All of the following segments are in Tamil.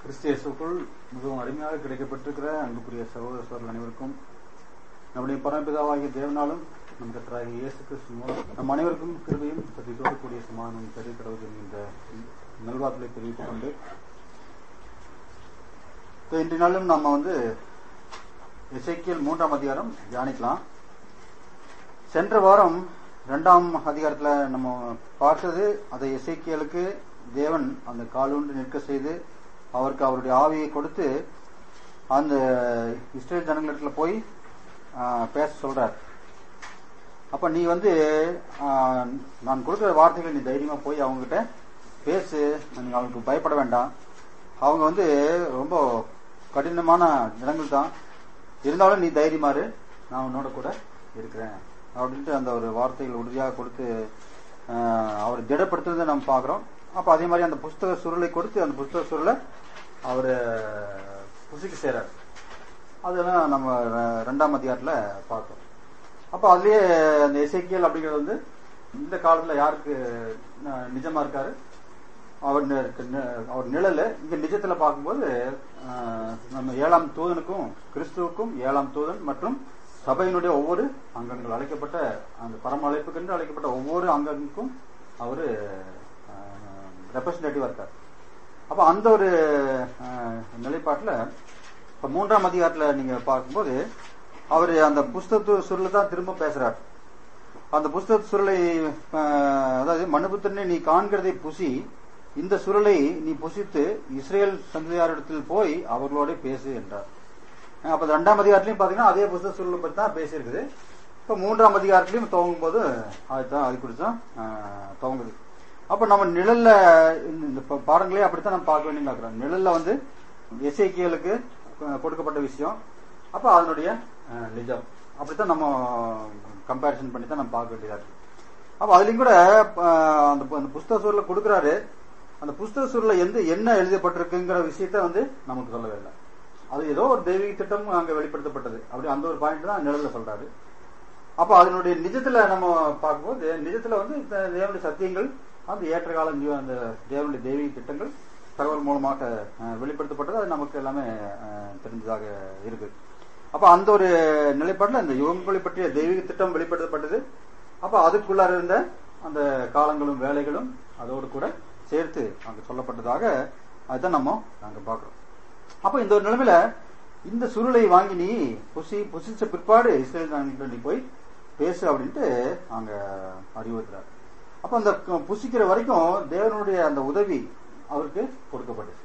கிறிஸ்தியசுக்குள் மிகவும் அருமையாக கிடைக்கப்பட்டிருக்கிற அன்புக்குரிய சகோதர சோழர்கள் அனைவருக்கும் நம்முடைய பரமபிதாவாகிய தேவனாலும் நம் கத்தராகிய இயேசு கிறிஸ்து மூலம் நம் அனைவருக்கும் கிருபையும் சத்தியத்தோடு கூடிய சமாதானம் பெரிய கடவுள் என்கின்ற நல்வாக்களை தெரிவித்துக் கொண்டு இப்ப இன்றைய நாளும் நம்ம வந்து எசைக்கியல் மூன்றாம் அதிகாரம் தியானிக்கலாம் சென்ற வாரம் இரண்டாம் அதிகாரத்துல நம்ம பார்த்தது அதை எசைக்கியலுக்கு தேவன் அந்த காலூன்று நிற்க செய்து அவருக்கு அவருடைய ஆவியை கொடுத்து அந்த இஸ்ரேல் ஜனங்களிடத்துல போய் ஆஹ், பேச சொல்றார் அப்ப நீ வந்து ஆஹ், நான் கொடுக்கிற வார்த்தைகளை நீ தைரியமா போய் அவங்ககிட்ட பேசு நீங்க அவங்களுக்கு பயப்பட வேண்டாம் அவங்க வந்து ரொம்ப கடினமான ஜனங்கள் தான் இருந்தாலும் நீ தைரியமாறு நான் உன்னோட கூட இருக்கிறேன் அப்படின்ட்டு அந்த ஒரு வார்த்தைகள் உறுதியாக கொடுத்து ஆஹ், அவர் திடப்படுத்துறதை நம்ம பார்க்கிறோம் அப்ப அதே மாதிரி அந்த புஸ்தக சுருளை கொடுத்து அந்த புஸ்தக சுருளை அவர் புசிக்க செய்றார் அதெல்லாம் நம்ம ர- ரெண்டாம் அதிகாரத்துல பார்த்தோம் அப்ப அதுலயே அந்த எசேக்கியல் அப்படிங்கிறது வந்து இந்த காலத்துல யாருக்கு ந- நிஜமா இருக்காரு அவர் நி- நி- அவர் நிழல் இங்க நிஜத்துல பார்க்கும்போது ஆஹ், நம்ம ஏழாம் தூதனுக்கும் கிறிஸ்துவுக்கும் ஏழாம் தூதன் மற்றும் சபையினுடைய ஒவ்வொரு அங்கங்கள் அழைக்கப்பட்ட அந்த பரம அழைப்புக்கென்று அழைக்கப்பட்ட ஒவ்வொரு அங்கங்களுக்கும் அவரு ரெப்ரசன்டேட்டிவா இருக்கார் அப்ப அந்த ஒரு ஆஹ், நிலைப்பாட்டுல இப்ப மூன்றாம் அதிகாரத்துல நீங்க பார்க்கும்போது அவர் அந்த புஸ்தகத்து சுருளை தான் திரும்ப பேசுறார் அந்த புஸ்தக சுருளை ஆஹ், அதாவது மனுபுத்திரனை நீ காண்கிறதை புசி இந்த சுருளை நீ புசித்து இஸ்ரேல் சந்ததியாரிடத்தில் போய் அவர்களோட பேசு என்றார் அஹ் அப்ப ரெண்டாம் அதிகாரத்திலையும் பாத்தீங்கன்னா அதே புஸ்தக சுருளை பத்தி தான் பேசியிருக்குது இப்ப மூன்றாம் அதிகாரத்திலையும் துவங்கும் போது அதுதான் அது குறித்து தான் ஆஹ், துவங்குது அப்ப நம்ம நிழல்ல இந்த இந்த பா- பாடங்களே அப்படித்தான் நம்ம பார்க்க வேண்டியது பார்க்கிறோம் நிழல்ல வந்து எசேக்கியலுக்கு அஹ், கொடுக்கப்பட்ட விஷயம் அப்ப அதனுடைய அஹ், நிஜம் அப்படித்தான் நம்ம கம்பேரிசன் பண்ணி தான் நம்ம பார்க்க வேண்டியதா இருக்கு அப்ப அதுலயும் கூட அஹ், அந்த பு- அந்த புஸ்தக சூழல கொடுக்குறாரு அந்த புஸ்தக சூழல எந்த என்ன எழுதப்பட்டிருக்குங்கிற விஷயத்த வந்து நமக்கு சொல்லவே இல்லை அது ஏதோ ஒரு தெய்வீக திட்டம் அங்க வெளிப்படுத்தப்பட்டது அப்படி அந்த ஒரு பாயிண்ட் தான் நிழல்ல சொல்றாரு அப்ப அதனுடைய நிஜத்துல நம்ம பார்க்கும்போது நிஜத்துல வந்து இந்த தேவனுடைய சத்தியங்கள் அந்த ஏற்ற காலம் ஜீவ- அந்த தேவனுடைய தெய்வீக திட்டங்கள் தகவல் மூலமாக அஹ், வெளிப்படுத்தப்பட்டது அது நமக்கு எல்லாமே அஹ், தெரிஞ்சதாக இருக்கு அப்ப அந்த ஒரு நிலைப்பாட்டுல அந்த யுகங்களை பற்றிய தெய்வீக திட்டம் வெளிப்படுத்தப்பட்டது அப்ப அதுக்குள்ளார இருந்த அந்த காலங்களும் வேலைகளும் அதோடு கூட சேர்த்து அங்க சொல்லப்பட்டதாக அதுதான் நம்ம நாங்க பார்க்கிறோம் அப்ப இந்த ஒரு நிலைமையில இந்த சுருளை வாங்கி நீ புசி புசிச்ச பிற்பாடு இஸ்ரேல் ஜனங்கள்ட்ட நீ போய் பேசு அப்படின்ட்டு அங்க அறிவுறுத்துறாரு அப்ப அந்த கு- புசிக்கிற வரைக்கும் தேவனுடைய அந்த உதவி அவருக்கு கொடுக்கப்பட்டது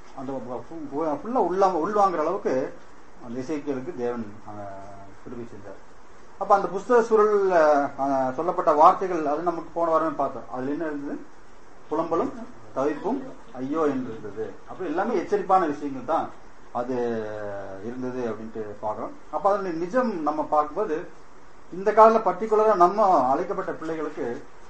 அந்த ஃபுல்லா உள்ள உள்வாங்குற அளவுக்கு அந்த இசைக்கியலுக்கு தேவன் அங்க கிருபை செஞ்சார் அப்ப அந்த புஸ்தக சுருள்ல அஹ், சொல்லப்பட்ட வார்த்தைகள் அது நமக்கு போன வாரமே பார்த்தோம் அதுல என்ன இருந்தது புலம்பலும் தவிப்பும் ஐயோ என்று இருந்தது அப்ப எல்லாமே எச்சரிப்பான விஷயங்கள் தான் அது இருந்தது அப்படின்ட்டு பார்க்கிறோம் அப்ப அதனுடைய நிஜம் நம்ம பார்க்கும்போது இந்த காலத்துல பர்டிகுலரா நம்ம அழைக்கப்பட்ட பிள்ளைகளுக்கு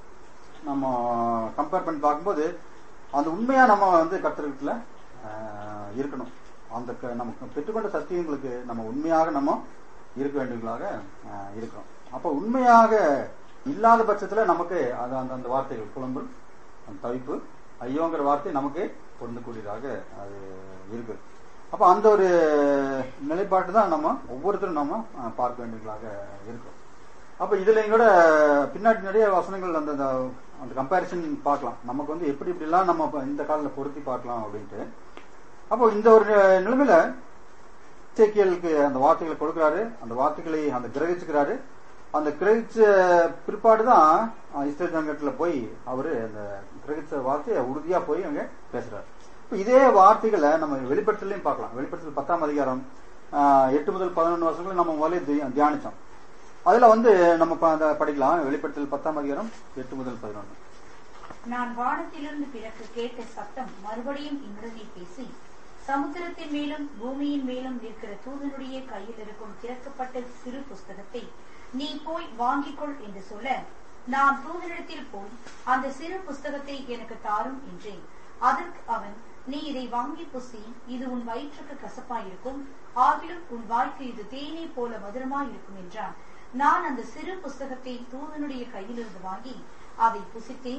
நம்ம கம்பேர் பண்ணி பார்க்கும்போது அந்த உண்மையா நம்ம வந்து கத்திரத்துல இருக்கணும் அந்த க- நமக்கு பெற்றுக்கொண்ட சத்தியங்களுக்கு நம்ம உண்மையாக நம்ம இருக்க வேண்டியவர்களாக ஆஹ், இருக்கிறோம் அப்ப உண்மையாக இல்லாத பட்சத்துல நமக்கு அது அந்த அந்த வார்த்தைகள் புலம்பல் அந்த தவிப்பு ஐயோங்கிற வார்த்தை நமக்கு பொருந்தக்கூடியதாக அது இருக்கு அப்ப அந்த ஒரு நிலைப்பாட்டு தான் நம்ம ஒவ்வொருத்தரும் நம்ம ஆஹ், பார்க்க வேண்டியவர்களாக இருக்கிறோம் அப்ப இதுலயும் கூட பின்னாடி நிறைய வசனங்கள் அந்த அந்த- அந்த கம்பேரிசன் பார்க்கலாம் நமக்கு வந்து எப்படி இப்படிலாம் நம்ம இப்ப இந்த காலில் பொருத்தி பார்க்கலாம் அப்படின்ட்டு அப்போ இந்த ஒரு நி- நிலைமையில இசைக்கியலுக்கு அந்த வார்த்தைகளை கொடுக்கிறாரு அந்த வார்த்தைகளை அந்த கிரகிச்சுக்கிறாரு அந்த கிரகிச்ச பிற்பாடு தான் இஸ்ரேல் ஜனங்கத்துல போய் அவரு அந்த கிரகிச்ச வார்த்தையை உறுதியா போய் அங்க பேசுறாரு இப்ப இதே வார்த்தைகளை நம்ம வெளிப்படுத்தலையும் பார்க்கலாம் வெளிப்படுத்தல் பத்தாம் அதிகாரம் ஆஹ், எட்டு முதல் பதினொன்று வருஷங்களும் நம்ம முதல்ல தி- தியானிச்சோம் அதுல வந்து நம்ம ப- அந்த படிக்கலாம் வெளிப்படுத்தல் பத்தாம் அதிகாரம் எட்டு முதல் பதினொன்று நான் வானத்திலிருந்து பிறகு கேட்ட சத்தம் மறுபடியும் என்னுடனே பேசி சமுத்திரத்தின் மேலும் பூமியின் மேலும் நிற்கிற தூதனுடைய கையில் இருக்கும் திறக்கப்பட்ட சிறு புஸ்தகத்தை நீ போய் வாங்கிக் கொள் என்று சொல்ல நான் தூதனிடத்தில் போய் அந்த சிறு புஸ்தகத்தை எனக்கு தாரும் என்றேன் அதற்கு அவன் நீ இதை வாங்கி புசி இது உன் வயிற்றுக்கு கசப்பாயிருக்கும் ஆகிலும் உன் வாய்க்கு இது தேனே போல மதுரமாயிருக்கும் என்றான் நான் அந்த சிறு புஸ்தகத்தை தூதனுடைய கையிலிருந்து வாங்கி அதை புசித்தேன்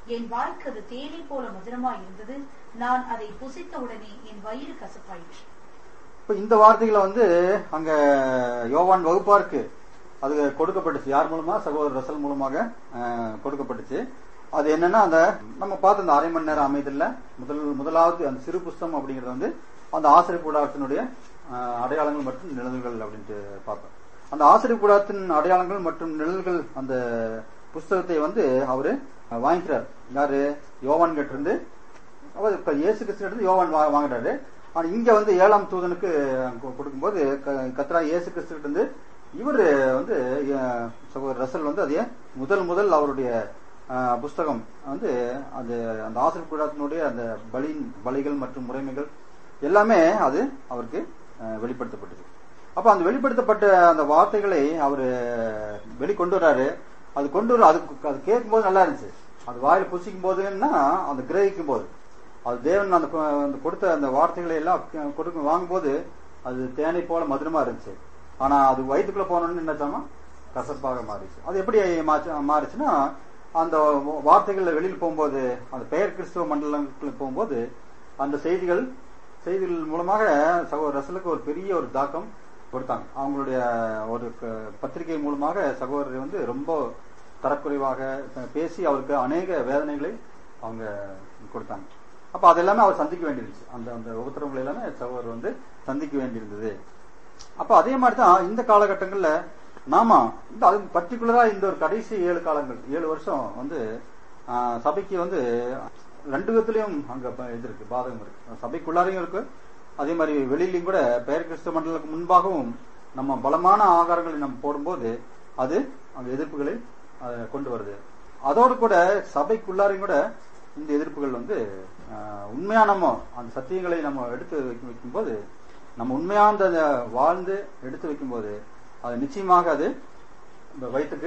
என் வாய்க்கு அது தேனை போல மதுரமாய் இருந்தது நான் அதை புசித்த உடனே என் வயிறு கசப்பாயிற்று இப்ப இந்த வார்த்தைகளை வந்து அங்க யோவான் வகுப்பாருக்கு அது கொடுக்கப்பட்டுச்சு யார் மூலமா சகோதரர் ரசல் மூலமாக அஹ், கொடுக்கப்பட்டுச்சு அது என்னன்னா அந்த நம்ம பார்த்த அந்த அரை மணி நேரம் அமைதல்ல முதல் முதலாவது அந்த சிறு புஸ்தகம் அப்படிங்கறது வந்து அந்த ஆசிரியர் கூடாரத்தினுடைய அஹ், அடையாளங்கள் மற்றும் நிழல்கள் அப்படின்ட்டு பார்த்தோம் அந்த ஆசிரியர் கூடாரத்தின் அடையாளங்கள் மற்றும் நிழல்கள் அந்த புஸ்தகத்தை வந்து அவரு அஹ், வாங்கிக்கிறார் யாரு யோவான் கிட்ட இருந்து அவர் இப்ப இயேசு கிறிஸ்து இருந்து யோவான் வா- வாங்குறாரு ஆனா இங்க வந்து ஏழாம் தூதனுக்கு கொ- கொடுக்கும்போது க- கத்ரா இயேசு கிறிஸ்து இருந்து இவரு வந்து அஹ், சகோதரர் ரசல் வந்து அதே முதல் முதல் அவருடைய அஹ், புஸ்தகம் வந்து அது அந்த ஆசிரியர் கூடாரத்தினுடைய அந்த பலி பலிகள் மற்றும் முறைமைகள் எல்லாமே அது அவருக்கு அஹ், வெளிப்படுத்தப்பட்டது அப்ப அந்த வெளிப்படுத்தப்பட்ட அந்த வார்த்தைகளை அவரு வெளிக்கொண்டு வர்றாரு அது கொண்டு வர அது அது கேட்கும்போது நல்லா இருந்துச்சு அது வாயில புசிக்கும் போதுன்னா அந்த கிரகிக்கும் போது அது தேவன் அந்த கொ- அந்த கொடுத்த அந்த வார்த்தைகளை எல்லாம் க- கொடுக்க வாங்கும்போது அது தேனை போல மதுரமா இருந்துச்சு ஆனா அது வயிற்றுக்குள்ள போனோன்னு என்னச்சாமா கசப்பாக மாறிச்சு அது எப்படி மாச்சு- மாறுச்சுன்னா அந்த வார்த்தைகள்ல வெளியில் போகும்போது அந்த பெயர் கிறிஸ்துவ மண்டலங்களுக்கு போகும்போது அந்த செய்திகள் செய்திகள் மூலமாக சகோதரர் ரசலுக்கு ஒரு பெரிய ஒரு தாக்கம் கொடுத்தாங்க அவங்களுடைய ஒரு க- பத்திரிகை மூலமாக சகோதரர் வந்து ரொம்ப தரக்குறைவாக ப- பேசி அவருக்கு அநேக வேதனைகளை அவங்க கொடுத்தாங்க அப்ப அது எல்லாமே அவர் சந்திக்க வேண்டியிருந்துச்சு அந்த அந்த உபத்திரவங்களை எல்லாமே சகோதரர் வந்து சந்திக்க வேண்டியிருந்தது அப்ப அதே மாதிரி தான் இந்த காலகட்டங்கள்ல நாம இந்த அது பர்டிகுலரா இந்த ஒரு கடைசி ஏழு காலங்கள் ஏழு வருஷம் வந்து ஆஹ், சபைக்கு வந்து ரெண்டு விதத்திலையும் அங்க ப- இது இருக்கு பாதகம் இருக்கு சபைக்குள்ளாரையும் இருக்கு அதே மாதிரி வெளியிலையும் கூட பெயர் கிறிஸ்துவ மண்டலத்துக்கு முன்பாகவும் நம்ம பலமான ஆகாரங்களை நம்ம போடும்போது அது அந்த எதிர்ப்புகளை அஹ், கொண்டு வருது அதோடு கூட சபைக்குள்ளாரையும் கூட இந்த எதிர்ப்புகள் வந்து ஆஹ், உண்மையா நம்ம அந்த சத்தியங்களை நம்ம எடுத்து வைக்கும் வைக்கும்போது நம்ம உண்மையா அந்த வாழ்ந்து எடுத்து வைக்கும்போது அது நிச்சயமாக அது இந்த வயிற்றுக்கு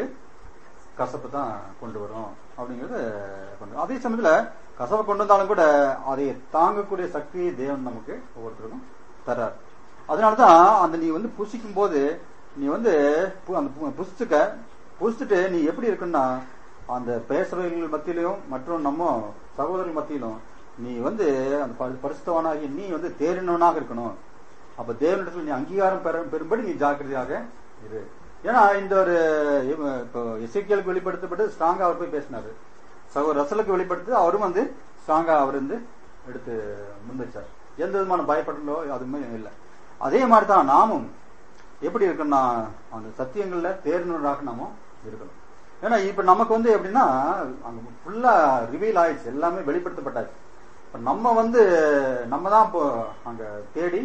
கசப்பு தான் கொண்டு வரும் அப்படிங்கிறது கொண்டு வரும். அதே சமயத்துல கசப்பு கொண்டு வந்தாலும் கூட அதை தாங்கக்கூடிய சக்தியை தேவன் நமக்கு ஒவ்வொருத்தருக்கும் தர்றார் அதனாலதான் அந்த நீ வந்து புசிக்கும் போது நீ வந்து பு- அந்த பு- புசிச்சுக்க புசிச்சுட்டு நீ எப்படி இருக்குன்னா அந்த பேசுறவர்கள் மத்தியிலும் மற்றும் நம்ம சகோதரர்கள் மத்தியிலும் நீ வந்து அந்த பரி- பரிசுத்தவானாகி நீ வந்து தேறினவனாக இருக்கணும் அப்ப தேவனிடத்தில் நீ அங்கீகாரம் பெற பெறும்படி நீ ஜாக்கிரதையாக இரு ஏன்னா இந்த ஒரு இவ- இப்போ எசேக்கியலுக்கு வெளிப்படுத்தப்பட்டு ஸ்ட்ராங்கா அவர் போய் பேசினாரு சகோதரர் ரசலுக்கு வெளிப்படுத்தி அவரும் வந்து ஸ்ட்ராங்கா அவர் வந்து எடுத்து முன்வச்சார் எந்த விதமான பயப்படலோ அதுவுமே இல்லை அதே மாதிரி தான் நாமும் எப்படி இருக்குன்னா அந்த சத்தியங்கள்ல தேர்ந்தவராக நாம இருக்கணும் ஏன்னா இப்ப நமக்கு வந்து எப்படின்னா அங்க ஃபுல்லா ரிவீல் ஆயிடுச்சு எல்லாமே வெளிப்படுத்தப்பட்டாச்சு இப்ப நம்ம வந்து நம்ம தான் இப்போ அங்க தேடி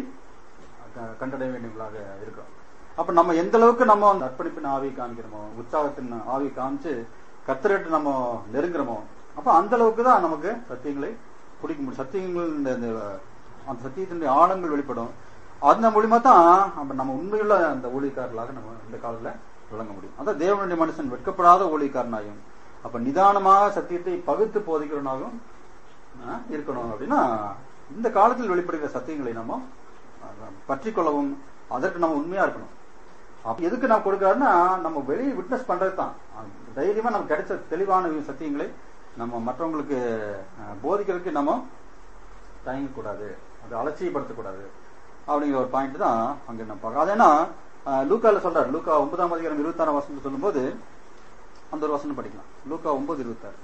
க- கண்டடைய வேண்டியவர்களாக இருக்கிறோம் அப்ப நம்ம எந்த அளவுக்கு நம்ம அந்த அர்ப்பணிப்பின் ஆவி காமிக்கிறோமோ உற்சாகத்தின் ஆவி காமிச்சு கத்திரட்டு நம்ம நெருங்குறோமோ அப்ப அந்த அளவுக்கு தான் நமக்கு சத்தியங்களை பிடிக்க முடியும் சத்தியங்கள் இந்த இந்த, அந்த சத்தியத்தினுடைய ஆழங்கள் வெளிப்படும் அந்த மூலியமா தான் அப்ப நம்ம உண்மையுள்ள அந்த ஊழியக்காரர்களாக நம்ம இந்த காலத்துல விளங்க முடியும் அதான் தேவனுடைய மனுஷன் வெட்கப்படாத ஊழியக்காரனாயும் அப்ப நிதானமாக சத்தியத்தை பகுத்து போதிக்கிறவனாகவும் ஆஹ், இருக்கணும் அப்படின்னா இந்த காலத்தில் வெளிப்படுகிற சத்தியங்களை நம்ம பற்றி கொள்ளவும் அதற்கு நம்ம உண்மையா இருக்கணும் அப்ப எதுக்கு நான் கொடுக்கறாருன்னா நம்ம வெளியே விட்னஸ் பண்றது தான் தைரியமா நமக்கு கிடைச்ச தெளிவான சத்தியங்களை நம்ம மற்றவங்களுக்கு அஹ், போதிக்கிறதுக்கு நம்ம தயங்கக்கூடாது அதை அலட்சியப்படுத்தக்கூடாது அப்படிங்கிற ஒரு பாயிண்ட் தான் அங்க நம்ம பார்க்கலாம் அது ஏன்னா அஹ், லூக்கால சொல்றாரு லூக்கா ஒன்பதாம் அதிகாரம் இருபத்தாறாம் வசனம் சொல்லும்போது அந்த ஒரு வசனம் படிக்கலாம் லூக்கா ஒன்பது இருபத்தாறு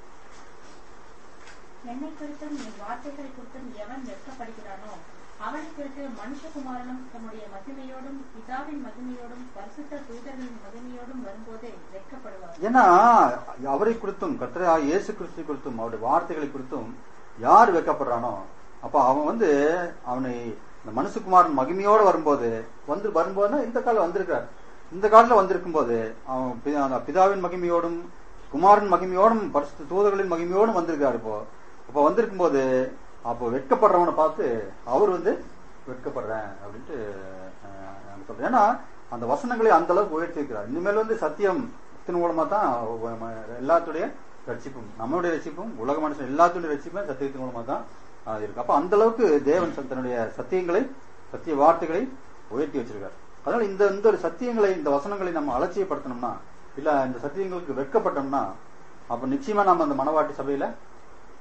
என்னை குறித்தும் என் வார்த்தைகளை குறித்தும் எவன் வெட்கப்படுகிறானோ அவனை குறித்து மனுஷகுமாரனும் தம்முடைய மகிமையோடும் பிதாவின் மகிமையோடும் பரிசுத்த தூதர்களின் மகிமையோடும் வரும்போது வெட்கப்படுவார் ஏன்னா அவரை குறித்தும் கர்த்தரா இயேசு கிறிஸ்து குறித்தும் அவருடைய வார்த்தைகளை குறித்தும் யார் வெக்கப்படுறானோ அப்ப அவன் வந்து அவனை இந்த மனுஷகுமாரன் மகிமையோடு வரும்போது வந்து வரும்போதுனா இந்த காலம் வந்திருக்கார் இந்த காலத்துல வந்திருக்கும் போது அவன் பி- அந்த பிதாவின் மகிமையோடும் குமாரன் மகிமையோடும் பரிசுத்த தூதர்களின் மகிமையோடும் வந்திருக்காரு இப்போ அப்ப வந்திருக்கும் போது அப்போ வெட்கப்படுறவனை பார்த்து அவர் வந்து வெட்கப்படுறேன் அப்படின்ட்டு அஹ், நான் சொல்றேன் ஏன்னா அந்த வசனங்களை அந்த அளவுக்கு உயர்த்தி இருக்கிறார் இனிமேல் வந்து சத்தியம் சத்தியத்தின் மூலமா தான் ஒ- ம- எல்லாத்துடைய ரட்சிப்பும் நம்மளுடைய ரட்சிப்பும் உலக மனுஷன் எல்லாத்துடைய ரட்சிப்பும் சத்தியத்தின் மூலமா தான் ஆஹ், இருக்கு அப்ப அந்த அளவுக்கு தேவன் ச- தன்னுடைய சத்தியங்களை சத்திய வார்த்தைகளை உயர்த்தி வச்சிருக்கார் அதனால இந்த இந்த ஒரு சத்தியங்களை இந்த வசனங்களை நம்ம அலட்சியப்படுத்தணும்னா இல்ல இந்த சத்தியங்களுக்கு வெட்கப்பட்டோம்னா அப்ப நிச்சயமா நம்ம அந்த மனவாட்டி சபையில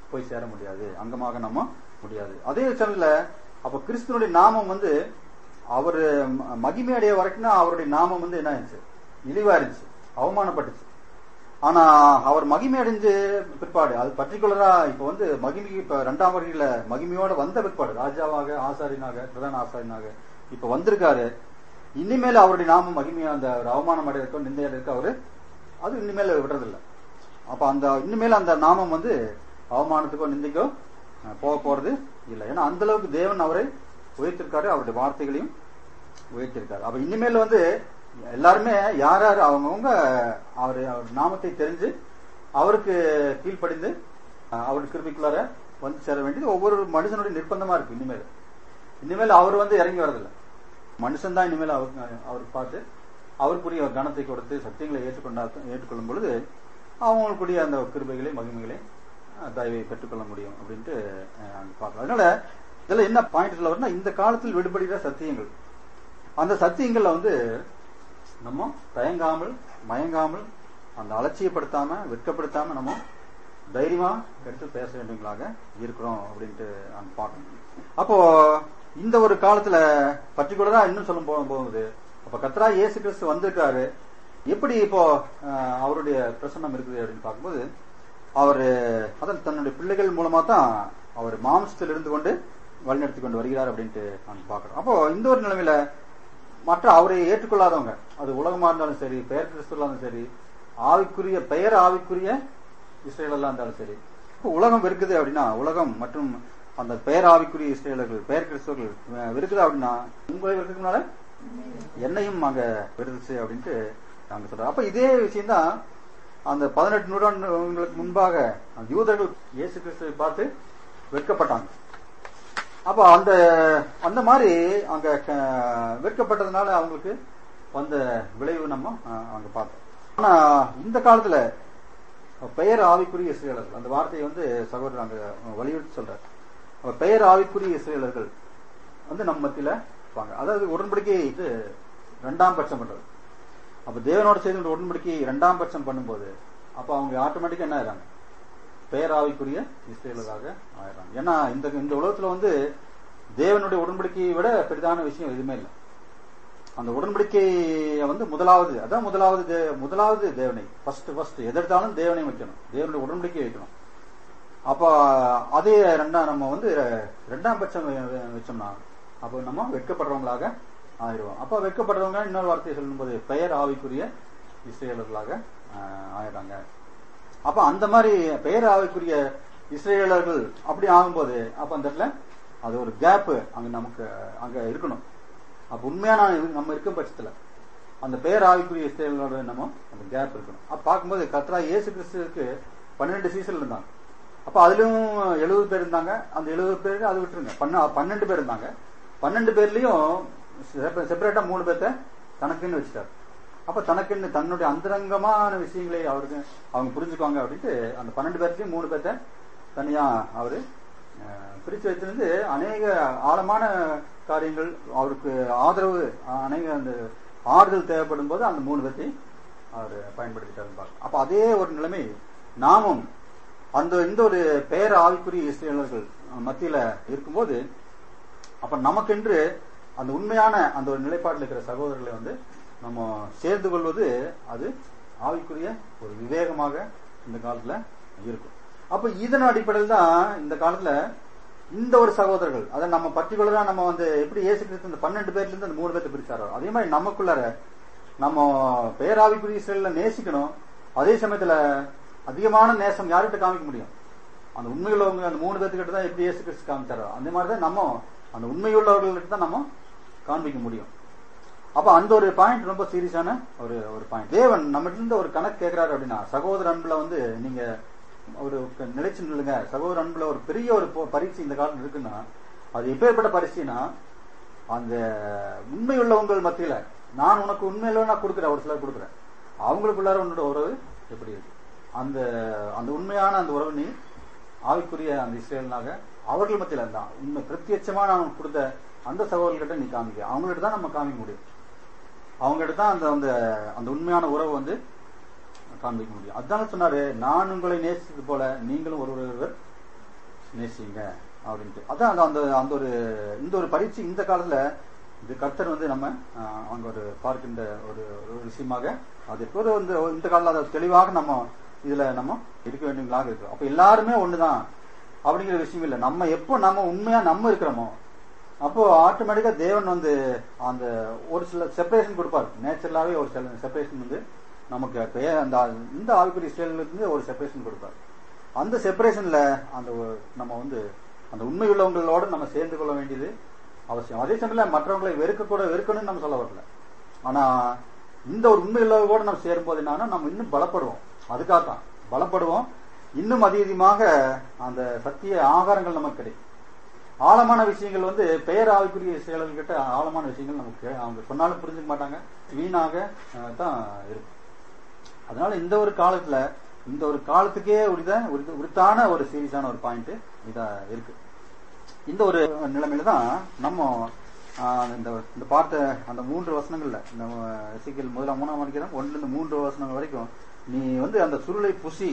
போய் சேர முடியாது அங்கமாக நம்ம முடியாது அதே சமயத்துல அப்ப கிறிஸ்துவனுடைய நாமம் வந்து அவர் மகிமை அடைய வரைக்கும் தான் அவருடைய நாமம் வந்து என்ன ஆயிடுச்சு இழிவா இருந்துச்சு அவமானப்பட்டுச்சு ஆனா அவர் மகிமை அடைஞ்சு பிற்பாடு அது பர்டிகுலரா இப்ப வந்து மகிமை இப்ப ரெண்டாம் வகையில மகிமையோட வந்த பிற்பாடு ராஜாவாக ஆசாரியனாக பிரதான ஆசாரியனாக இப்ப வந்திருக்காரு இனிமேல் அவருடைய நாமம் மகிமையா அந்த ஒரு அவமானம் அடையிருக்கோ நிந்தையில இருக்க அவரு அது இனிமேல் விடுறதில்ல அப்ப அந்த இனிமேல் அந்த நாமம் வந்து அவமானத்துக்கோ நிந்தைக்கோ அஹ், போக போறது இல்லை ஏன்னா அந்த அளவுக்கு தேவன் அவரை உயர்த்திருக்காரு அவருடைய வார்த்தைகளையும் உயர்த்திருக்காரு அப்ப இனிமேல் வந்து எல்லாருமே யார் யார் அவங்கவுங்க அவர் அவர் நாமத்தை தெரிஞ்சு அவருக்கு கீழ்ப்படிந்து அஹ், அவருடைய கிருபிக்குள்ளார வந்து சேர வேண்டியது ஒவ்வொரு மனுஷனுடைய நிர்பந்தமா இருக்கு இனிமேல் இனிமேல் அவர் வந்து இறங்கி வரதில்லை மனுஷன் தான் இனிமேல் அவருக்கு அவருக்கு பார்த்து அவருக்குரிய கனத்தை கொடுத்து சத்தியங்களை ஏற்றுக்கொண்டா ஏற்றுக்கொள்ளும் பொழுது அவங்களுக்குரிய அந்த கிருபைகளை மகிமைகளை அஹ், தயவை பெற்றுக்கொள்ள முடியும் அப்படின்ட்டு அஹ், அங்க பார்க்கலாம் அதனால இதுல என்ன பாயிண்ட் சொல்ல வரும்னா இந்த காலத்தில் விடுபடுகிற சத்தியங்கள் அந்த சத்தியங்கள்ல வந்து நம்ம தயங்காமல் மயங்காமல் அந்த அலட்சியப்படுத்தாம வெட்கப்படுத்தாம நம்ம தைரியமா எடுத்து பேச வேண்டியவங்களாக இருக்கிறோம் அப்படின்ட்டு நான் பார்க்கணும் அப்போ இந்த ஒரு காலத்துல பர்டிகுலரா இன்னும் சொல்ல போ- போகுது அப்ப கத்ரா இயேசு கிறிஸ்து வந்திருக்காரு எப்படி இப்போ அஹ், அவருடைய பிரசன்னம் இருக்குது அப்படின்னு பார்க்கும்போது அவர் அதான் தன்னுடைய பிள்ளைகள் மூலமா தான் அவர் மாம்சத்தில் இருந்து கொண்டு வழிநடத்தி கொண்டு வருகிறார் அப்படின்ட்டு நான் பார்க்கிறோம் அப்போ இந்த ஒரு நிலைமையில மற்ற அவரை ஏற்றுக்கொள்ளாதவங்க அது உலகமா இருந்தாலும் சரி பெயர் கிறிஸ்துவா இருந்தாலும் சரி ஆவிக்குரிய பெயர் ஆவிக்குரிய இஸ்ரேலெல்லாம் இருந்தாலும் சரி இப்போ உலகம் வெறுக்குது அப்படின்னா உலகம் மற்றும் அந்த பெயர் ஆவிக்குரிய இஸ்ரேலர்கள் பெயர் கிறிஸ்தவர்கள் அஹ், வெறுக்குது அப்படின்னா உங்களை வெறுக்கிறதுனால என்னையும் அங்க வெறுத்துச்சு அப்படின்ட்டு நாங்க சொல்றோம் அப்ப இதே விஷயம்தான் அந்த பதினெட்டு நூறாண்டுகளுக்கு முன்பாக அந்த யூதர்கள் இயேசு கிறிஸ்துவை பார்த்து வெட்கப்பட்டாங்க அப்ப அந்த அந்த மாதிரி அங்க க- வெட்கப்பட்டதுனால அவங்களுக்கு வந்த விளைவு நம்ம அஹ், அங்க பார்த்தோம் ஆனா இந்த காலத்துல பெயர் ஆவிக்குரிய இஸ்ரேலர்கள் அந்த வார்த்தையை வந்து சகோதரர் அங்க வலியுறுத்தி சொல்றார் அப்ப பெயர் ஆவிக்குரிய இஸ்ரேலர்கள் வந்து நம்ம மத்தியில இருப்பாங்க அதாவது உடன்படிக்கை இது ரெண்டாம் பட்சம் பண்றது அப்ப தேவனோட செய்து உடன்படிக்கை ரெண்டாம் பட்சம் பண்ணும்போது அப்ப அவங்க ஆட்டோமேட்டிக்கா என்ன ஆயிடுறாங்க பேராவிக்குரிய இஸ்ரேலராக ஆயிடுறாங்க ஏன்னா இந்த இந்த உலகத்துல வந்து தேவனுடைய உடன்படிக்கையை விட பெரிதான விஷயம் எதுவுமே இல்லை அந்த உடன்படிக்கையை வந்து முதலாவது அதான் முதலாவது தே- முதலாவது தேவனை ஃபர்ஸ்ட் ஃபர்ஸ்ட் எதெடுத்தாலும் தேவனை வைக்கணும் தேவனுடைய உடன்படிக்கை வைக்கணும் அப்ப அதே ரெண்டாம் நம்ம வந்து ரெண்டாம் பட்சம் வெ- வச்சோம்னா அப்போ நம்ம வெட்கப்படுறவங்களாக ஆயிடுவோம் அப்ப வெட்கப்படுறவங்க இன்னொரு வார்த்தையை சொல்லும்போது பெயர் ஆவிக்குரிய இஸ்ரேலர்களாக ஆஹ், ஆயிடுறாங்க அப்ப அந்த மாதிரி பெயர் ஆவிக்குரிய இஸ்ரேலர்கள் அப்படி ஆகும்போது அப்ப அந்த இடத்துல அது ஒரு கேப் அங்க நமக்கு அங்க இருக்கணும் அப்ப உண்மையான நம்ம இருக்கும் பட்சத்துல அந்த பெயர் ஆவிக்குரிய இஸ்ரேலோட நம்ம அந்த கேப் இருக்கணும் அப்ப பார்க்கும்போது கத்ரா இயேசு கிறிஸ்துவுக்கு பன்னிரெண்டு சீசன் இருந்தாங்க அப்ப அதுலயும் எழுபது பேர் இருந்தாங்க அந்த எழுபது பேருக்கு அது விட்டுருங்க பன்ன பன்னெண்டு பேர் இருந்தாங்க பன்னெண்டு பேர்லயும் செப்பரேட்டா மூணு பேர்த்த தனக்குன்னு வச்சுட்டாரு அப்ப தனக்குன்னு தன்னுடைய அந்தரங்கமான விஷயங்களை அவருக்கு அவங்க புரிஞ்சுக்குவாங்க அப்படின்ட்டு அந்த பன்னெண்டு பேர்த்தையும் மூணு பேர்த்த தனியா அவரு அஹ், பிரிச்சு வச்சிருந்து அநேக ஆழமான காரியங்கள் அவருக்கு ஆதரவு அநேக அந்த ஆறுதல் தேவைப்படும் போது அந்த மூணு பேர்த்தையும் அவர் பயன்படுத்திட்டாருன்னு பார்க்கலாம் அப்ப அதே ஒரு நிலைமை நாமும் அந்த இந்த ஒரு பெயர் ஆவிக்குரிய இஸ்ரேலர்கள் மத்தியில இருக்கும்போது அப்ப நமக்கென்று அந்த உண்மையான அந்த ஒரு நிலைப்பாட்டில் இருக்கிற சகோதரர்களை வந்து நம்ம சேர்ந்து கொள்வது அது ஆவிக்குரிய ஒரு விவேகமாக இந்த காலத்துல இருக்கும் அப்ப இதன் அடிப்படையில் தான் இந்த காலத்துல இந்த ஒரு சகோதரர்கள் அதை நம்ம பர்டிகுலரா நம்ம வந்து எப்படி இயேசு கிறிஸ்து இந்த பன்னெண்டு பேர்ல இருந்து அந்த மூணு பேர்த்து பிரிச்சாரோ அதே மாதிரி நமக்குள்ளார நம்ம பேராவிக்குரிய இஸ்ரேல நேசிக்கணும் அதே சமயத்துல அதிகமான நேசம் யார்கிட்ட காமிக்க முடியும் அந்த உண்மையுள்ளவங்க அந்த மூணு பேர்த்துக்கிட்ட தான் எப்படி இயேசு கிறிஸ்து காமிச்சாரோ அந்த மாதிரி தான் நம்ம அந்த உண்மையுள்ளவர்கள்கிட்ட தான் நம்ம காண்பிக்க முடியும் அப்ப அந்த ஒரு பாயிண்ட் ரொம்ப சீரியஸான ஒரு ஒரு பாயிண்ட் தேவன் நம்ம இருந்து ஒரு கணக்கு கேட்கிறாரு அப்படின்னா சகோதர அன்புல வந்து நீங்க ஒரு நிலைச்சு நில்லுங்க சகோதர அன்புல ஒரு பெரிய ஒரு பொ- பரீட்சை இந்த காலத்துல இருக்குன்னா அது எப்பேற்பட்ட பரீட்சைனா அந்த உண்மையுள்ளவங்கள் மத்தியில நான் உனக்கு உண்மையில நான் கொடுக்குறேன் ஒரு சிலர் கொடுக்குறேன் அவங்களுக்குள்ளார உன்னோட உறவு எப்படி இருக்கு அந்த அந்த உண்மையான அந்த உறவு நீ ஆவிக்குரிய அந்த இஸ்ரேல்னாக அவர்கள் மத்தியில இருந்தான் உண்மை பிரத்யட்சமா நான் உனக்கு கொடுத்த அந்த சகோதரர்கிட்ட நீ காமிக்க அவங்கள்ட்ட தான் நம்ம காமிக்க முடியும் அவங்ககிட்ட தான் அந்த அந்த அந்த உண்மையான உறவு வந்து காண்பிக்க முடியும் அதான சொன்னாரு நான் உங்களை நேசித்தது போல நீங்களும் ஒருவர் ஒருவர் நேசிங்க அப்படின்ட்டு அதான் அந்த- அந்த அந்த ஒரு இந்த ஒரு பரீட்சை இந்த காலத்துல இது கர்த்தர் வந்து நம்ம ஆஹ், அங்க ஒரு பார்க்கின்ற ஒரு ஒரு விஷயமாக அது இப்போ ஒரு இந்த இந்த காலத்துல அதை தெளிவாக நம்ம இதுல நம்ம இருக்க வேண்டியவங்களாக இருக்கு அப்ப எல்லாருமே ஒண்ணுதான் அப்படிங்கிற விஷயம் இல்லை நம்ம எப்போ நம்ம உண்மையா நம்ம இருக்கிறோமோ அப்போ ஆட்டோமேட்டிக்கா தேவன் வந்து அந்த ஒரு சில செப்பரேஷன் கொடுப்பார் நேச்சுரலாவே ஒரு சில செப்பரேஷன் வந்து நமக்கு பே- அந்த இந்த ஆவிக்குரிய செயல்ல இருந்து ஒரு செப்பரேஷன் கொடுப்பார் அந்த செப்பரேஷன்ல அந்த ஒரு- நம்ம வந்து அந்த உண்மை உள்ளவங்களோட நம்ம சேர்ந்து கொள்ள வேண்டியது அவசியம் அதே சமயத்துல மற்றவங்களை வெறுக்க கூட வெறுக்கணும்னு நம்ம சொல்ல வரல ஆனா இந்த ஒரு உண்மை உள்ளவங்களோட நம்ம சேரும்போது என்னன்னா நம்ம இன்னும் பலப்படுவோம் அதுக்காகத்தான் பலப்படுவோம் இன்னும் அதிகமாக அந்த சத்திய ஆகாரங்கள் நமக்கு கிடைக்கும் ஆழமான விஷயங்கள் வந்து பெயர் ஆவிக்குரிய செயல்கள் கிட்ட ஆழமான விஷயங்கள் நமக்கு அவங்க சொன்னாலும் புரிஞ்சுக்க மாட்டாங்க வீணாக அஹ், தான் இருக்கும் அதனால இந்த ஒரு காலத்துல இந்த ஒரு காலத்துக்கே உரித உரித- உரித்தான ஒரு சீரியஸான ஒரு பாயிண்ட் இதா இருக்கு இந்த ஒரு நிலைமையில தான் நம்ம ஆஹ், இந்த இந்த பார்த்த அந்த மூன்று வசனங்கள்ல நம்ம எசிக்கல் முதலாம் மூணாம் மணிக்கு ஒன்றுல இருந்து மூன்று வசனங்கள் வரைக்கும் நீ வந்து அந்த சுருளை புசி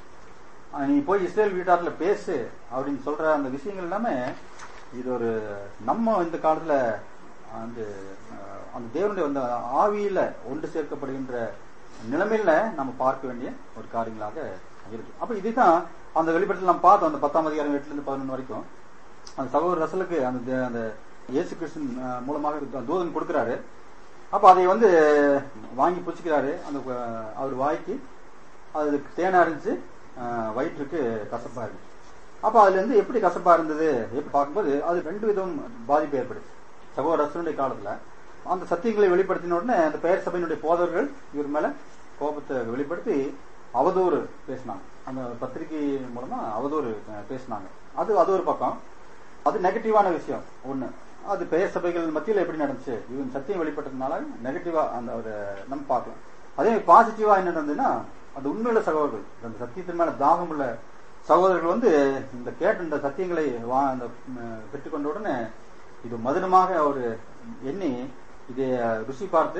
ஆஹ், நீ போய் இஸ்ரேல் வீட்டார்ல பேசு அப்படின்னு சொல்ற அந்த விஷயங்கள் எல்லாமே இது ஒரு நம்ம இந்த காலத்துல வந்து ஆஹ், அந்த தேவனுடைய அந்த ஆவியில ஒன்று சேர்க்கப்படுகின்ற நிலைமையில நம்ம பார்க்க வேண்டிய ஒரு காரியங்களாக இருக்கு அப்ப இதுதான் அந்த வெளிப்படத்தில் நம்ம பார்த்தோம் அந்த பத்தாம் அதிகாரம் எட்டுல இருந்து பதினொன்று வரைக்கும் அந்த சகோதர ரசலுக்கு அந்த தே- அந்த இயேசு கிருஷ்ணன் அஹ், மூலமாக து- தூதன் கொடுக்கிறாரு அப்ப அதை வந்து வாங்கி புடிச்சுக்கிறாரு அந்த அஹ், அவர் வாய்க்கு அது தேனா இருந்துச்சு அஹ், வயிற்றுக்கு கசப்பா இருக்கு அப்ப அதுல இருந்து எப்படி கசப்பா இருந்தது எப்படி பார்க்கும்போது அது ரெண்டு விதம் பாதிப்பு ஏற்படுச்சு சகோதர ரசனுடைய காலத்துல அந்த சத்தியங்களை வெளிப்படுத்தின உடனே அந்த பெயர் சபையினுடைய போதவர்கள் இவர் மேல கோபத்தை வெளிப்படுத்தி அவதூறு பேசினாங்க அந்த பத்திரிகை மூலமா அவதூறு அஹ், பேசினாங்க அது அது ஒரு பக்கம் அது நெகட்டிவான விஷயம் ஒண்ணு அது பெயர் சபைகள் மத்தியில் எப்படி நடந்துச்சு இவன் சத்தியம் வெளிப்பட்டதுனால நெகட்டிவா அந்த ஒரு நம்ம பார்க்கலாம் அதே பாசிட்டிவா என்ன நடந்ததுன்னா அந்த உண்மையுள்ள சகோதரர்கள் அந்த சத்தியத்தின் மேல தாகம் உள்ள சகோதரர்கள் வந்து இந்த கேட்ட இந்த சத்தியங்களை வா அந்த ம், பெற்றுக்கொண்ட உடனே இது மதுரமாக ஒரு எண்ணி இதை ருசி பார்த்து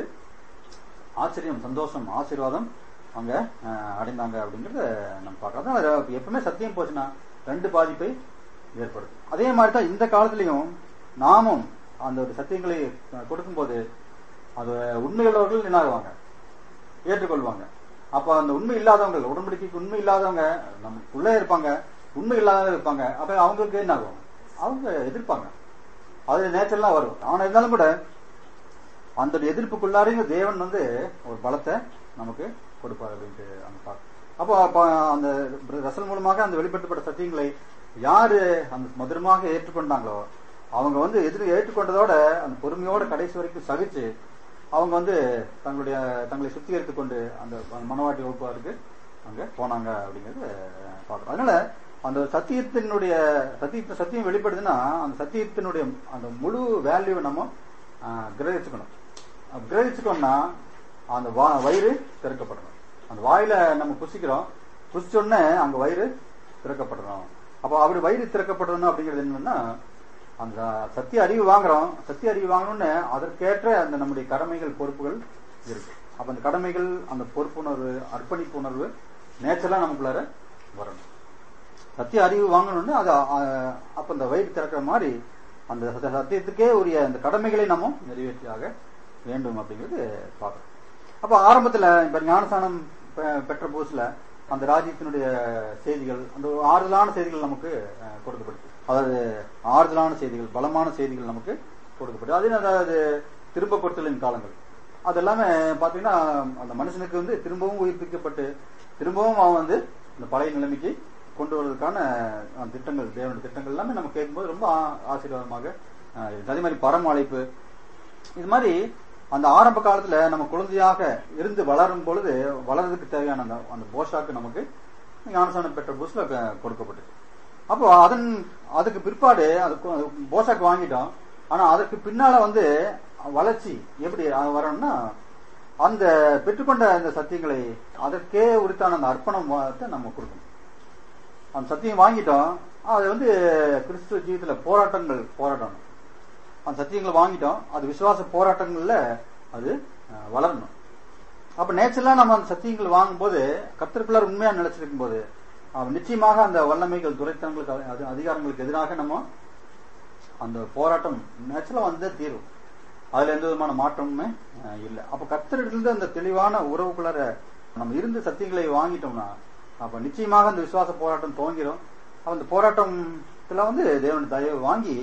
ஆச்சரியம் சந்தோஷம் ஆசீர்வாதம் அங்க அஹ், அடைந்தாங்க அப்படிங்கறத நம்ம பார்க்கலாம் அதனால எப்பவுமே சத்தியம் போச்சுன்னா ரெண்டு பாதிப்பை ஏற்படுத்தும் அதே மாதிரி தான் இந்த காலத்திலையும் நாமும் அந்த ஒரு சத்தியங்களை அஹ், கொடுக்கும்போது அது உண்மையுள்ளவர்கள் என்னாகுவாங்க ஏற்றுக்கொள்வாங்க அப்ப அந்த உண்மை இல்லாதவங்க உடன்படிக்கைக்கு உண்மை இல்லாதவங்க நமக்குள்ளே இருப்பாங்க உண்மை இல்லாதவங்க இருப்பாங்க அப்ப அவங்களுக்கு என்ன ஆகும் அவங்க எதிர்ப்பாங்க அது நேச்சரலா வரும் ஆனா இருந்தாலும் கூட அந்த எதிர்ப்புக்குள்ளாரையும் தேவன் வந்து ஒரு பலத்தை நமக்கு கொடுப்பார் அப்படின்ட்டு அங்க பார்க்க அப்போ அப்ப அந்த ரசல் மூலமாக அந்த வெளிப்படுத்தப்பட்ட சத்தியங்களை யாரு அந்த மதுரமாக ஏற்றுக்கொண்டாங்களோ அவங்க வந்து எதிர் ஏற்றுக்கொண்டதோட அந்த பொறுமையோட கடைசி வரைக்கும் சகிச்சு அவங்க வந்து தங்களுடைய தங்களை சுத்திகரித்துக் கொண்டு அந்த மனவாட்டி வகுப்பாருக்கு அங்க போனாங்க அப்படிங்கறது பார்க்கணும் அதனால அந்த சத்தியத்தினுடைய சத்திய சத்தியம் வெளிப்படுதுன்னா அந்த சத்தியத்தினுடைய அந்த முழு வேல்யூ நம்ம ஆஹ், கிரகிச்சுக்கணும் அப்ப கிரகிச்சுக்கோம்னா அந்த வா- வயிறு திறக்கப்படணும் அந்த வாயில நம்ம புசிக்கிறோம் புசிச்ச உடனே அங்க வயிறு திறக்கப்படணும் அப்போ அப்படி வயிறு திறக்கப்படணும் அப்படிங்கிறது என்னன்னா அந்த சத்திய அறிவு வாங்குறோம் சத்திய அறிவு வாங்கணும்னு அதற்கேற்ற அந்த நம்முடைய கடமைகள் பொறுப்புகள் இருக்கு அப்ப அந்த கடமைகள் அந்த பொறுப்புணர்வு அர்ப்பணிப்பு உணர்வு நேச்சரலா நமக்குள்ளார வரணும் சத்திய அறிவு வாங்கணும்னு அது அஹ், அப்ப இந்த வயிறு திறக்கிற மாதிரி அந்த சத்த- சத்தியத்துக்கே உரிய அந்த கடமைகளை நம்ம நிறைவேற்றியாக வேண்டும் அப்படிங்கிறது பார்க்கணும் அப்ப ஆரம்பத்துல இப்ப ஞானசானம் பெ- பெற்ற புதுசுல அந்த ராஜ்யத்தினுடைய செய்திகள் அந்த ஒரு ஆறுதலான செய்திகள் நமக்கு அஹ், கொடுக்கப்படுது அதாவது ஆறுதலான செய்திகள் பலமான செய்திகள் நமக்கு கொடுக்கப்படுது அது அதாவது திரும்ப கொடுத்தலின் காலங்கள் அது எல்லாமே பாத்தீங்கன்னா அந்த மனுஷனுக்கு வந்து திரும்பவும் உயிர்ப்பிக்கப்பட்டு திரும்பவும் அவன் வந்து இந்த பழைய நிலைமைக்கு கொண்டு வருவதற்கான அஹ், திட்டங்கள் தேவனுடைய திட்டங்கள் எல்லாமே நம்ம கேட்கும்போது ரொம்ப ஆ- ஆசீர்வாதமாக அஹ், இருக்கு. அதே மாதிரி பரம் அழைப்பு இது மாதிரி அந்த ஆரம்ப காலத்துல நம்ம குழந்தையாக இருந்து வளரும் பொழுது வளர்றதுக்கு தேவையான அந்த அந்த போஷாக்கு நமக்கு ஞானசானம் பெற்ற புதுசுல க- கொடுக்கப்பட்டது அப்போ அதன் அதுக்கு பிற்பாடு அது கு- அது போஷாக்கு வாங்கிட்டோம் ஆனா அதற்கு பின்னால வந்து வளர்ச்சி எப்படி அது வரணும்னா அந்த பெற்றுக்கொண்ட அந்த சத்தியங்களை அதற்கே உரித்தான அந்த அர்ப்பணத்தை நம்ம கொடுக்கணும் அந்த சத்தியம் வாங்கிட்டோம் அது வந்து கிறிஸ்துவ ஜீவிதத்துல போராட்டங்கள் போராடணும் அந்த சத்தியங்களை வாங்கிட்டோம் அது விசுவாச போராட்டங்கள்ல அது அஹ், வளரணும் அப்ப நேச்சுரலா நம்ம அந்த சத்தியங்கள் வாங்கும்போது கத்திற்குள்ளார் உண்மையா நினைச்சிருக்கும் போது அவன் நிச்சயமாக அந்த வல்லமைகள் துரைத்தனங்களுக்கு அது அதிகாரங்களுக்கு எதிராக நம்ம அந்த போராட்டம் நேச்சுரலா வந்து தீரும் அதுல எந்த விதமான மாற்றமுமே அஹ், இல்லை அப்ப கத்தரிலிருந்து அந்த தெளிவான உறவுக்குள்ளார நம்ம இருந்து சத்தியங்களை வாங்கிட்டோம்னா அப்ப நிச்சயமாக அந்த விசுவாச போராட்டம் துவங்கிடும் அப்ப அந்த போராட்டத்துல வந்து தேவன் தயவு வாங்கி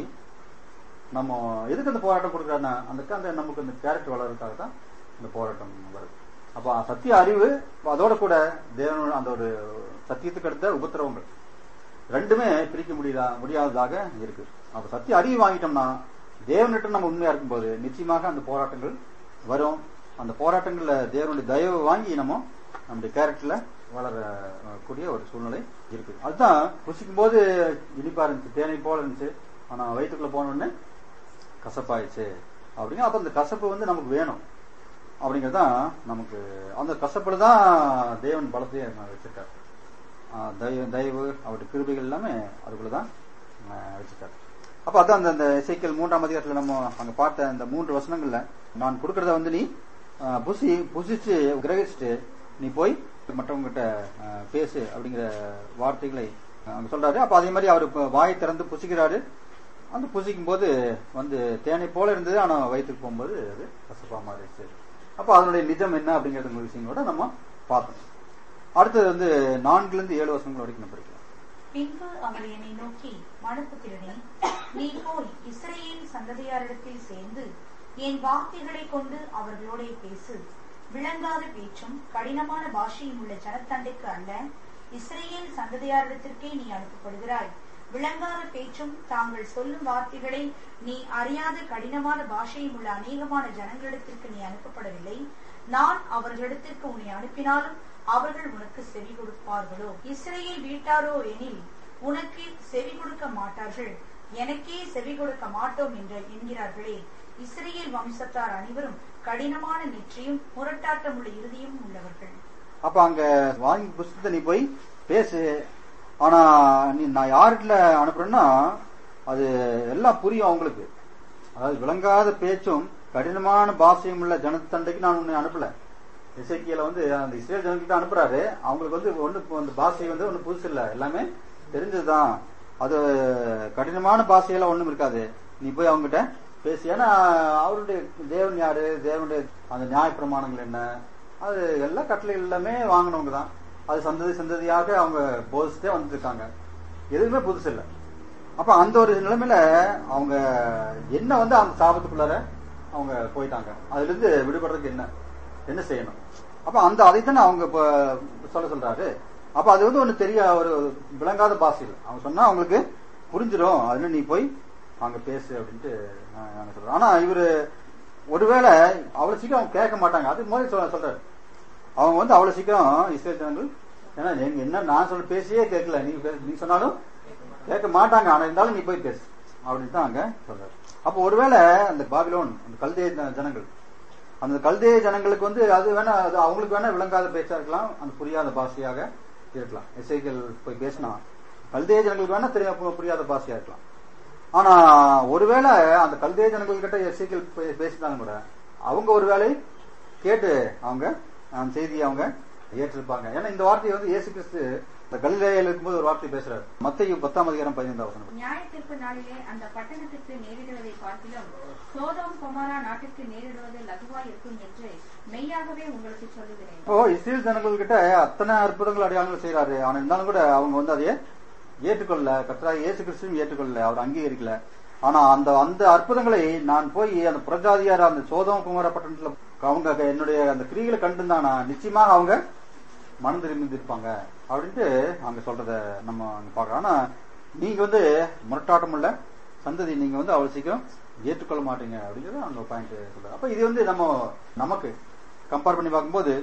நம்ம எதுக்கு அந்த போராட்டம் கொடுக்குறாருன்னா அந்த அந்த நமக்கு அந்த கேரக்டர் வளர்றதுக்காக தான் இந்த போராட்டம் வருது அப்ப சத்திய அறிவு அதோட கூட தேவனோட அந்த ஒரு சத்தியத்துக்கு அடுத்த உபத்திரவங்கள் ரெண்டுமே பிரிக்க முடியல முடியாததாக இருக்கு அப்ப சத்திய அறிவு வாங்கிட்டோம்னா தேவனிட்ட நம்ம உண்மையா இருக்கும்போது நிச்சயமாக அந்த போராட்டங்கள் வரும் அந்த போராட்டங்கள்ல தேவனுடைய தயவு வாங்கி நம்ம நம்முடைய கேரக்டர்ல வளர அஹ், கூடிய ஒரு சூழ்நிலை இருக்கு அதுதான் புசிக்கும் போது இனிப்பா இருந்துச்சு தேனை போல இருந்துச்சு ஆனா வயிற்றுக்குள்ள போன உடனே கசப்பாயிடுச்சு அப்படிங்க அப்ப அந்த கசப்பு வந்து நமக்கு வேணும் அப்படிங்கறதுதான் நமக்கு அந்த கசப்புல தான் தேவன் பலத்தையே வச்சிருக்காரு ஆஹ் தயவு தயவு அவருடைய கிருபைகள் எல்லாமே அதுக்குள்ளதான் ஆஹ் வச்சிருக்காரு அப்ப அதான் அந்த அந்த இசைக்கல் மூன்றாம் அதிகாரத்துல நம்ம அங்க பார்த்த அந்த மூன்று வசனங்கள்ல நான் கொடுக்கறத வந்து நீ ஆஹ் புசி புசிச்சு கிரகிச்சுட்டு நீ போய் மற்றவங்க கிட்ட ஆஹ் பேசு அப்படிங்கிற வார்த்தைகளை அங்க சொல்றாரு அப்ப அதே மாதிரி அவர் இப்ப வாயை திறந்து புசிக்கிறாரு அந்த புசிக்கும் போது வந்து தேனை போல இருந்தது ஆனா வயிற்றுக்கு போகும்போது அது கசப்பா மாறிடுச்சு அப்ப அதனுடைய நிஜம் என்ன அப்படிங்கிற விஷயங்களோட நம்ம பார்த்தோம் அடுத்தது வந்து நான்குல இருந்து ஏழு வருஷங்கள் வரைக்கும் நம்ம படிக்கலாம் பின்பு அவர் என்னை நோக்கி மனுப்புத்திரனே நீ போய் இஸ்ரேல் சந்ததியாரிடத்தில் சேர்ந்து என் வார்த்தைகளை கொண்டு அவர்களோடே பேசு விளங்காத பேச்சும் கடினமான பாஷையும் உள்ள ஜனத்தண்டைக்கு அல்ல இஸ்ரேல் சந்ததியாரிடத்திற்கே நீ அனுப்பப்படுகிறாய் விளங்காத பேச்சும் தாங்கள் சொல்லும் வார்த்தைகளை நீ அறியாத கடினமான பாஷையும் உள்ள அநேகமான ஜனங்களிடத்திற்கு நீ அனுப்பப்படவில்லை நான் அவர்களிடத்திற்கு உன்னை அனுப்பினாலும் அவர்கள் உனக்கு செவி கொடுப்பார்களோ இஸ்ரேல் வீட்டாரோ எனில் உனக்கு செவி கொடுக்க மாட்டார்கள் எனக்கே செவி கொடுக்க மாட்டோம் என்று என்கிறார்களே இஸ்ரேல் வம்சத்தார் அனைவரும் கடினமான நெற்றியும் முரட்டாட்டமுள்ள இறுதியும் உள்ளவர்கள் அப்ப அங்க வாங்கி புஸ்தகத்தை நீ போய் பேசு ஆனா நீ நான் யார்கிட்ட அனுப்புறேன்னா அது எல்லாம் புரியும் அவங்களுக்கு அதாவது விளங்காத பேச்சும் கடினமான பாஷையும் உள்ள ஜனத்தண்டைக்கு நான் உன்னை அனுப்பல இசைக்கியல வந்து அந்த இஸ்ரேல் ஜனங்கிட்ட அனுப்புறாரு அவங்களுக்கு வந்து ஒண்ணு அந்த பாஷை வந்து ஒண்ணு புதுசு இல்ல எல்லாமே தெரிஞ்சதுதான் அது கடினமான பாஷையெல்லாம் ஒண்ணும் இருக்காது நீ போய் அவங்ககிட்ட பேசி ஏன்னா அவருடைய தேவன் யாரு தேவனுடைய அந்த நியாய பிரமாணங்கள் என்ன அது எல்லா கட்டளைகள் எல்லாமே வாங்கினவங்க தான் அது சந்ததி சந்ததியாக அவங்க போதிச்சுட்டே வந்துருக்காங்க எதுவுமே புதுசு இல்லை அப்ப அந்த ஒரு நிலைமையில அவங்க என்ன வந்து அந்த சாபத்துக்குள்ளார அவங்க போயிட்டாங்க அதுல இருந்து விடுபடுறதுக்கு என்ன என்ன செய்யணும் அப்ப அந்த அதைத்தானே அவங்க இப்ப சொல்ல சொல்றாரு அப்ப அது வந்து ஒண்ணு தெரிய ஒரு விளங்காத பாஷையில் அவங்க சொன்னா அவங்களுக்கு புரிஞ்சிடும் அதுல நீ போய் அங்க பேசு அப்படின்ட்டு நான் நாங்க சொல்றோம் ஆனா இவரு ஒருவேளை அவ்வளவு சீக்கிரம் அவங்க கேட்க மாட்டாங்க அது மாதிரி சொல்ல சொல்றாரு அவங்க வந்து அவ்வளவு சீக்கிரம் இஸ்ரேல் ஜனங்கள் ஏன்னா நீங்க என்ன நான் சொல்ல பேசியே கேட்கல நீங்க பே- நீ சொன்னாலும் கேட்க மாட்டாங்க ஆனா இருந்தாலும் நீ போய் பேசு அப்படின்னு தான் அங்க சொல்றாரு அப்போ ஒருவேளை அந்த பாபிலோன் அந்த கல்தே ஜன- ஜனங்கள் அந்த கல்தே ஜனங்களுக்கு வந்து அது வேணா அது அவங்களுக்கு வேணா விளங்காத பேச்சா இருக்கலாம் அந்த புரியாத பாஷையாக இருக்கலாம் இசைகள் போய் பேசினா கல்தே ஜனங்களுக்கு வேணா தெரிய பு- புரியாத பாஷையா இருக்கலாம் ஆனா ஒருவேளை அந்த கல்தே ஜனங்கள் கிட்ட இசைகள் பேசினாலும் கூட அவங்க ஒருவேளை கேட்டு அவங்க அந்த செய்தியை அவங்க ஏற்றிருப்பாங்க ஏன்னா இந்த வார்த்தையை வந்து இயேசு கிறிஸ்து இந்த கலிலேயில் இருக்கும்போது ஒரு வார்த்தை பேசுறாரு மத்தையும் பத்தாம் அதிகாரம் பதினைந்தாம் வசனம் நியாயத்திற்கு நாளிலே அந்த பட்டணத்திற்கு நேரிடுவதை பார்க்கிலும் சோதோம் குமாரா நாட்டிற்கு நேரிடுவது லகுவாய் இருக்கும் என்று மெய்யாகவே உங்களுக்கு சொல்லுகிறேன் இப்போ இஸ்ரேல் ஜனங்கள் கிட்ட அத்தனை அற்புதங்கள் அடையாளங்கள் செய்யறாரு ஆனா இருந்தாலும் கூட அவங்க வந்து அதையே ஏற்றுக்கொள்ள கத்தரா இயேசு கிறிஸ்துவும் ஏற்றுக்கொள்ளல அவர் அங்கீகரிக்கல ஆனா அந்த அந்த அற்புதங்களை நான் போய் அந்த புரஜாதியார் அந்த சோதம் குமார பட்டணத்துல அவங்க என்னுடைய அந்த கிரிகளை கண்டிருந்தானா நிச்சயமாக அவங்க மனம் திரும்பியிருப்பாங்க அப்படின்ட்டு அங்க சொல்றத நம்ம அங்க பாக்குறோம் ஆனா நீங்க வந்து முரட்டாட்டம் உள்ள சந்ததி நீங்க வந்து அவ்வளவு சீக்கிரம் ஏற்றுக்கொள்ள மாட்டீங்க அப்படிங்கறது அங்க பாயிண்ட் சொல்றாரு அப்ப இது வந்து நம்ம நமக்கு கம்பேர் பண்ணி பார்க்கும்போது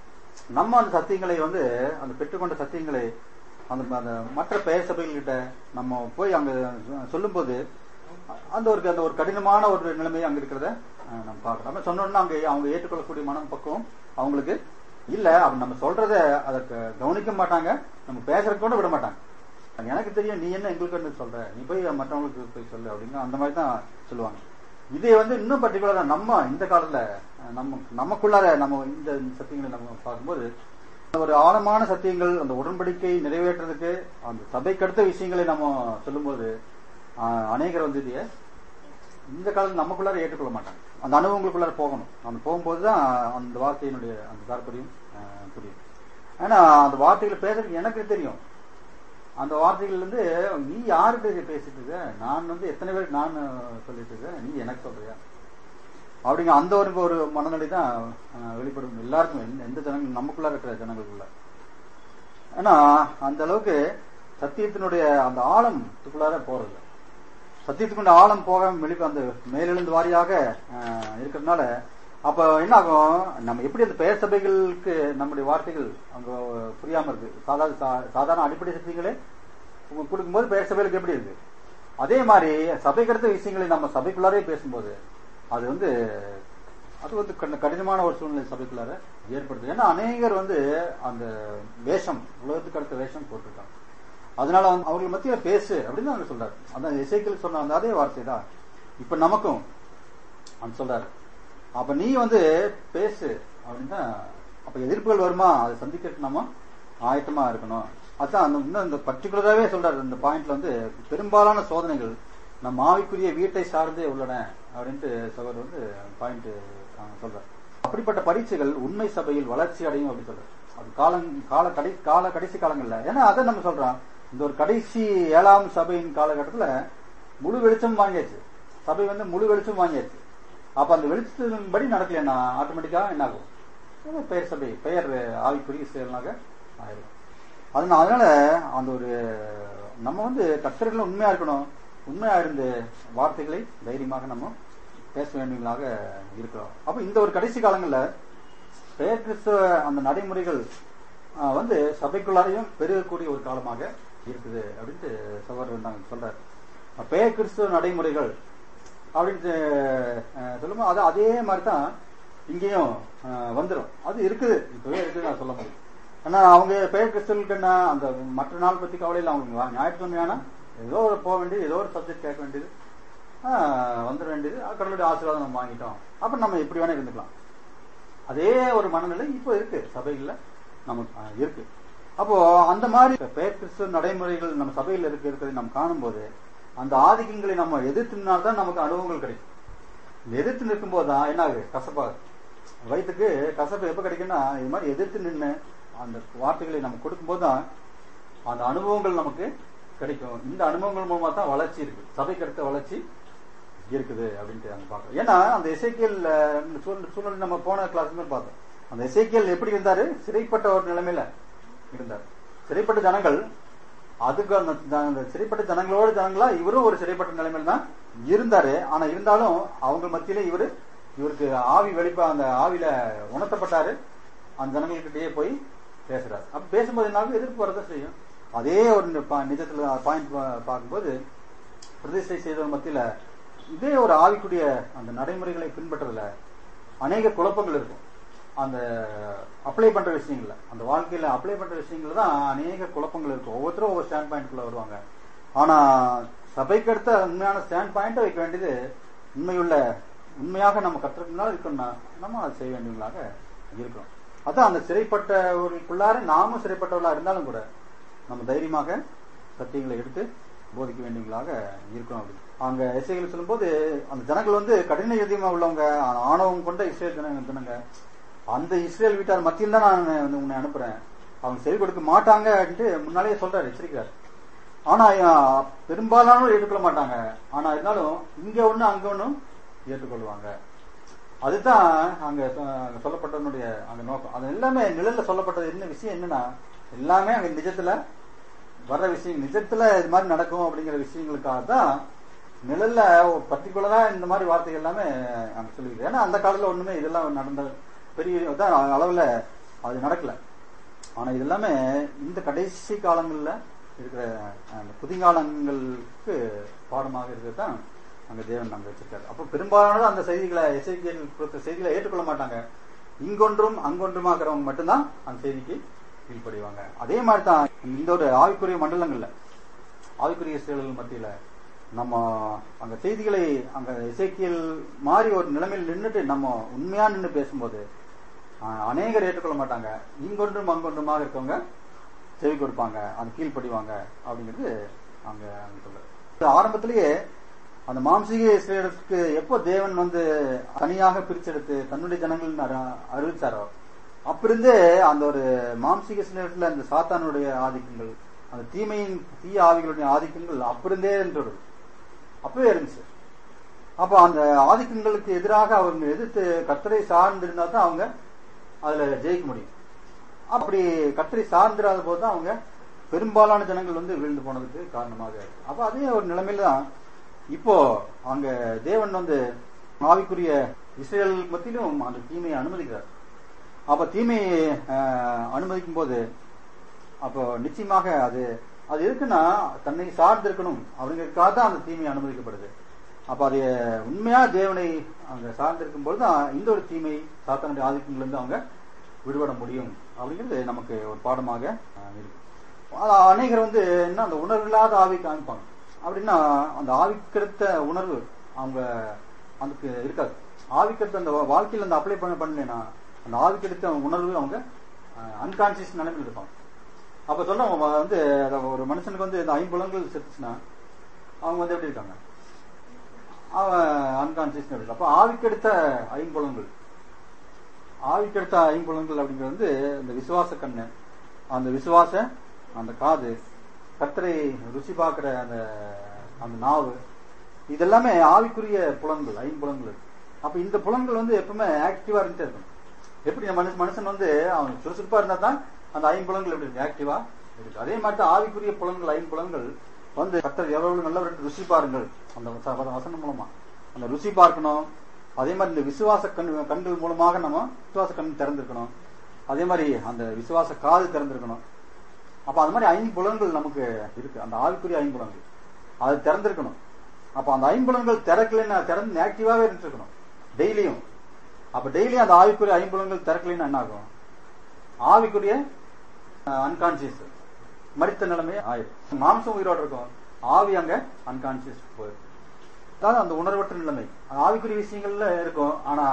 நம்ம அந்த சத்தியங்களை வந்து அந்த பெற்றுக்கொண்ட சத்தியங்களை அந்த அந்த மற்ற பெயர் சபைகள்கிட்ட நம்ம போய் அங்க சொல்லும்போது அந்த ஒரு அந்த ஒரு கடினமான ஒரு நிலைமை அங்க இருக்கிறத அஹ், நம்ம பார்க்கலாம் நம்ம சொன்னோம்னா அங்க அவங்க ஏற்றுக்கொள்ளக்கூடிய மனம் பக்குவம் அவங்களுக்கு இல்ல அப்ப நம்ம சொல்றத அதற்கு கவனிக்க மாட்டாங்க நம்ம பேசுறதுக்கு கூட விட மாட்டாங்க எனக்கு தெரியும் நீ என்ன எங்களுக்கு என்ன சொல்ற நீ போய் மற்றவங்களுக்கு போய் சொல்லு அப்படின்னு அந்த மாதிரி தான் சொல்லுவாங்க இதே வந்து இன்னும் பர்டிகுலரா நம்ம இந்த காலத்துல அஹ், நம்ம நமக்குள்ளார நம்ம இந்த சத்தியங்களை நம்ம பார்க்கும்போது ஒரு ஆழமான சத்தியங்கள் அந்த உடன்படிக்கை நிறைவேற்றுறதுக்கு அந்த சபைக்கு அடுத்த விஷயங்களை நம்ம சொல்லும்போது ஆஹ், அநேகர் வந்து இதைய இந்த காலத்துல நமக்குள்ளார ஏற்றுக்கொள்ள மாட்டாங்க அந்த அனுபவங்களுக்குள்ளார போகணும் அந்த போகும்போது தான் அந்த வார்த்தையினுடைய அந்த தாற்பயம் ஆஹ், புரியும் ஏன்னா அந்த வார்த்தைகளை பேசுறதுக்கு எனக்கு தெரியும் அந்த வார்த்தைகள் வந்து நீ யாருக்கு பேசிட்டு இருக்க நான் வந்து எத்தனை பேருக்கு நான் சொல்லிட்டு இருக்கேன் நீ எனக்கு சொல்றியா அப்படிங்க அந்த ஒரு ஒரு மனநிலை தான் ஆஹ், வெளிப்படும் எல்லாருக்கும் எந்த- எந்த ஜனங்கள் நமக்குள்ள இருக்கிற ஜனங்களுக்குள்ள ஏன்னா அந்த அளவுக்கு சத்தியத்தினுடைய அந்த ஆழத்துக்குள்ளார போறது சத்தியத்துக்குண்ட ஆழம் போக வெளிப்ப அந்த மேலெழுந்து வாரியாக ஆஹ், இருக்கிறதுனால அப்ப என்ன ஆகும் நம்ம எப்படி அந்த பெயர் சபைகளுக்கு நம்முடைய வார்த்தைகள் அங்க புரியாம இருக்கு சாதாரண சா- சாதாரண அடிப்படை சத்தியங்களே உங்க கொடுக்கும்போது பெயர் சபைகளுக்கு எப்படி இருக்கு அதே மாதிரி சபைக்கு அடுத்த விஷயங்களை நம்ம சபைக்குள்ளாரே பேசும்போது அது வந்து அது வந்து கடின- கடினமான ஒரு சூழ்நிலை சபைக்குள்ளார ஏற்படுது ஏன்னா அநேகர் வந்து அந்த வேஷம் உலகத்துக்கு அடுத்த வேஷம் போட்டிருக்காங்க அதனால வந்து அவர்கள் மத்தியில பேசு அப்படின்னு அவங்க சொல்றாரு அந்த இசைக்கில் சொன்ன அந்த அதே வார்த்தை தான் இப்ப நமக்கும் அந்த சொல்றாரு அப்ப நீ வந்து பேசு அப்படின்னா அப்ப எதிர்ப்புகள் வருமா அதை சந்திக்கிறதுக்கு நம்ம ஆயத்தமா இருக்கணும் அதான் அந்த இன்னும் இந்த பர்டிகுலராகவே சொல்றாரு இந்த பாயிண்ட்ல வந்து பெரும்பாலான சோதனைகள் நம் ஆவிக்குரிய வீட்டை சார்ந்தே உள்ளன அப்படின்ட்டு சகோதரர் வந்து பாயிண்ட் சொல்றாரு அப்படிப்பட்ட பரீட்சைகள் உண்மை சபையில் வளர்ச்சி அடையும் அப்படின்னு சொல்றாரு அது காலம் கால கடை கால கடைசி காலங்கள்ல ஏன்னா அதை நம்ம சொல்றோம் இந்த ஒரு கடைசி ஏழாம் சபையின் காலகட்டத்துல முழு வெளிச்சம் வாங்கியாச்சு சபை வந்து முழு வெளிச்சம் வாங்கியாச்சு அப்ப அந்த வெளிச்சத்தின்படி நடக்கலைன்னா ஆட்டோமேட்டிக்கா என்ன ஆகும் அது பெயர் சபை பெயர் ஆவிக்குரிய செயலாக ஆயிடும் அதனால அதனால அந்த ஒரு நம்ம வந்து கத்தர்கள் உண்மையா இருக்கணும் உண்மையா இருந்து வார்த்தைகளை தைரியமாக நம்ம பேச வேண்டியவங்களாக இருக்கிறோம் அப்ப இந்த ஒரு கடைசி காலங்கள்ல பெயர் கிறிஸ்துவ அந்த நடைமுறைகள் ஆஹ், வந்து சபைக்குள்ளாரையும் பெருகக்கூடிய ஒரு காலமாக இருக்குது அப்படின்ட்டு சகோதரர் நாங்க சொல்றாரு பெயர் கிறிஸ்துவ நடைமுறைகள் அப்படின்ட்டு அஹ், சொல்லும்போது அது அதே மாதிரி தான் இங்கேயும் அஹ், வந்துரும் அது இருக்குது இப்பவே இருக்குது நான் சொல்ல முடியும் ஆனா அவங்க பெயர் கிறிஸ்தவர்களுக்கு என்ன அந்த மற்ற நாள் பத்தி கவலையில் அவங்க ஞாயிற்றுக்கிழமையான ஏதோ ஒரு போக வேண்டியது ஏதோ ஒரு சப்ஜெக்ட் கேட்க வேண்டியது ஆஹ், வந்துட வேண்டியது அஹ், கடவுளுடைய ஆசீர்வாதம் நம்ம வாங்கிட்டோம் அப்ப நம்ம இப்படி வேணா இருந்துக்கலாம் அதே ஒரு மனநிலை இப்போ இருக்கு சபைகள்ல நமக்கு அஹ், இருக்கு அப்போ அந்த மாதிரி பெயர் கிறிஸ்துவ நடைமுறைகள் நம்ம சபையில் இருக்கு இருக்கிறதை நம்ம காணும்போது அந்த ஆதிக்கங்களை நம்ம எதிர்த்துனால்தான் தான் நமக்கு அனுபவங்கள் கிடைக்கும் இந்த எதிர்த்து நிற்கும் போது தான் என்ன ஆகுது கசப்பாகுது வயிற்றுக்கு கசப்பு எப்ப கிடைக்கும்னா இது மாதிரி எதிர்த்து நின்று அந்த வார்த்தைகளை நம்ம கொடுக்கும்போது தான் அந்த அனுபவங்கள் நமக்கு கிடைக்கும் இந்த அனுபவங்கள் மூலமா தான் வளர்ச்சி இருக்கு சபைக்கு அடுத்த வளர்ச்சி இருக்குது அப்படின்ட்டு அங்க பார்க்கறோம் ஏன்னா அந்த இசைக்கியல் சூழ்நிலை நம்ம போன கிளாஸ் பார்த்தோம் அந்த இசைக்கியல் எப்படி இருந்தாரு சிறைப்பட்ட ஒரு நிலைமையில இருந்தார் சிறைப்பட்ட ஜனங்கள் அதுக்கு அந்த ஜ- அந்த சிறைப்பட்ட ஜனங்களோட ஜனங்களா இவரும் ஒரு சிறைப்பட்ட நிலைமையில தான் இருந்தாரு ஆனா இருந்தாலும் அவங்க மத்தியில இவரு இவருக்கு ஆவி வெளிப்பா அந்த ஆவியில உணர்த்தப்பட்டாரு அந்த ஜனங்கள்கிட்டயே போய் பேசுறாரு அப்ப பேசும்போது என்ன ஆகும்? எதிர்ப்பு வரதான் செய்யும் அதே ஒரு நி- பா- நிஜத்துல பாயிண்ட் பார்க்கும்போது பிரதிஷ்டை செய்தவர் மத்தியில இதே ஒரு ஆவிக்குரிய அந்த நடைமுறைகளை பின்பற்றதுல அநேக குழப்பங்கள் இருக்கும் அந்த அப்ளை பண்ற விஷயங்கள்ல அந்த வாழ்க்கையில அப்ளை பண்ற விஷயங்கள்ல தான் அநேக குழப்பங்கள் இருக்கும் ஒவ்வொருத்தரும் ஒவ்வொரு ஸ்டாண்ட் பாயிண்ட்குள்ள வருவாங்க ஆனா சபைக்கு அடுத்த உண்மையான ஸ்டாண்ட் பாயிண்ட் வைக்க வேண்டியது உண்மையுள்ள உண்மையாக நம்ம கற்றுக்கணும்னா இருக்கணும்னா நம்ம அதை செய்ய வேண்டியவங்களாக இருக்கிறோம் அதான் அந்த சிறைப்பட்டவர்களுக்குள்ளார நாமும் சிறைப்பட்டவர்களா இருந்தாலும் கூட நம்ம தைரியமாக சத்தியங்களை எடுத்து போதிக்க வேண்டியவங்களாக இருக்கணும் அப்படி அங்க இசைகள் சொல்லும்போது அந்த ஜனங்கள் வந்து கடின இதயமா உள்ளவங்க ஆணவம் கொண்ட இஸ்ரேல் ஜனங்க ஜனங்க அந்த இஸ்ரேல் வீட்டார் மத்தியில் தான் நான் வந்து உன்னை அனுப்புறேன் அவங்க செவி கொடுக்க மாட்டாங்க அப்படின்ட்டு முன்னாலேயே சொல்றாரு எச்சரிக்கிறார் ஆனா அஹ், பெரும்பாலானோர் ஏற்றுக்கொள்ள மாட்டாங்க ஆனா இருந்தாலும் இங்க ஒண்ணு அங்க ஒண்ணும் ஏற்றுக்கொள்வாங்க அதுதான் அங்க சொ- அங்க சொல்லப்பட்டவனுடைய அங்க நோக்கம் அது எல்லாமே நிழல்ல சொல்லப்பட்டது என்ன விஷயம் என்னன்னா எல்லாமே அங்க நிஜத்துல வர்ற விஷயம் நிஜத்துல இது மாதிரி நடக்கும் அப்படிங்கிற விஷயங்களுக்காக தான் நிழல்ல பர்டிகுலரா இந்த மாதிரி வார்த்தைகள் எல்லாமே அங்க சொல்லிருக்கு ஏன்னா அந்த காலத்துல ஒண்ணுமே இதெல்லாம் நடந்த பெரிய தான் அளவுல அது நடக்கல ஆனா இது எல்லாமே இந்த கடைசி காலங்கள்ல இருக்கிற அந்த புதிங்காலங்களுக்கு பாடமாக இருக்கிறது தான் அங்க தேவன் அங்க வச்சிருக்காரு அப்போ பெரும்பாலானது அந்த செய்திகளை எசைக்கியல் கொடுத்த செய்திகளை ஏற்றுக்கொள்ள மாட்டாங்க இங்கொன்றும் அங்கொன்றுமாக்குறவங்க மட்டும்தான் அந்த செய்திக்கு கீழ்ப்படிவாங்க அதே மாதிரி தான் இந்த ஒரு ஆவிக்குரிய மண்டலங்கள்ல ஆவிக்குரிய செயல்கள் மத்தியில நம்ம அங்க செய்திகளை அங்க இசைக்கியல் மாதிரி ஒரு நிலைமையில் நின்றுட்டு நம்ம உண்மையா நின்று பேசும்போது ஆஹ், அநேகர் ஏற்றுக்கொள்ள மாட்டாங்க இங்கொன்றும் அங்கொன்றுமாக இருக்கவங்க செவி கொடுப்பாங்க அந்த கீழ்ப்படிவாங்க அப்படிங்கிறது அங்க அங்க சொல்ல ஆரம்பத்திலேயே அந்த மாம்சீக இஸ்ரேலுக்கு எப்போ தேவன் வந்து தனியாக பிரிச்செடுத்து தன்னுடைய ஜனங்கள் அற- அறிவிச்சாரோ அப்பிருந்தே அந்த ஒரு மாம்சீக இஸ்ரேலத்துல அந்த சாத்தானுடைய ஆதிக்கங்கள் அந்த தீமையின் தீய ஆவிகளுடைய ஆதிக்கங்கள் அப்பிருந்தே இருந்தது அப்பவே இருந்துச்சு அப்போ அந்த ஆதிக்கங்களுக்கு எதிராக அவங்க எதிர்த்து கத்தரை சார்ந்து இருந்தா தான் அவங்க அதுல ஜெயிக்க முடியும் அப்படி கத்தரை சார்ந்திராத போது தான் அவங்க பெரும்பாலான ஜனங்கள் வந்து விழுந்து போனதுக்கு காரணமாக இருக்கு. அப்ப அதே ஒரு நிலைமையில தான் இப்போ அங்க தேவன் வந்து ஆவிக்குரிய இஸ்ரேல் மத்தியிலும் அந்த தீமையை அனுமதிக்கிறார் அப்ப தீமையை ஆஹ், அனுமதிக்கும் போது அப்போ நிச்சயமாக அது அது எதுக்குன்னா தன்னை சார்ந்து இருக்கணும் அப்படிங்கிறதுக்காக தான் அந்த தீமை அனுமதிக்கப்படுது அப்ப அது உண்மையா தேவனை அங்க சார்ந்திருக்கும் போது தான் இந்த ஒரு தீமை சாத்தானுடைய ஆதிக்கங்களிலிருந்து அவங்க விடுபட முடியும் அப்படிங்கிறது நமக்கு ஒரு பாடமாக ஆஹ், இருக்கு அது அநேகர் வந்து என்ன அந்த உணர்வு இல்லாத ஆவி காமிப்பாங்க அப்படின்னா அந்த ஆவிக்கெடுத்த உணர்வு அவங்க அதுக்கு இருக்காது ஆவிக்கெடுத்த அந்த வா- வாழ்க்கையில அந்த அப்ளை பண்ண பண்ணலைன்னா அந்த ஆவிக்கெடுத்த உணர்வு அவங்க அன்கான்சியஸ் நிலைமையில் இருப்பாங்க அப்ப சொன்ன வந்து அத ஒரு மனுஷனுக்கு வந்து இந்த ஐம்புலங்கள் செத்துச்சுன்னா அவங்க வந்து எப்படி இருக்காங்க அவன் அன்கான்சியஸ் இருக்கு அப்ப ஆவிக்கெடுத்த ஐம்புலங்கள் ஆவிக்கெடுத்த ஐம்புலங்கள் அப்படிங்கிறது வந்து இந்த விசுவாச கண்ணு அந்த விசுவாச அந்த காது கத்தரை ருசி பார்க்கிற அந்த அந்த நாவு இதெல்லாமே ஆவிக்குரிய புலன்கள் ஐம்புலன்கள் அப்ப இந்த புலன்கள் வந்து எப்பவுமே ஆக்டிவா இருந்துட்டே இருக்கணும் எப்படி நம்ம மனுஷன் மனுஷன் வந்து அவன் சுறுசுறுப்பா இருந்தா தான் அந்த ஐம்புலன்கள் எப்படி இருக்கு ஆக்டிவா இருக்கு அதே மாதிரி தான் ஆவிக்குரிய புலன்கள் ஐம்புலன்கள் வந்து கத்தர் எவ்வளவு நல்லவர் என்று ருசி பாருங்கள் அந்த வச- வச- வசனம் மூலமா அந்த ருசி பார்க்கணும் அதே மாதிரி இந்த விசுவாச கண் கண்கள் மூலமாக நம்ம விசுவாச கண் திறந்திருக்கணும் அதே மாதிரி அந்த விசுவாச காது திறந்திருக்கணும் அப்ப அந்த மாதிரி ஐம்புலன்கள் நமக்கு இருக்கு அந்த ஆவிக்குரிய ஐம்புலன்கள் அது திறந்திருக்கணும் அப்ப அந்த ஐம்புலன்கள் திறக்கலைன்னா திறந்து ஆக்டிவாவே இருந்துருக்கணும் டெய்லியும் அப்ப டெய்லியும் அந்த ஆவிக்குரிய ஐம்புலன்கள் திறக்கலைன்னா என்ன ஆகும் ஆவிக்குரிய அன்கான்சியஸ் மரித்த நிலைமை ஆயிடும் மாம்சம் உயிரோட இருக்கும் ஆவி அங்க அன்கான்சியஸ் போயிடும் அதாவது அந்த உணர்வற்ற நிலைமை அது ஆவிக்குரிய விஷயங்கள்ல இருக்கும் ஆனா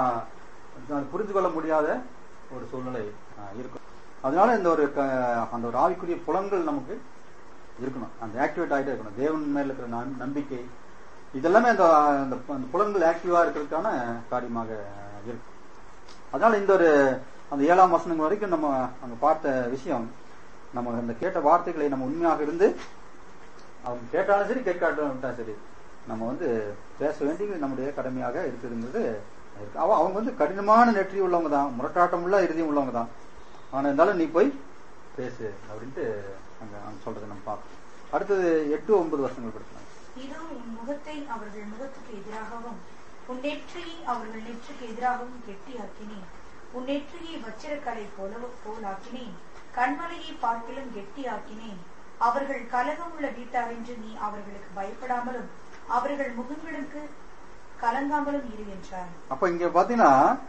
அது புரிந்து கொள்ள முடியாத ஒரு சூழ்நிலை ஆஹ், இருக்கும் அதனால இந்த ஒரு க- அந்த ஒரு ஆவிக்குரிய புலன்கள் நமக்கு இருக்கணும் அந்த ஆக்டிவேட் ஆகிட்டே இருக்கணும் தேவன் மேல இருக்கிற நம்- நம்பிக்கை இதெல்லாமே அந்த அந்த பு- அந்த புலன்கள் ஆக்டிவா இருக்கிறதுக்கான காரியமாக இருக்கு அதனால இந்த ஒரு அந்த ஏழாம் வசனங்கள் வரைக்கும் நம்ம அங்க பார்த்த விஷயம் நம்ம அந்த கேட்ட வார்த்தைகளை நம்ம உண்மையாக இருந்து அவங்க கேட்டாலும் சரி கேட்காட்டாலும் சரி நம்ம வந்து பேச வேண்டியது நம்முடைய கடமையாக இருக்குதுங்கிறது இருக்கு அவ- அவங்க வந்து கடினமான நெற்றி உள்ளவங்க தான் முரட்டாட்டம் உள்ள இறுதியும் உள்ளவங்க தான் ஆனா இருந்தாலும் நீ போய் பேசு அப்படின்ட்டு அங்க அங்க சொல்றதை நம்ம பார்ப்போம் அடுத்தது எட்டு ஒன்பது வருஷங்கள் படிக்கலாம் இதோ உன் முகத்தை அவர்கள் முகத்துக்கு எதிராகவும் உன் நெற்றியை அவர்கள் நெற்றிக்கு எதிராகவும் கெட்டியாக்கினேன் உன் நெற்றியை வச்சிரக்கலை போல போலாக்கினேன் கண்மலையை பார்க்கிலும் கெட்டியாக்கினேன் அவர்கள் கலகம் உள்ள வீட்டாரென்று நீ அவர்களுக்கு பயப்படாமலும் அவர்கள் முகங்களுக்கு கலங்காமலும் இரு என்றார் அப்ப இங்க பாத்தீங்கன்னா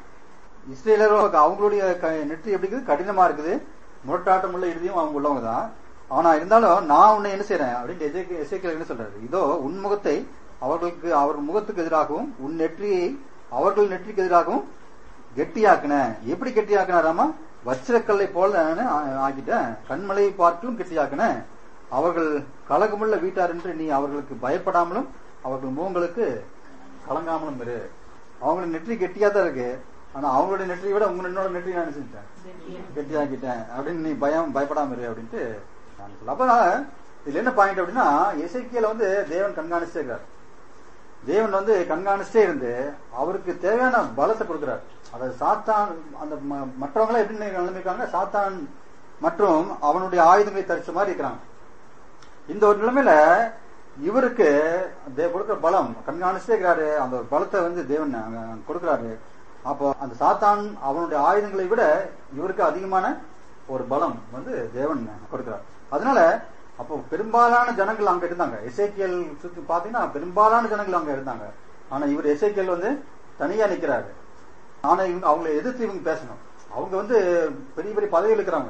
இஸ்ரேலர் அவங்களுடைய க- நெற்றி எப்படி இருக்குது கடினமா இருக்குது முரட்டாட்டம் உள்ள இறுதியும் அவங்க உள்ளவங்க தான் ஆனா இருந்தாலும் நான் உன்னை என்ன செய்யறேன் அப்படின்னு எசேக்கியேல் எசேக்கியேல் என்ன சொல்றாரு இதோ உன் முகத்தை அவர்களுக்கு அவர் முகத்துக்கு எதிராகவும் உன் நெற்றியை அவர்கள் நெற்றிக்கு எதிராகவும் கெட்டியாக்குன எப்படி கெட்டியாக்குனாராமா வச்சிரக்கல்லை போல நான் ஆ- ஆக்கிட்டேன் கண்மலையை பார்க்கலும் கெட்டியாக்குன அவர்கள் கலகமுள்ள வீட்டார் என்று நீ அவர்களுக்கு பயப்படாமலும் அவர்கள் முகங்களுக்கு கலங்காமலும் இரு அவங்களோட நெற்றி கெட்டியா தான் இருக்கு ஆனா அவங்களுடைய நெற்றியை விட உங்க என்னோட நெற்றி நான் செஞ்சேன் கெட்டியாக்கிட்டேன் அப்படின்னு நீ பயம் பயப்படாம இரு அப்படின்ட்டு நான் சொல்ல அப்ப இதுல என்ன பாயிண்ட் அப்படின்னா இசைக்கியல வந்து தேவன் கண்காணிச்சே இருக்கார் தேவன் வந்து கண்காணிச்சே இருந்து அவருக்கு தேவையான பலத்தை கொடுக்கிறார் அதாவது சாத்தான் அந்த ம- மற்றவங்கள எப்படி நிலைமைக்காங்க சாத்தான் மற்றும் அவனுடைய ஆயுதங்களை தரிச்ச மாதிரி இருக்கிறாங்க இந்த ஒரு நிலைமையில இவருக்கு தே- கொடுக்கிற பலம் கண்காணிச்சே இருக்கிறாரு அந்த ஒரு பலத்தை வந்து தேவன் அங்க கொடுக்கிறாரு அப்போ அந்த சாத்தான் அவனுடைய ஆயுதங்களை விட இவருக்கு அதிகமான ஒரு பலம் வந்து தேவன் கொடுக்கிறார் அதனால அப்போ பெரும்பாலான ஜனங்கள் அங்க இருந்தாங்க எசேக்கியல் சுத்தி பாத்தீங்கன்னா பெரும்பாலான ஜனங்கள் அங்க இருந்தாங்க ஆனா இவர் எசேக்கியல் வந்து தனியா நிக்கிறாரு ஆனா இவங்க அவங்களை எதிர்த்து இவங்க பேசணும் அவங்க வந்து பெரிய பெரிய பதவியில் இருக்கிறாங்க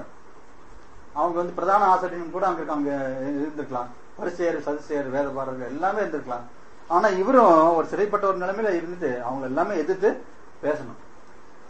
அவங்க வந்து பிரதான ஆசிரியர்கள் கூட அங்க இருக்காங்க இருந்திருக்கலாம் பரிசெயர் சதுசெயர் வேதபாரர்கள் எல்லாமே இருந்திருக்கலாம் ஆனா இவரும் ஒரு சிறைப்பட்ட ஒரு நிலைமையில இருந்துட்டு அவங்க எல்லாமே எதிர்த்து பேசணும்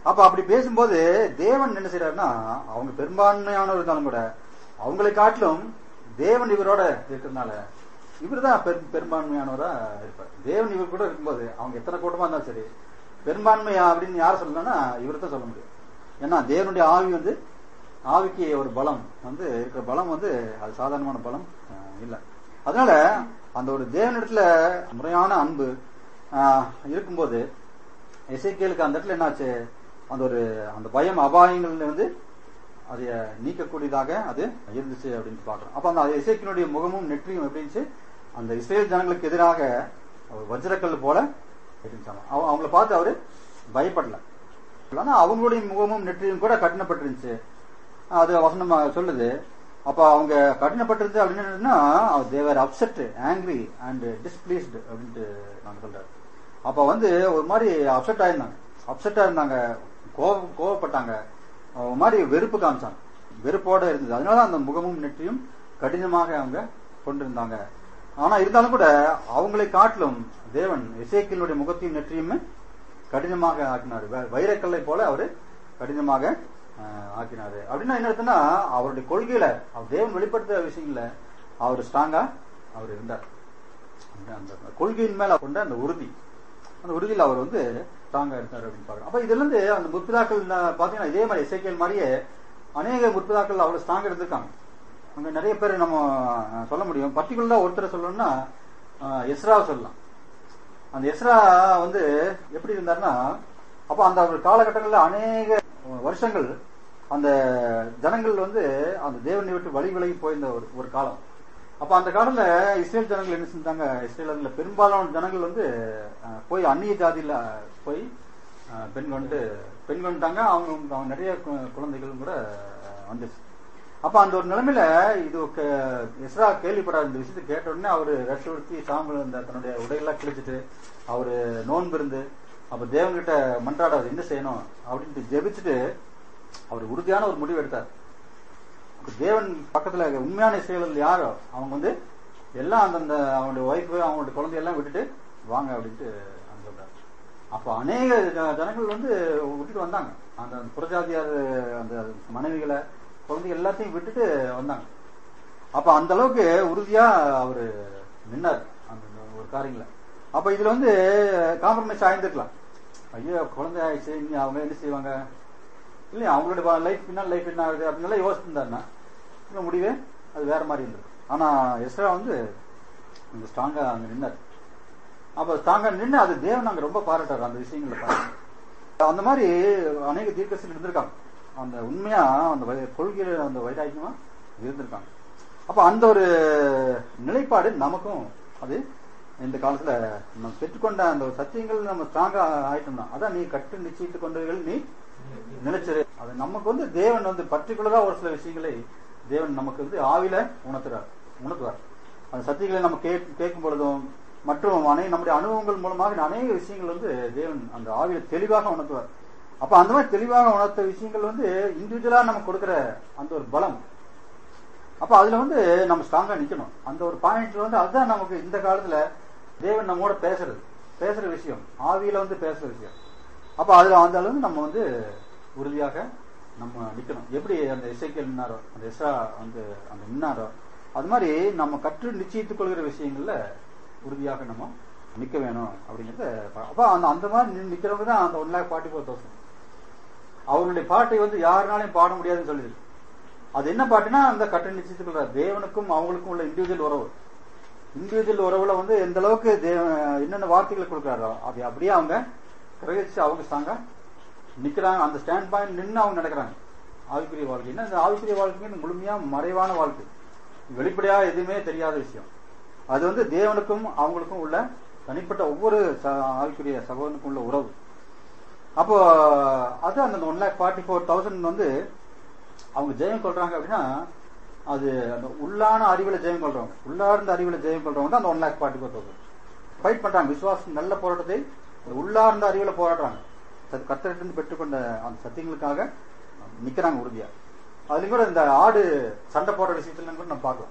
அப்ப அப்படி பேசும்போது தேவன் என்ன செய்யறாருன்னா அவங்க பெரும்பான்மையானவர் இருந்தாலும் கூட அவங்களை காட்டிலும் தேவன் இவரோட இருக்கிறதுனால இவர் தான் பெரும்பான்மையானவரா இருப்பார் தேவன் இவர் கூட இருக்கும்போது அவங்க எத்தனை கூட்டமா இருந்தாலும் சரி பெரும்பான்மையா அப்படின்னு யார் சொல்லணும்னா இவர் தான் சொல்ல முடியும் ஏன்னா தேவனுடைய ஆவி வந்து ஆவிக்கு ஒரு பலம் வந்து இருக்கிற பலம் வந்து அது சாதாரணமான பலம் அஹ், இல்ல அதனால அந்த ஒரு தேவனிடத்துல முறையான அன்பு ஆஹ், இருக்கும்போது எசைக்கேலுக்கு அந்த இடத்துல என்னாச்சு அந்த ஒரு அந்த பயம் அபாயங்கள்ல வந்து அதை நீக்கக்கூடியதாக அது இருந்துச்சு அப்படின்னு பாக்குறோம் அப்ப அந்த இசைக்கினுடைய முகமும் நெற்றியும் எப்படி இருந்துச்சு அந்த இஸ்ரேல் ஜனங்களுக்கு எதிராக ஒரு வஜ்ரக்கல் போல இருந்துச்சாங்க அவ- அவங்கள பார்த்து அவரு பயப்படல ஆனா அவங்களுடைய முகமும் நெற்றியும் கூட கடினப்பட்டிருந்துச்சு அது வசனம் சொல்லுது அப்ப அவங்க கடினப்பட்டிருந்து அப்படின்னு என்னன்னா they were upset angry and displeased அப்படின்ட்டு நான் சொல்றாரு அப்ப வந்து ஒரு மாதிரி அப்செட் ஆயிருந்தாங்க அப்செட்டா இருந்தாங்க கோவ கோவப்பட்டாங்க ஒரு மாதிரி வெறுப்பு காமிச்சாங்க வெறுப்போட இருந்தது அதனால அந்த முகமும் நெற்றியும் கடினமாக அவங்க கொண்டிருந்தாங்க ஆனா இருந்தாலும் கூட அவங்களை காட்டிலும் தேவன் இசைக்கினுடைய முகத்தையும் நெற்றியுமே கடினமாக ஆக்கினாரு வ- வைரக்கல்லை போல அவரு கடினமாக ஆஹ், ஆக்கினாரு அப்படின்னா என்ன அர்த்தம்னா அவருடைய கொள்கையில அவர் தேவன் வெளிப்படுத்த விஷயங்கள அவர் ஸ்ட்ராங்கா அவர் இருந்தார் அந்த அந்த கொள்கையின் மேல கொண்ட அந்த உறுதி அந்த உறுதியில் அவர் வந்து ஸ்ட்ராங்கா இருந்தார் அப்படின்னு பாக்குறோம் அப்ப இதுல இருந்து அந்த முற்பிதாக்கள் நான் பாத்தீங்கன்னா இதே மாதிரி இசைக்கியல் மாதிரியே அநேக முற்பிதாக்கள் அவ்வளவு ஸ்ட்ராங்கா இருந்திருக்காங்க அங்க நிறைய பேர் நம்ம அஹ், சொல்ல முடியும் பர்டிகுலரா ஒருத்தரை சொல்லணும்னா அஹ், எஸ்ராவை சொல்லலாம் அந்த எஸ்ரா வந்து எப்படி இருந்தாருன்னா அப்ப அந்த ஒரு காலகட்டங்கள்ல அநேக வருஷங்கள் அந்த ஜனங்கள் வந்து அந்த தேவனை விட்டு வழி விலகி போயிருந்த ஒரு ஒரு காலம் அப்ப அந்த காலத்துல இஸ்ரேல் ஜனங்கள் என்ன செஞ்சாங்க இஸ்ரேல பெரும்பாலான ஜனங்கள் வந்து அஹ், போய் அந்நிய ஜாதியில போய் அஹ், பெண் கொண்டு பெண் கொண்டுட்டாங்க அவங்க அவங்க நிறைய கு- குழந்தைகளும் கூட அஹ், வந்துச்சு அப்ப அந்த ஒரு நிலைமையில இது க- எஸ்ரா கேள்விப்படாத இந்த விஷயத்தை கேட்ட உடனே அவரு ரஷ்வர்த்தி சாம்பல் அந்த தன்னுடைய உடையெல்லாம் கிழிச்சிட்டு அவரு நோன்பு இருந்து அப்ப தேவன்கிட்ட மன்றாட என்ன செய்யணும் அப்படின்ட்டு ஜெபிச்சுட்டு அவர் உறுதியான ஒரு முடிவு எடுத்தார் அப்ப தேவன் பக்கத்துல உண்மையான செயலர்கள் யாரோ அவங்க வந்து எல்லாம் அந்தந்த அவங்களுடைய ஒய்ஃபு அவங்களுடைய குழந்தையெல்லாம் விட்டுட்டு வாங்க அப்படின்ட்டு அவங்க சொல்றாரு அப்ப அநேக ஜ- ஜனங்கள் வந்து விட்டுட்டு வந்தாங்க அந்த புறஜாதியார் அந்த மனைவிகளை குழந்தைகள் எல்லாத்தையும் விட்டுட்டு வந்தாங்க அப்ப அந்த அளவுக்கு உறுதியா அவரு நின்னார் அந்த ஒரு காரியங்கள அப்ப இதுல வந்து காம்ப்ரமைஸ் ஆயிருந்துக்கலாம் ஐயோ குழந்தை ஆயிடுச்சு இனி அவங்க என்ன செய்வாங்க இல்லையா அவங்களோட லைஃப் பின்னால் லைஃப் என்ன ஆகுது அப்படின்னு யோசிச்சிருந்தாருன்னா இந்த முடிவே அது வேற மாதிரி இருந்தது ஆனா எஸ்ரா வந்து கொஞ்சம் ஸ்ட்ராங்கா அங்க நின்னார் அப்ப ஸ்ட்ராங்கா நின்று அது தேவன் அங்க ரொம்ப பாராட்டாரு அந்த விஷயங்களை பாராட்டு அந்த மாதிரி அநேக தீர்க்கசில் இருந்திருக்காங்க அந்த உண்மையா அந்த வை- கொள்கையில அந்த வைராக்கியமா இருந்திருக்காங்க அப்ப அந்த ஒரு நிலைப்பாடு நமக்கும் அது இந்த காலத்துல நம்ம பெற்றுக்கொண்ட அந்த ஒரு சத்தியங்கள் நம்ம ஸ்ட்ராங்கா ஆயிட்டோம்னா அதான் நீ கட்டு நிச்சயித்து கொண்டவர்கள் நீ நினைச்சிரு அது நமக்கு வந்து தேவன் வந்து பர்டிகுலரா ஒரு சில விஷயங்களை தேவன் நமக்கு வந்து ஆவில உணர்த்துறார் உணர்த்துவார் அந்த சத்தியங்களை நம்ம கேட்- கேட்கும் பொழுதும் மற்றும் அநேக நம்முடைய அனுபவங்கள் மூலமாக அநேக விஷயங்கள் வந்து தேவன் அந்த ஆவியில தெளிவாக உணர்த்துவார் அப்ப அந்த மாதிரி தெளிவாக உணர்த்த விஷயங்கள் வந்து இண்டிவிஜுவலா நமக்கு கொடுக்கிற அந்த ஒரு பலம் அப்ப அதுல வந்து நம்ம ஸ்ட்ராங்கா நிக்கணும் அந்த ஒரு பாயிண்ட்ல வந்து அதுதான் நமக்கு இந்த காலத்துல தேவன் நம்மோட பேசுறது பேசுற விஷயம் ஆவியில வந்து பேசுற விஷயம் அப்ப அதுல அந்த அளவு நம்ம வந்து உறுதியாக நம்ம நிக்கணும் எப்படி அந்த இசைக்கல் நின்னாரோ அந்த எஸ்ரா வந்து அந்த நின்னாரோ அது மாதிரி நம்ம கற்று நிச்சயித்துக் கொள்கிற விஷயங்கள்ல உறுதியாக நம்ம நிக்க வேணும் அப்படிங்கறத பா- அப்ப அந்த அந்த மாதிரி நி- நிக்கிறவங்க தான் அந்த one lakh forty four thousand அவருடைய பாட்டை வந்து யாருனாலையும் பாட முடியாதுன்னு சொல்லியிருக்கு அது என்ன பாட்டுனா அந்த கட்டு நிச்சயத்துக்கு உள்ள தேவனுக்கும் அவங்களுக்கும் உள்ள இண்டிவிஜுவல் உறவு இண்டிவிஜுவல் உறவுல வந்து எந்த அளவுக்கு தேவ என்னென்ன வார்த்தைகளை கொடுக்குறாரோ அது அப்படியே அவங்க கிரகிச்சு அவங்க ஸ்ட்ராங்கா நிக்கிறாங்க அந்த ஸ்டாண்ட் பாயிண்ட் நின்று அவங்க நடக்கிறாங்க ஆவிக்குரிய வாழ்க்கை என்ன இந்த ஆவிக்குரிய வாழ்க்கைன்னு முழுமையா மறைவான வாழ்க்கை வெளிப்படையா எதுவுமே தெரியாத விஷயம் அது வந்து தேவனுக்கும் அவங்களுக்கும் உள்ள தனிப்பட்ட ஒவ்வொரு ச- ஆவிக்குரிய சகோதரனுக்கும் உள்ள உறவு அப்போ அது அந்த one lakh forty four thousand வந்து அவங்க ஜெயம் கொள்றாங்க அப்படின்னா அது அந்த உள்ளான அறிவுல ஜெயம் கொள்றவங்க உள்ளார்ந்த அறிவுல ஜெயம் கொள்றவங்க தான் அந்த one lakh forty four thousand fight பண்றாங்க விசுவாசம் நல்ல போராட்டத்தை அந்த உள்ளார்ந்த அறிவுல போராடுறாங்க கத்தரிட்டு பெற்றுக்கொண்ட அந்த சத்தியங்களுக்காக நிக்கிறாங்க உறுதியா அதுலயும் கூட இந்த ஆடு சண்டை போடுற விஷயத்துல கூட நம்ம பார்க்கலாம்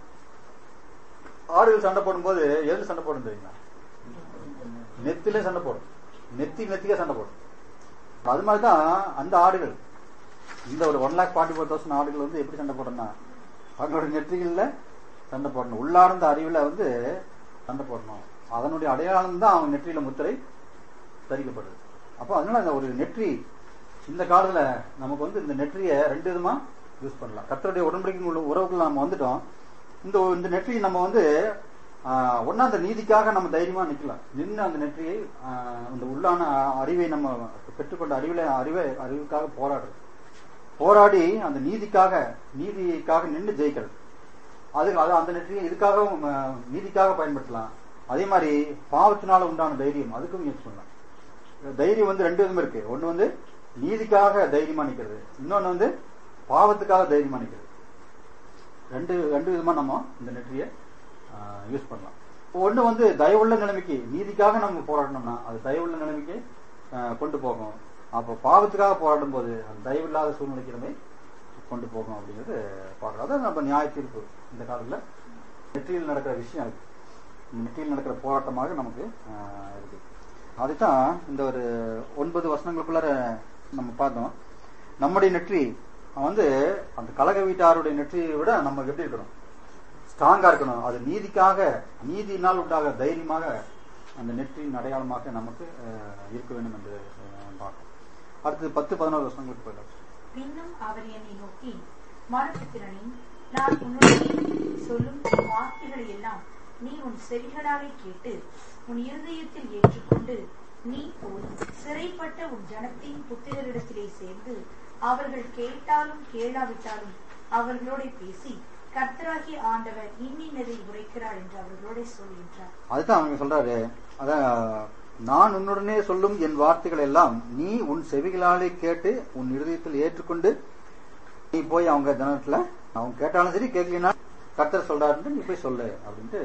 ஆடுகள் சண்டை போடும்போது எதுல சண்டை போடும் தெரியுங்களா நெத்திலே சண்டை போடும் நெத்தி நெத்திக்கே சண்டை போடும் அது மாதிரிதான் அந்த ஆடுகள் இந்த ஒரு one lakh forty four thousand ஆடுகள் வந்து எப்படி சண்டை போடணும்னா அவங்களோட நெற்றிகள்ல சண்டை போடணும் உள்ளார்ந்த அறிவுல வந்து சண்டை போடணும் அதனுடைய அடையாளம் தான் அவங்க நெற்றியில முத்திரை தரிக்கப்படுது அப்போ அதனால அந்த ஒரு நெற்றி இந்த காலத்துல நமக்கு வந்து இந்த நெற்றியை ரெண்டு விதமா யூஸ் பண்ணலாம் கத்தருடைய உடன்படிக்கை உள்ள உறவுகள் நம்ம வந்துட்டோம் இந்த இந்த நெற்றியை நம்ம வந்து ஆஹ், ஒண்ணா அந்த நீதிக்காக நம்ம தைரியமா நிக்கலாம் நின்று அந்த நெற்றியை ஆஹ், அந்த உள்ளான அறிவை நம்ம பெற்றுக்கொண்ட அறிவில அறிவை அறிவுக்காக போராடுறது போராடி அந்த நீதிக்காக நீதிக்காக நின்று ஜெயிக்கிறது அது அது அந்த நெற்றியை இதுக்காக ஆஹ், நீதிக்காக பயன்படுத்தலாம் அதே மாதிரி பாவத்தினால உண்டான தைரியம் அதுக்கும் யூஸ் பண்ணலாம் தைரியம் வந்து ரெண்டு விதம் இருக்கு ஒண்ணு வந்து நீதிக்காக தைரியமா நிக்கிறது இன்னொன்னு வந்து பாவத்துக்காக தைரியமா நிக்கிறது ரெண்டு ரெண்டு விதமா நம்ம இந்த நெற்றியை யூஸ் பண்ணலாம் ஒண்ணு வந்து தயவுள்ள நிலைமைக்கு நீதிக்காக நம்ம போராடணும்னா அது தயவுள்ள நிலைமைக்கு ஆஹ், கொண்டு போகும் அப்போ பாவத்துக்காக போராடும் போது அந்த தயவில்லாத சூழ்நிலைக்கு நம்ம கொண்டு போகும் அப்படிங்கிறது பார்க்கலாம் அதான் நம்ம நியாய தீர்ப்பு இந்த காலத்துல நெற்றியில் நடக்கிற விஷயம் அது நெற்றியில் நடக்கிற போராட்டமாக நமக்கு ஆஹ், இருக்கு அதுதான் இந்த ஒரு ஒன்பது வசனங்களுக்குள்ளார நம்ம பார்த்தோம் நம்முடைய நெற்றி வந்து அந்த கலக வீட்டாருடைய நெற்றியை விட நம்ம எப்படி இருக்கணும் ஸ்ட்ராங்கா இருக்கணும் அது நீதிக்காக நீதியினால் உண்டாக தைரியமாக அந்த நெற்றியின் அடையாளமாக நமக்கு அஹ், இருக்க வேண்டும் என்று அஹ், பார்க்கணும் அடுத்து பத்து பதினோரு வருஷங்களுக்கு போயிடலாம் பின்னும் அவர் என்னை நோக்கி மனப்புத்திரனே நான் உன்னுடைய சொல்லும் உன் வார்த்தைகளை எல்லாம் நீ உன் செவிகளாலே கேட்டு உன் இருதயத்தில் ஏற்றுக்கொண்டு நீ போய் சிறைப்பட்ட உன் ஜனத்தின் புத்திரரிடத்திலே சேர்ந்து அவர்கள் கேட்டாலும் கேளாவிட்டாலும் அவர்களோட பேசி கர்த்தராகிய ஆண்டவர் இன்னினதை உரைக்கிறார் என்று அவர்களோட சொல் என்றார் அதுதான் அவங்க சொல்றாரு அதான் நான் உன்னுடனே சொல்லும் என் வார்த்தைகள் எல்லாம் நீ உன் செவிகளாலே கேட்டு உன் இருதயத்தில் ஏற்றுக்கொண்டு நீ போய் அவங்க ஜனத்துல அவங்க கேட்டாலும் சரி கேட்கலனா கர்த்தர் சொல்றாருன்னு நீ போய் சொல்லு அப்படின்ட்டு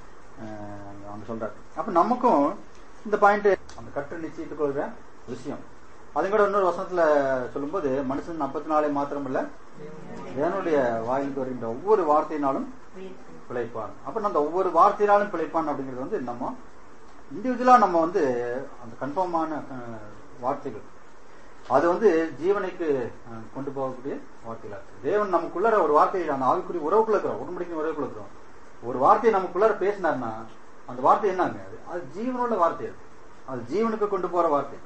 அஹ், அவங்க சொல்றாரு அப்ப நமக்கும் இந்த பாயிண்ட் அந்த கற்று நிச்சயித்துக் கொள்கிற விஷயம் அதையும் கூட இன்னொரு வசனத்துல சொல்லும்போது மனுஷன் அப்பத்தி நாளை மாத்திரம் இல்ல தேவனுடைய வாயிலிருந்து வருகின்ற ஒவ்வொரு வார்த்தையினாலும் பிழைப்பான் அப்ப நம்ம ஒவ்வொரு வார்த்தையினாலும் பிழைப்பான் அப்படிங்கிறது வந்து நம்ம இண்டிவிஜுவலா நம்ம வந்து அந்த கன்ஃபார்மான வார்த்தைகள் அது வந்து ஜீவனைக்கு அஹ், கொண்டு போகக்கூடிய வார்த்தைகளா இருக்கு தேவன் நமக்குள்ளார ஒரு வார்த்தையை அந்த ஆவிக்குரிய உறவுக்குள்ள இருக்கிறோம் உடம்படிக்கும் உறவுக்குள்ள இருக்கிறோம் ஒரு வார்த்தையை நமக்குள்ளார பேசினார்னா அந்த வார்த்தை என்னங்க அது அது ஜீவனுள்ள வார்த்தை அது அது ஜீவனுக்கு கொண்டு போற வார்த்தை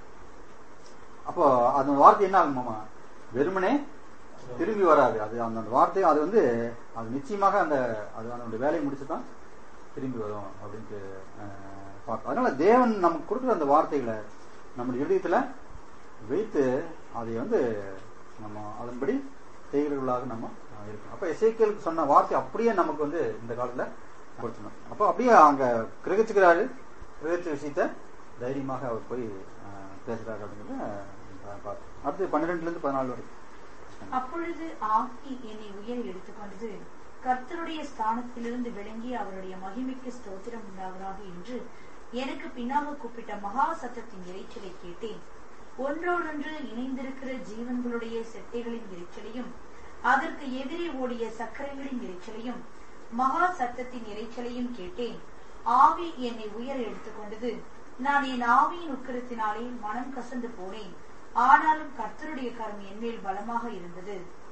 அப்போ அந்த வார்த்தை என்ன ஆகுமாமா வெறுமனே திரும்பி வராது அது அந்த அந்த வார்த்தை அது வந்து அது நிச்சயமாக அந்த அது அதனுடைய வேலையை முடிச்சுதான் திரும்பி வரும் அப்படின்ட்டு அஹ், பார்க்கணும் அதனால தேவன் நமக்கு கொடுக்குற அந்த வார்த்தைகளை நம்முடைய இதயத்துல வைத்து அதை வந்து நம்ம அதன்படி செய்கிறவர்களாக நம்ம அஹ், இருக்கணும் அப்ப எசேக்கியலுக்கு சொன்ன வார்த்தை அப்படியே நமக்கு வந்து இந்த காலத்துல கொடுத்தணும் அப்போ அப்படியே அங்க கிரகிச்சுக்கிறாரு கிரகிச்ச விஷயத்த தைரியமாக அவர் போய் அஹ், பேசுறாரு அப்படிங்கிறத அஹ், பார்த்தோம் அடுத்து பன்னிரெண்டுல இருந்து பதினாலு வரைக்கும் அப்பொழுது ஆக்கி என்னை உயர எடுத்துக்கொண்டது கர்த்தருடைய ஸ்தானத்திலிருந்து விளங்கி அவருடைய மகிமைக்கு ஸ்தோத்திரம் உண்டாவதாக என்று எனக்கு பின்னாக கூப்பிட்ட மகா சத்தத்தின் இரைச்சலை கேட்டேன் ஒன்றோடொன்று இணைந்திருக்கிற ஜீவன்களுடைய செட்டைகளின் இரைச்சலையும் அதற்கு எதிரே ஓடிய சக்கரங்களின் இரைச்சலையும் மகா சத்தத்தின் இரைச்சலையும் கேட்டேன் ஆவி என்னை உயர எடுத்துக்கொண்டது நான் என் ஆவியின் உக்கிரத்தினாலே மனம் கசந்து போனேன் ஆனாலும் கர்த்தருடைய கரம் என்மேல் பலமாக இருந்தது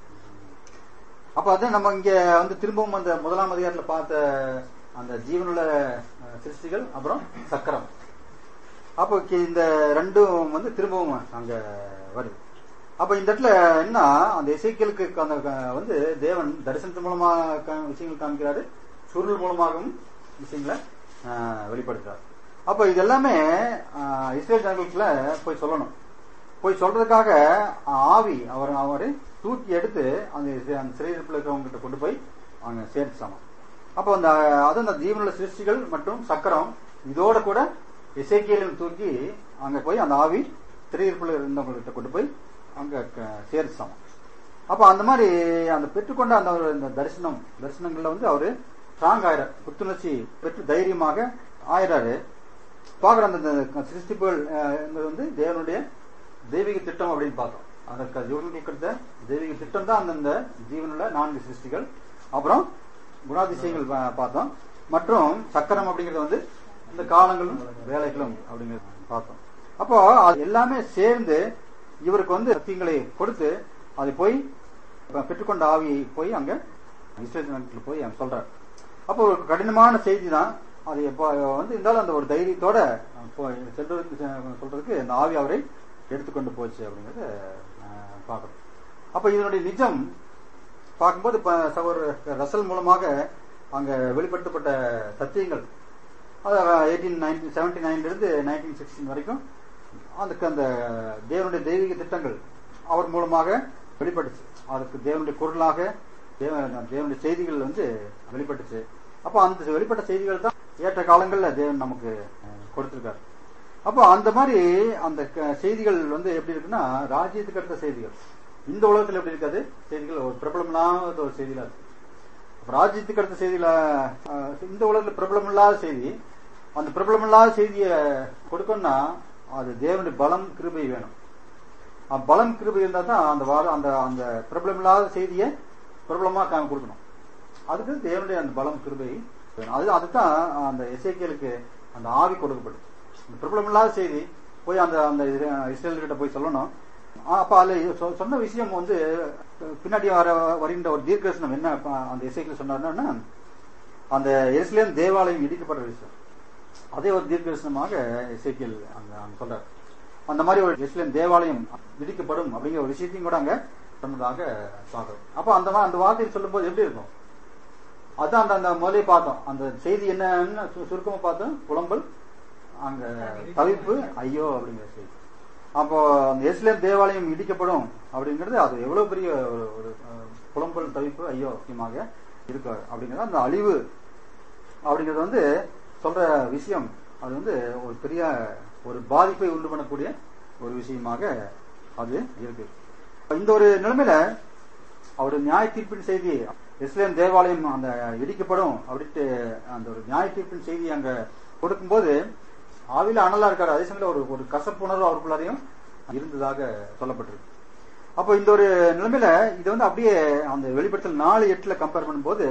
அப்ப அதான் நம்ம இங்க வந்து திரும்பவும் அந்த முதலாம் அதிகாரத்துல பார்த்த அந்த ஜீவனுள்ள அஹ், சிருஷ்டிகள் அப்புறம் சக்கரம் அப்போ கி- இந்த ரெண்டும் வந்து திரும்பவும் அங்க வருது அப்ப இந்த இடத்துல என்ன அந்த இசைக்கலுக்கு அந்த க- வந்து தேவன் தரிசனத்தின் மூலமா கா- விஷயங்கள் காமிக்கிறாரு சுருள் மூலமாகவும் விஷயங்களை அஹ், வெளிப்படுத்துறாரு அப்ப இது எல்லாமே அஹ், இஸ்ரேல் ஜனங்களுக்குள்ள போய் சொல்லணும் போய் சொல்றதுக்காக அஹ், ஆவி அவர் அவரை தூக்கி எடுத்து அந்த சி- அந்த சிறையிருப்பில் இருக்கிறவங்க கிட்ட கொண்டு போய் அவங்க சேர்த்துச்சாமா அப்போ அந்த அது அந்த ஜீவனுள்ள சிருஷ்டிகள் மற்றும் சக்கரம் இதோட கூட இசைக்கியலும் தூக்கி அங்க போய் அந்த ஆவி சிறையிருப்பில் இருந்தவங்க கிட்ட கொண்டு போய் அங்க க- சேர்த்துச்சாமா அப்ப அந்த மாதிரி அந்த பெற்றுக்கொண்ட அந்த ஒரு இந்த தரிசனம் தரிசனங்கள்ல வந்து அவரு ஸ்ட்ராங் ஆயிரார் புத்துணர்ச்சி பெற்று தைரியமாக ஆயிராரு பாக்குற அந்த இந்த சிருஷ்டிப்புகள் அஹ், என்பது வந்து தேவனுடைய தெய்வீக திட்டம் அப்படின்னு பார்த்தோம் அதற்கு யோகங்களுக்கு கிடைத்த தெய்வீக திட்டம் தான் அந்தந்த ஜீவனுள்ள நான்கு சிருஷ்டிகள் அப்புறம் குணாதிசயங்கள் பா- பார்த்தோம் மற்றும் சக்கரம் அப்படிங்கிறது வந்து இந்த காலங்களும் வேலைகளும் அப்படிங்கிறது பார்த்தோம் அப்போ அது எல்லாமே சேர்ந்து இவருக்கு வந்து சத்தியங்களை கொடுத்து அதை போய் பெற்றுக்கொண்ட ஆவியை போய் அங்க இஸ்ரேல் நாட்டுல போய் அங்க சொல்றார் அப்போ ஒரு கடினமான செய்தி தான் அது எப்போ வந்து இருந்தாலும் அந்த ஒரு தைரியத்தோட போய் செல்றதுக்கு சொல்றதுக்கு அந்த ஆவி அவரை எடுத்துக்கொண்டு போச்சு அப்படிங்கறத அஹ், பார்க்கணும் அப்ப இதனுடைய நிஜம் பார்க்கும்போது இப்ப சகோதரர் ரசல் மூலமாக அங்க வெளிப்படுத்தப்பட்ட சத்தியங்கள் அது எயிட்டீன் நைன்டீன் செவன்டி நைன்ல இருந்து நைன்டீன் சிக்ஸ்டீன் வரைக்கும் அதுக்கு அந்த தேவனுடைய தெய்வீக திட்டங்கள் அவர் மூலமாக வெளிப்பட்டுச்சு அதுக்கு தேவனுடைய குரலாக தேவ- தேவனுடைய செய்திகள் வந்து வெளிப்பட்டுச்சு அப்போ அந்த வெளிப்பட்ட செய்திகள் தான் ஏற்ற காலங்கள்ல தேவன் நமக்கு அஹ், கொடுத்திருக்காரு அப்போ அந்த மாதிரி அந்த க- செய்திகள் வந்து எப்படி இருக்குன்னா ராஜ்யத்துக்கு அடுத்த செய்திகள் இந்த உலகத்துல எப்படி இருக்காது செய்திகள் ஒரு பிரபலமில்லாத ஒரு செய்திகளா இருக்கு அப்ப ராஜ்யத்துக்கு அடுத்த செய்தியில அஹ், இந்த உலகத்துல பிரபலமில்லாத செய்தி அந்த பிரபலமில்லாத செய்தியை கொடுக்கணும்னா அது தேவனுடைய பலம் கிருபை வேணும் அஹ் பலம் கிருபை இருந்தா தான் அந்த வார அந்த அந்த பிரபலமில்லாத செய்தியை பிரபலமா காமி கொடுக்கணும் அதுக்கு தேவனுடைய அந்த பலம் கிருபை வேணும் அது அதுதான் அந்த எசேக்கியலுக்கு அந்த ஆவி கொடுக்கப்படும் அந்த பிரபலமில்லாத செய்தி போய் அந்த அந்த இஸ்ரேல் கிட்ட போய் சொல்லணும் ஆ, அப்ப அதுல இது சொ- சொன்ன விஷயம் வந்து பின்னாடி வர வருகின்ற ஒரு தீர்க்கதரிசனம் என்ன அப்ப அந்த இசைக்கில் சொன்னார்னா அந்த எருசலேம் தேவாலயம் இடிக்கப்படுற விஷயம் அதே ஒரு தீர்க்கதரிசனமாக இசைக்கியல் அங்க அங்க சொல்றார் அந்த மாதிரி ஒரு எருசலேம் தேவாலயம் இடிக்கப்படும் அப்படிங்கிற ஒரு விஷயத்தையும் கூட அங்க சொன்னதாக பார்க்கிறோம் அப்ப அந்த மா- அந்த வார்த்தையை சொல்லும்போது எப்படி இருக்கும் அதான் அந்த அந்த முதலே பார்த்தோம் அந்த செய்தி என்னன்னு சு- சுருக்கமா பார்த்தோம் புலம்பல் அங்க தவிப்பு ஐயோ அப்படிங்கிற செய்தி அப்போ அந்த எஸ்லேம் தேவாலயம் இடிக்கப்படும் அப்படிங்கிறது அது எவ்வளவு பெரிய ஒரு ஒரு, அஹ், புலம்பல் தவிப்பு ஐயோ முக்கியமாக இருக்கு அப்படிங்கிறது அந்த அழிவு அப்படிங்கிறது வந்து சொல்ற விஷயம் அது வந்து ஒரு பெரிய ஒரு பாதிப்பை உண்டு பண்ணக்கூடிய ஒரு விஷயமாக அது இருக்கு இந்த ஒரு நிலைமையில அவர் நியாய தீர்ப்பின் செய்தி இஸ்லேம் தேவாலயம் அந்த இடிக்கப்படும் அப்படின்ட்டு அந்த ஒரு நியாய தீர்ப்பின் செய்தி அங்க கொடுக்கும்போது ஆவில அனலா இருக்காரு அதே சமயம் ஒரு ஒரு கசப்புணர்வு அவருக்குள்ளாரையும் இருந்ததாக சொல்லப்பட்டிருக்கு அப்போ இந்த ஒரு நிலைமையில இது வந்து அப்படியே அந்த வெளிப்படுத்தல் நாலு எட்டுல கம்பேர் பண்ணும்போது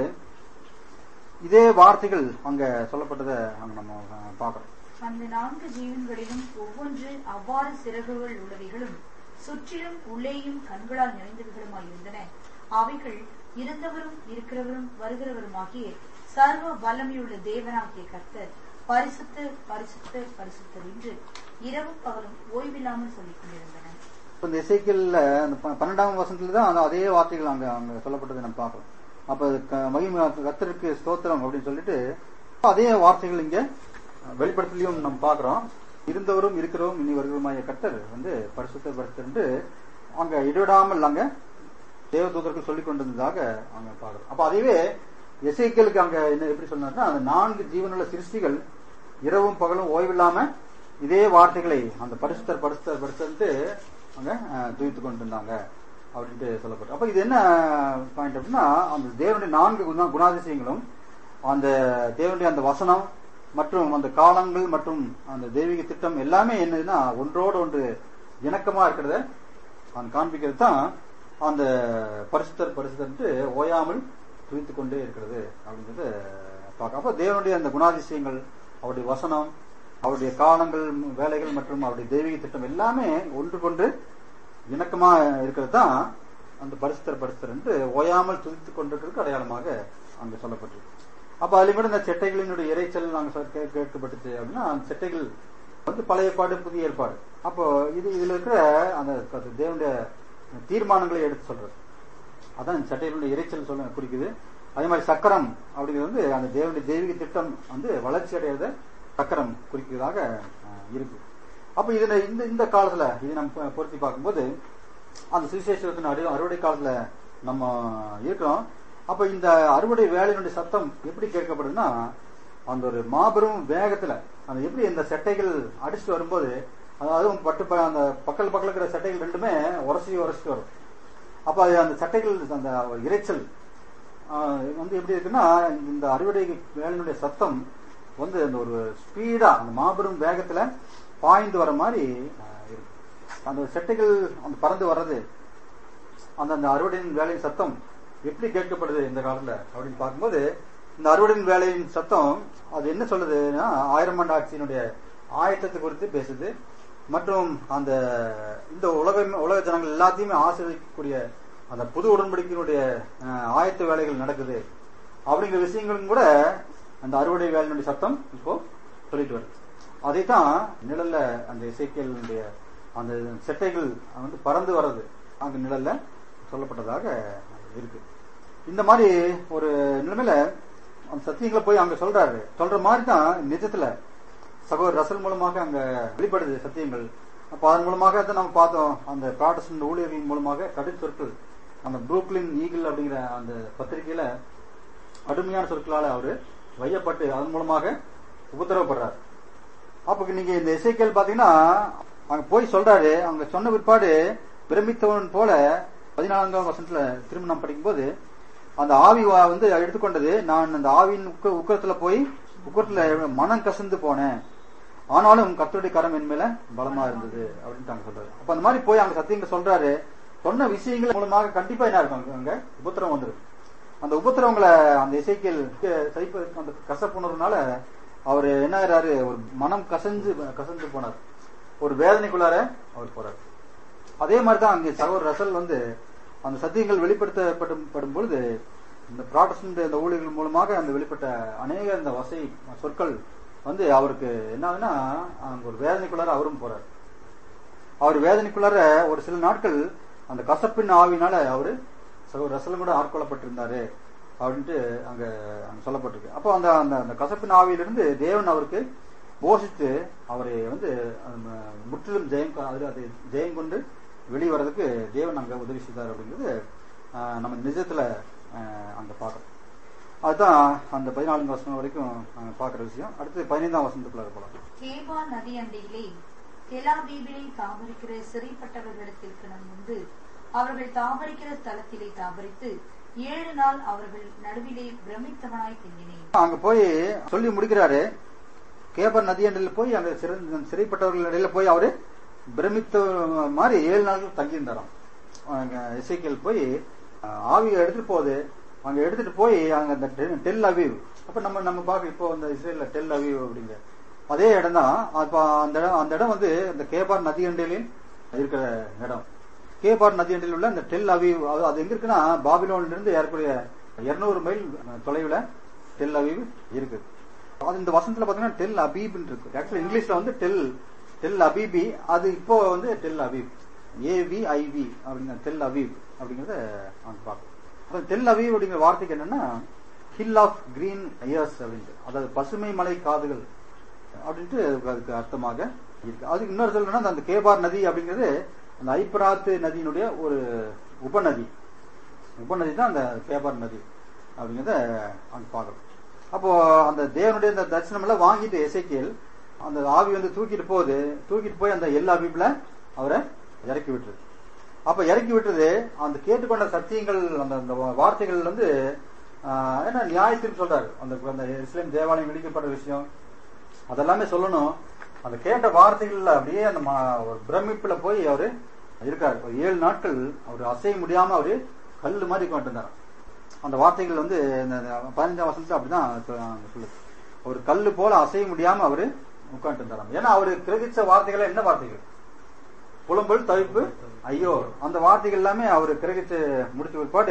இதே வார்த்தைகள் அங்க சொல்லப்பட்டதை அங்க நம்ம அஹ், பார்க்கிறோம் அந்த நான்கு ஜீவன்களிலும் ஒவ்வொன்று அவ்வாறு சிறகுகள் உள்ளவைகளும் சுற்றிலும் உள்ளேயும் கண்களால் நிறைந்தவைகளுமாய் இருந்தன அவைகள் இருந்தவரும் இருக்கிறவரும் வருகிறவருமாகிய சர்வ வல்லமையுள்ள தேவனாகிய கர்த்தர் பரிசுத்து பரிசுத்து பரிசுத்தர் என்று இரவும் பகலும் ஓய்வில்லாமல் சொல்லிக் கொண்டிருந்தன இப்ப இந்த இசைக்கல்ல அந்த ப- பன்னெண்டாம் வசனத்துல தான் அந்த அதே வார்த்தைகள் அங்க அங்க சொல்லப்பட்டதை நம்ம பார்க்கிறோம் அப்ப அது க- மகிமை கர்த்தருக்கு ஸ்தோத்திரம் அப்படின்னு சொல்லிட்டு அதே வார்த்தைகள் இங்க வெளிப்படுத்தலையும் நம்ம பார்க்கிறோம் இருந்தவரும் இருக்கிறவரும் இனி வருகிறவருமாய கர்த்தர் வந்து பரிசுத்த பரிசுத்தர் அங்க இடைவிடாமல் அங்க தேவதூதர்கள் சொல்லிக் கொண்டிருந்ததாக அங்க பார்க்கிறோம் அப்ப அதுவே எசைக்கலுக்கு அங்க என்ன எப்படி சொன்னார்னா அந்த நான்கு ஜீவனுள்ள சிருஷ்டிகள் இரவும் பகலும் ஓய்வில்லாம இதே வார்த்தைகளை அந்த பரிசுத்தர் பரிசுத்தர் பரிசுத்தர்ன்ட்டு அங்க அஹ், துதித்துக் கொண்டிருந்தாங்க அப்படின்ட்டு சொல்லப்பட்டு அப்ப இது என்ன பாயிண்ட் அப்படின்னா அந்த தேவனுடைய நான்கு குணா- குணாதிசயங்களும் அந்த தேவனுடைய அந்த வசனம் மற்றும் அந்த காலங்கள் மற்றும் அந்த தெய்வீக திட்டம் எல்லாமே என்னதுன்னா ஒன்றோடு ஒன்று இணக்கமா இருக்கிறத அந்த காண்பிக்கிறது தான் அந்த பரிசுத்தர் பரிசுத்தர்ன்ட்டு ஓயாமல் துதித்துக் கொண்டே இருக்கிறது அப்படிங்கறது பார்க்க அப்ப தேவனுடைய அந்த குணாதிசயங்கள் அவருடைய வசனம் அவருடைய காலங்கள் வேலைகள் மற்றும் அவருடைய தெய்வீக திட்டம் எல்லாமே ஒன்றுக்கொன்று இணக்கமா இருக்கிறது தான் அந்த பரிசுத்தர் பரிசுத்தர் என்று ஓயாமல் துதித்துக் கொண்டிருக்கிறதுக்கு அடையாளமாக அங்க சொல்லப்பட்டிருக்கு அப்ப அதுல கூட இந்த செட்டைகளினுடைய இறைச்சல் நாங்க சொ- கே- கேட்கப்பட்டுச்சு அப்படின்னா அந்த செட்டைகள் வந்து பழைய ஏற்பாடு புதிய ஏற்பாடு அப்போ இது இதுல இருக்கிற அந்த அந்த தேவனுடைய தீர்மானங்களை எடுத்து சொல்றது அதான் இந்த சட்டையினுடைய இறைச்சல் சொல்ல குறிக்குது அதே மாதிரி சக்கரம் அப்படிங்கிறது வந்து அந்த தேவனுடைய தெய்வீக திட்டம் வந்து வளர்ச்சி அடையிறத சக்கரம் குறிக்கிறதாக அஹ், இருக்கு அப்ப இதுல இந்த இந்த காலத்துல இது நம்ம பொருத்தி பார்க்கும்போது அந்த சுவிசேஷத்தின் அறு அறுவடை காலத்துல நம்ம இருக்கிறோம் அப்ப இந்த அறுவடை வேலையினுடைய சத்தம் எப்படி கேட்கப்படுதுன்னா அந்த ஒரு மாபெரும் வேகத்துல அந்த எப்படி இந்த செட்டைகள் அடிச்சுட்டு வரும்போது அதாவது பட்டு ப- அந்த பக்கல் பக்கத்துல இருக்கிற செட்டைகள் ரெண்டுமே உரசி உரசிட்டு வரும் அப்ப அது அந்த சட்டைகள் அந்த இரைச்சல் ஆஹ், வந்து எப்படி இருக்குன்னா இந்த அறுவடை வேலையினுடைய சத்தம் வந்து அந்த ஒரு ஸ்பீடா அந்த மாபெரும் வேகத்துல பாய்ந்து வர மாதிரி ஆஹ், இருக்கு அந்த செட்டைகள் அந்த பறந்து வர்றது அந்த அந்த அறுவடையின் வேலையின் சத்தம் எப்படி கேட்கப்படுது இந்த காலத்துல அப்படின்னு பார்க்கும்போது இந்த அறுவடையின் வேலையின் சத்தம் அது என்ன சொல்லுதுன்னா ஆயிரம் ஆண்டு ஆட்சியினுடைய ஆயத்தத்தை குறித்து பேசுது மற்றும் அந்த இந்த உலகம் உலக ஜனங்கள் எல்லாத்தையுமே ஆசீர்வதிக்கக்கூடிய அந்த புது உடன்படிக்கையினுடைய அஹ், ஆயத்த வேலைகள் நடக்குது அப்படிங்கிற விஷயங்களும் கூட அந்த அறுவடை வேலையினுடைய சத்தம் இப்போ சொல்லிட்டு வருது அதைத்தான் நிழல்ல அந்த இசைக்கியலுடைய அந்த செட்டைகள் வந்து பறந்து வர்றது அங்க நிழல்ல சொல்லப்பட்டதாக இருக்கு இந்த மாதிரி ஒரு நிலைமையில அந்த சத்தியங்களை போய் அங்க சொல்றாரு சொல்ற மாதிரி தான் நிஜத்துல சகோதரர் ரசல் மூலமாக அங்க வெளிப்படுது சத்தியங்கள் அப்ப அதன் மூலமாக தான் நம்ம பார்த்தோம் அந்த ப்ராடஸ்டன்ட் ஊழியர்கள் மூலமாக கடும் சொற்கள் அந்த புரூக்லின் ஈகிள் அப்படிங்கிற அந்த பத்திரிகையில கடுமையான சொற்களால அவரு வையப்பட்டு அதன் மூலமாக உபத்திரவப்படுறார் அப்ப நீங்க இந்த இசைக்கல் பாத்தீங்கன்னா அங்க போய் சொல்றாரு அங்க சொன்ன பிற்பாடு பிரமித்தவன் போல பதினான்காம் வசனத்துல திரும்ப நாம் படிக்கும்போது அந்த ஆவி வா- வந்து எடுத்துக்கொண்டது நான் அந்த ஆவியின் உக்க உக்கரத்துல போய் உக்கரத்துல மனம் கசந்து போனேன் ஆனாலும் கர்த்தருடைய கரம் என் மேல பலமா இருந்தது அப்படின்ட்டு அங்க சொல்றாரு அப்ப அந்த மாதிரி போய் அங்க சத்தியங்க சொல்றாரு சொன்ன விஷயங்கள் மூலமாக கண்டிப்பா என்ன இருக்கும் அங்க- அங்க உபத்திரம் வந்துடும் அந்த உபத்திரவங்களை அந்த இசைக்கியல் சைப்ப அந்த கசப்புணர்வுனால அவர் என்ன ஆகிறாரு ஒரு மனம் கசஞ்சு கசந்து போனார் ஒரு வேதனைக்குள்ளார அவர் போறார் அதே மாதிரி தான் அங்கே சகோதரர் ரசல் வந்து அந்த சத்தியங்கள் வெளிப்படுத்தப்படும் படும் பொழுது இந்த ப்ராடஸ்டன்ட் இந்த ஊழியர்கள் மூலமாக அந்த வெளிப்பட்ட அநேக அந்த வசை சொற்கள் வந்து அவருக்கு என்ன ஆகுதுன்னா அங்க ஒரு வேதனைக்குள்ளார அவரும் போறார் அவர் வேதனைக்குள்ளார ஒரு சில நாட்கள் அந்த கசப்பின் ஆவினால அவரு சகோதரர் ரசலும் கூட ஆட்கொள்ளப்பட்டிருந்தாரு அப்படின்ட்டு அங்க அங்க சொல்லப்பட்டிருக்கு அப்போ அந்த அந்த அந்த கசப்பின் ஆவியிலிருந்து தேவன் அவருக்கு போஷித்து அவரை வந்து அந்த முற்றிலும் ஜெயம் கொ- அது அதை ஜெயம் கொண்டு வெளிவரதுக்கு தேவன் அங்க உதவி செய்தார் அப்படிங்கிறது ஆஹ், நம்ம நிஜத்துல ஆஹ், அங்க பார்க்கறோம் அதுதான் அந்த பதினாலு வருஷம் வரைக்கும் நாங்க பார்க்குற விஷயம் அடுத்து பதினைந்தாம் வருஷத்துக்குள்ள போலாம் கேபா நதி அண்டையிலே தெலாபீபிலே தாபரிக்கிற சிறைப்பட்டவர்களிடத்திற்கு நான் வந்து அவர்கள் தாபரிக்கிற ஸ்தலத்திலே தாபரித்து ஏழு நாள் அவர்கள் நடுவிலே பிரமித்தவனாய் திங்கினேன் அங்க போய் சொல்லி முடிக்கிறாரு கேபர் நதியண்டில் போய் அங்க சிறை- சிறைப்பட்டவர்கள் இடையில போய் அவரு பிரமித்த மாதிரி ஏழு நாட்கள் தங்கியிருந்தாராம் அங்க இசைக்கல் போய் அஹ், ஆவியை எடுத்துட்டு போகுது அங்க எடுத்துட்டு போய் அங்க அந்த டெல்- டெல் அவீவ் அப்ப நம்ம நம்ம பார்க்க இப்போ அந்த இஸ்ரேல்ல டெல் அவீவ் அப்படிங்க அதே இடம் தான் அப்ப அந்த இடம் அந்த இடம் வந்து இந்த கேபார் நதியண்டையிலும் இருக்கிற இடம் கேபார் நதியண்டில் உள்ள இந்த டெல் அவீவ் அது அது எங்க இருக்குன்னா பாபிலோன்ல இருந்து ஏறக்குறைய 200 மைல் தொலைவுல டெல் அவீவ் இருக்குது அது இந்த வசனத்துல பாத்தீங்கன்னா டெல் அபீப்னு இருக்கு ஆக்சுவலி இங்கிலீஷ்ல வந்து டெல் டெல் அபீபி அது இப்போ வந்து டெல் அபீப் ஏவி ஐவி அப்படிங்கிற டெல் அபீப் அப்படிங்கறத அங்க பார்க்கணும் அப்ப டெல் அபீப் அப்படிங்கிற வார்த்தைக்கு என்னன்னா ஹில் ஆஃப் கிரீன் இயர்ஸ் அப்படின்ட்டு அதாவது பசுமை மலை காதுகள் அப்படின்ட்டு அதுக்கு அர்த்தமாக இருக்கு அதுக்கு இன்னொரு சொல்லணும்னா அந்த கேபார் நதி அப்படிங்கிறது அந்த ஐப்ராத்து நதியினுடைய ஒரு உபநதி உபநதி தான் அந்த கேபார் நதி அப்படிங்கிறத அங்க பார்க்கணும் அப்போ அந்த தேவனுடைய அந்த தரிசனம் எல்லாம் வாங்கிட்டு எசைக்கியல் அந்த ஆவி வந்து தூக்கிட்டு போகுது தூக்கிட்டு போய் அந்த எல்லா ஆவிப்புல அவரை இறக்கி விட்டுருது அப்ப இறக்கி விட்டுறது அந்த கேட்டுக்கொண்ட சத்தியங்கள் அந்த அந்த வார்த்தைகள் வந்து ஆஹ், என்ன நியாயத்திற்கு சொல்றாரு அந்த அந்த இஸ்லேம் தேவாலயம் இடிக்கப்பட்ட விஷயம் அதெல்லாமே சொல்லணும் அந்த கேட்ட வார்த்தைகள்ல அப்படியே அந்த ம- ஒரு பிரமிப்புல போய் அவரு இருக்காரு ஒரு ஏழு நாட்கள் அவர் அசைய முடியாம அவரு கல்லு மாதிரி கொண்டு இருந்தார் அந்த வார்த்தைகள் வந்து இந்த இந்த பதினஞ்சாம் வருஷத்துல அப்படிதான் சொ- அங்க சொல்லுது ஒரு கல்லு போல அசைய முடியாம அவரு உட்காந்துட்டு இருந்தாராம் ஏன்னா அவரு கிரகிச்ச வார்த்தைகள் என்ன வார்த்தைகள் புலம்பல் தவிப்பு ஐயோ அந்த வார்த்தைகள் எல்லாமே அவர் கிரகிச்சு முடிச்ச பிற்பாடு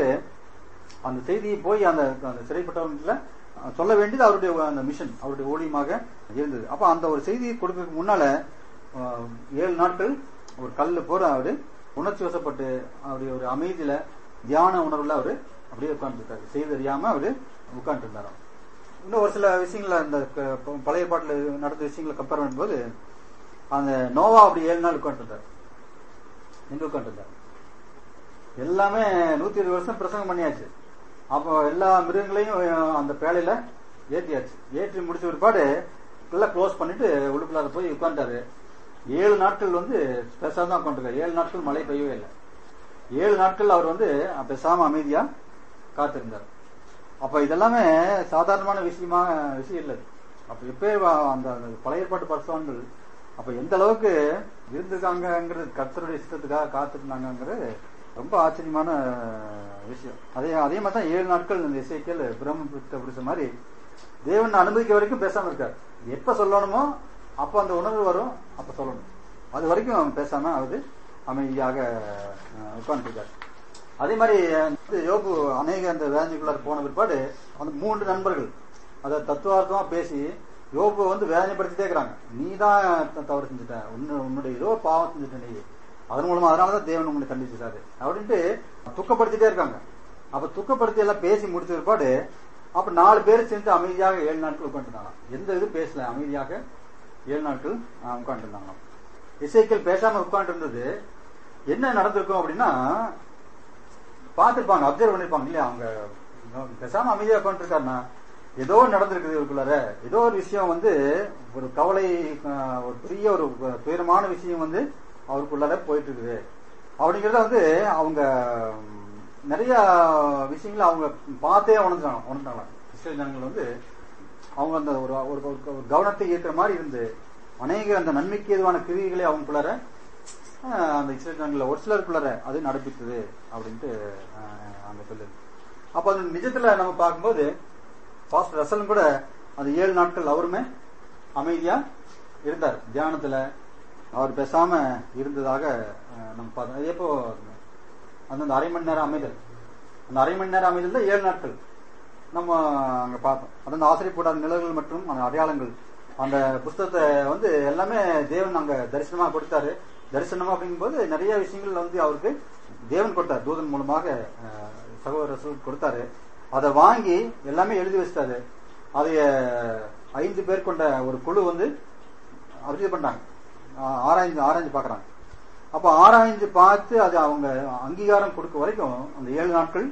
அந்த செய்தியை போய் அந்த அந்த சிறைப்பட்டவங்கள சொல்ல வேண்டியது அவருடைய அந்த மிஷன் அவருடைய ஊழியமாக இருந்தது அப்ப அந்த ஒரு செய்தியை கொடுக்கறதுக்கு முன்னால அஹ், ஏழு நாட்கள் ஒரு கல்லு போற அவரு உணர்ச்சி வசப்பட்டு அவருடைய ஒரு அமைதியில தியான உணர்வுல அவரு அப்படியே உட்கார்ந்துருக்காரு செய்தி அறியாம அவரு உட்கார்ந்து இருந்தாராம் இன்னும் ஒரு சில விஷயங்கள அந்த க- ப- பழைய பாட்டுல நடந்த விஷயங்களை கம்பேர் பண்ணும்போது அந்த நோவா அப்படி ஏழு நாள் உட்காந்துருந்தார் எங்க உட்காந்துருந்தார் எல்லாமே நூத்தி இருபது வருஷம் பிரசங்கம் பண்ணியாச்சு அப்போ எல்லா மிருகங்களையும் அஹ், அந்த பேழையில ஏற்றியாச்சு ஏற்றி முடிச்ச பிற்பாடு எல்லாம் க்ளோஸ் பண்ணிட்டு உள்ளுக்குள்ளார போய் உட்கார்ந்தாரு ஏழு நாட்கள் வந்து பேசாம தான் உட்காந்துருக்காரு ஏழு நாட்கள் மழை பெய்யவே இல்லை ஏழு நாட்கள் அவர் வந்து பேசாம அமைதியா காத்திருந்தார் அப்ப இதெல்லாமே சாதாரணமான விஷயமா விஷயம் இல்லை அப்ப எப்பே அந்த அந்த பழைய ஏற்பாட்டு பரிசுவான்கள் அப்ப எந்த அளவுக்கு இருந்திருக்காங்கிறது கர்த்தருடைய இஷ்டத்துக்காக காத்திருந்தாங்கிறது ரொம்ப ஆச்சரியமான விஷயம் அதே அதே மாதிரி தான் ஏழு நாட்கள் இந்த இசைக்கல் பிரம்மபுத்த புருஷ மாதிரி தேவன் அனுமதிக்க வரைக்கும் பேசாம இருக்கார் எப்ப சொல்லணுமோ அப்ப அந்த உணர்வு வரும் அப்ப சொல்லணும் அது வரைக்கும் அவன் பேசாம அவரு அமைதியாக உட்கார்ந்துருக்காரு அதே மாதிரி வந்து யோபு அநேக அந்த வேதனைக்குள்ளார போன பிற்பாடு அந்த மூன்று நண்பர்கள் அதை தத்துவார்த்தமா பேசி யோபு வந்து வேதனைப்படுத்திட்டே இருக்கிறாங்க நீ தான் தவறு செஞ்சுட்ட உன்னு உன்னுடைய ஏதோ பாவம் செஞ்சுட்ட நீ அதன் மூலமா அதனாலதான் தேவன் உங்களை கண்டிச்சிட்டாரு அப்படின்ட்டு துக்கப்படுத்திட்டே இருக்காங்க அப்ப துக்கப்படுத்தி எல்லாம் பேசி முடிச்ச பிற்பாடு அப்ப நாலு பேர் சேர்ந்து அமைதியாக ஏழு நாட்கள் உட்காந்துருந்தாங்க எந்த இதுவும் பேசல அமைதியாக ஏழு நாட்கள் உட்காந்துருந்தாங்க இசைக்கல் பேசாம உட்காந்து இருந்தது என்ன நடந்திருக்கும் அப்படின்னா பார்த்திருப்பாங்க அப்சர்வ் பண்ணிருப்பாங்க இல்லையா அவங்க பேசாம அமைதியா உட்காந்துருக்காருன்னா ஏதோ நடந்திருக்குது இவருக்குள்ளார ஏதோ ஒரு விஷயம் வந்து ஒரு கவலை ஆஹ், ஒரு பெரிய ஒரு துயரமான விஷயம் வந்து அவருக்குள்ளார போயிட்டு இருக்குது அப்படிங்கறத வந்து அவங்க ம், நிறைய விஷயங்களை அவங்க பார்த்தே உணர்ந்தாங்க உணர்ந்தாங்க இஸ்ரேல் ஜனங்கள் வந்து அவங்க அந்த ஒரு ஒரு ஒரு- ஒரு கவனத்தை ஈர்க்கிற மாதிரி இருந்து அநேக அந்த நன்மைக்கு எதுவான கிரிகளை அவங்களுக்குள்ளார ஆஹ், அந்த இஸ்ரேல் ஜனங்கள ஒரு சிலருக்குள்ளார அது நடப்பித்தது அப்படின்ட்டு ஆஹ், அங்க சொல்லுது அப்ப அது நிஜத்துல நம்ம பார்க்கும்போது பாஸ்டர் ரசலும் கூட அந்த ஏழு நாட்கள் அவருமே அமைதியா இருந்தார் தியானத்துல அவர் பேசாம இருந்ததாக அஹ், நம்ம பார்த்தோம் அது எப்போ அந்த அரை மணி நேரம் அமைதல் அந்த அரை மணி நேரம் அமைதல் தான் ஏழு நாட்கள் நம்ம அங்க பார்த்தோம் அது அந்த ஆசிரியப்படாத நிழல்கள் மற்றும் அந்த அடையாளங்கள் அந்த புஸ்தகத்தை வந்து எல்லாமே தேவன் அங்க தரிசனமா கொடுத்தாரு தரிசனமா அப்படிங்கும்போது நிறைய விஷயங்கள் வந்து அவருக்கு தேவன் கொடுத்தார் தூதன் மூலமாக அஹ், சகோதர ரசூல் கொடுத்தாரு அதை வாங்கி எல்லாமே எழுதி வச்சிட்டாரு அதைய ஐந்து பேர் கொண்ட ஒரு குழு வந்து அபிஜி பண்றாங்க ஆ- ஆராய்ஞ்சு ஆராய்ஞ்சு பாக்குறாங்க அப்ப ஆராய்ஞ்சு பார்த்து அது அவங்க அங்கீகாரம் கொடுக்க வரைக்கும் அந்த ஏழு நாட்கள்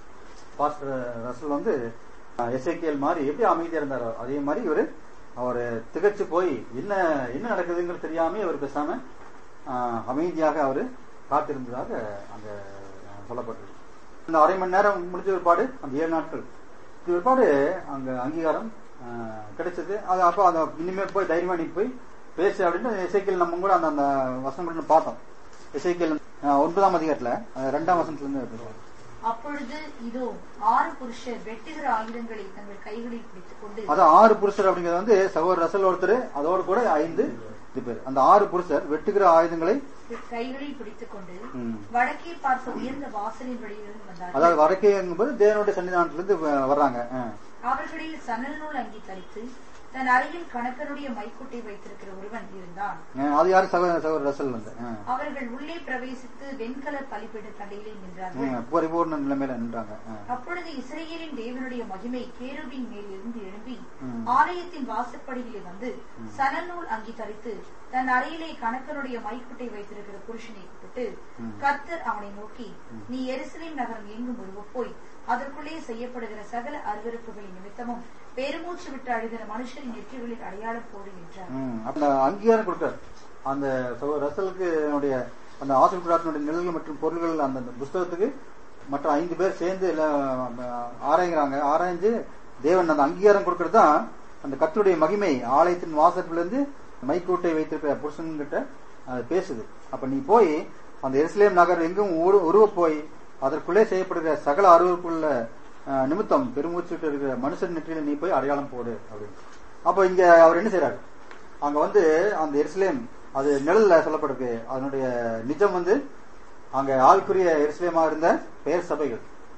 பாஸ்டர் ரசூல் வந்து எஸ்ஐகேஎல் மாதிரி எப்படி அமைதியா இருந்தாரோ அதே மாதிரி இவரு அவர் திகச்சு போய் என்ன என்ன நடக்குதுங்கிறது தெரியாம இவர் பேசாம ஆஹ், அமைதியாக அவரு காத்திருந்ததாக அங்க ஆஹ், சொல்லப்பட்டிருக்கு இந்த அரை மணி நேரம் முடிஞ்ச பிற்பாடு அந்த ஏழு நாட்கள் இது பிற்பாடு அங்க அங்கீகாரம் ஆஹ், கிடைச்சது அது அப்போ அந்த இனிமேல் போய் தைரியமா நீ போய் பேசு அப்படின்னு இசைக்கல் நம்ம கூட அந்த அந்த வசனம் கூட பார்த்தோம் இசைக்கல் ஒன்பதாம் அதிகாரத்துல அஹ், ரெண்டாம் வசனத்துல இருந்து பேசுவோம். அப்பொழுது இதோ ஆறு புருஷர் வெட்டுகிற ஆயுதங்களை தங்கள் கைகளில் பிடித்துக் கொண்டு அது ஆறு புருஷர் அப்படிங்கிறது வந்து சகோதரர் ரசல் ஒருத்தர் அதோடு கூட ஐந்து இது பேர் அந்த ஆறு புருஷர் வெட்டுகிற ஆயுதங்களை கைகளில் பிடித்துக் கொண்டு ம், வடக்கே பார்த்த உயர்ந்த வாசலின் வழியிலிருந்து அதாவது வந்தார்கள் வடக்கேங்கும்போது தேவனுடைய சன்னிதானத்திலிருந்து வ- வர்றாங்க ஆ. அவர்களில் சணல் நூல் அங்கி தரித்து தன் அறையில் கணக்கனுடைய மைக்குட்டை வைத்திருக்கிற ஒருவன் இருந்தான் ஆ, அது யாரு சகோதர சகோதரர் ரசல் வந்து ஆ. அவர்கள் உள்ளே பிரவேசித்து வெண்கல பலிபீட தண்டையிலே நின்றார்கள் ம், பரிபூர்ண நிலைமையில நின்றாங்க ஆ. அப்பொழுது இஸ்ரேலின் தேவனுடைய மகிமை கேருவின் மேல் இருந்து எழும்பி ம். ஆலயத்தின் வாசற்படியிலே வந்து சணல் நூல் அங்கி தரித்து தன் அறையிலே கணக்கனுடைய மைக்குட்டை வைத்திருக்கிற புருஷனை கூப்பிட்டு ம். கர்த்தர் அவனை நோக்கி நீ எருசலேம் நகரம் எங்கும் உருவ போய் அதற்குள்ளே செய்யப்படுகிற சகல அருவருப்புகளின் நிமித்தமும் பெருமூச்சு விட்டு அழுகிற மனுஷரின் நெற்றிகளில் அடையாளம் போடு என்றார் ம், அந்த அங்கீகாரம் கொடுத்தார் அந்த சகோதரர் ரசலுக்கு என்னுடைய அந்த ஆசிரியர் நிழல்கள் மற்றும் பொருள்கள் அந்த அந்த புஸ்தகத்துக்கு மற்ற ஐந்து பேர் சேர்ந்து எல்லாம் ஆராய்கிறாங்க ஆராய்ஞ்சு தேவன் அந்த அங்கீகாரம் கொடுக்கறது தான் அந்த கர்த்தருடைய மகிமை ஆலயத்தின் வாசப்பிலிருந்து இருந்து மைக்கூட்டை வைத்திருக்கிற புருஷன் கிட்ட அது பேசுது அப்ப நீ போய் அந்த எருசலேம் நகர் எங்கும் உரு- உருவ போய் அதற்குள்ளே செய்யப்படுகிற சகல அருவருக்குள்ள அஹ், நிமித்தம் பெருமூச்சு விட்டு இருக்கிற மனுஷன் நெற்றியில நீ போய் அடையாளம் போடு அப்படின்னு அப்ப இங்க அவர் என்ன செய்றாரு அங்க வந்து அந்த எருசலேம் அது நிழல்ல சொல்லப்பட்டிருக்கு அதனுடைய நிஜம் வந்து அங்க ஆள்குரிய எருசலேமா இருந்த பெயர் சபைகள்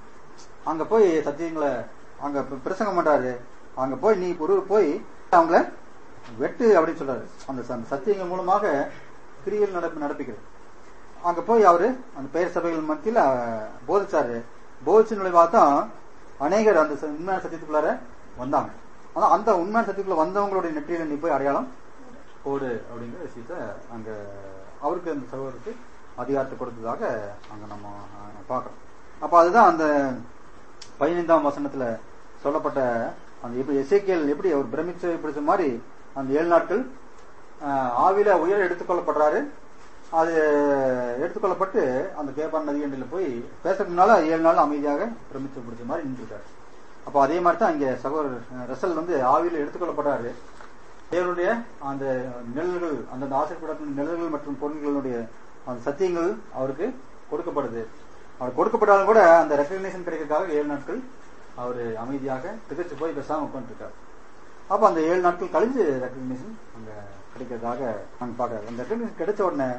அங்க போய் சத்தியங்களை அங்க பி- பிரசங்கம் பண்றாரு அங்க போய் நீ ஒரு போய் அவங்கள வெட்டு அப்படின்னு சொல்றாரு அந்த ச- அந்த சத்தியங்கள் மூலமாக கிரியல் நடப்பு நடப்பிக்கிறது அங்க போய் அவரு அந்த பெயர் சபைகள் மத்தியில அஹ், போதிச்சாரு போதிச்சு நுழைவாக தான் அநேகர் அந்த ச- உண்மையான சத்தியத்துக்குள்ளார வந்தாங்க ஆனா அந்த உண்மையான சத்தியத்துக்குள்ள வந்தவங்களுடைய நெற்றியில நீ போய் அடையாளம் போடு அப்படிங்கிற விஷயத்த அங்க அவருக்கு அந்த சகோதரருக்கு அதிகாரத்தை கொடுத்ததாக அங்க நம்ம அஹ், பார்க்கிறோம் அப்ப அதுதான் அந்த பதினைந்தாம் வசனத்துல சொல்லப்பட்ட அந்த எப்படி எசேக்கியேல் எப்படி அவர் பிரமிச்சு பிடிச்ச மாதிரி அந்த ஏழு நாட்கள் அஹ், ஆவியில உயர எடுத்துக்கொள்ளப்படுறாரு அது எடுத்துக்கொள்ளப்பட்டு அந்த கேப்பான் நதிகண்டில போய் பேசுறதுனால ஏழு நாள் அமைதியாக பிரமிச்சு பிடிச்ச மாதிரி நின்றுட்டாரு அப்போ அதே மாதிரி தான் இங்க சகோதரர் அஹ், ரசல் வந்து ஆவியில எடுத்துக்கொள்ளப்படுறாரு தேவனுடைய அந்த நிழல்கள் அந்த ஆசைப்படக்கூடிய நிழல்கள் மற்றும் பொருள்களுடைய அந்த சத்தியங்கள் அவருக்கு கொடுக்கப்படுது அவர் கொடுக்கப்பட்டாலும் கூட அந்த ரெக்கக்னேஷன் கிடைக்கிறதுக்காக ஏழு நாட்கள் அவர் அமைதியாக திகச்சு போய் பேசாம உட்காந்துருக்காரு அப்ப அந்த ஏழு நாட்கள் கழிஞ்சு ரெக்கக்னேஷன் அங்க கிடைக்கிறதாக நாங்க பாக்குறோம் அந்த ரெக்கக்னேஷன் கிடைச்ச உடனே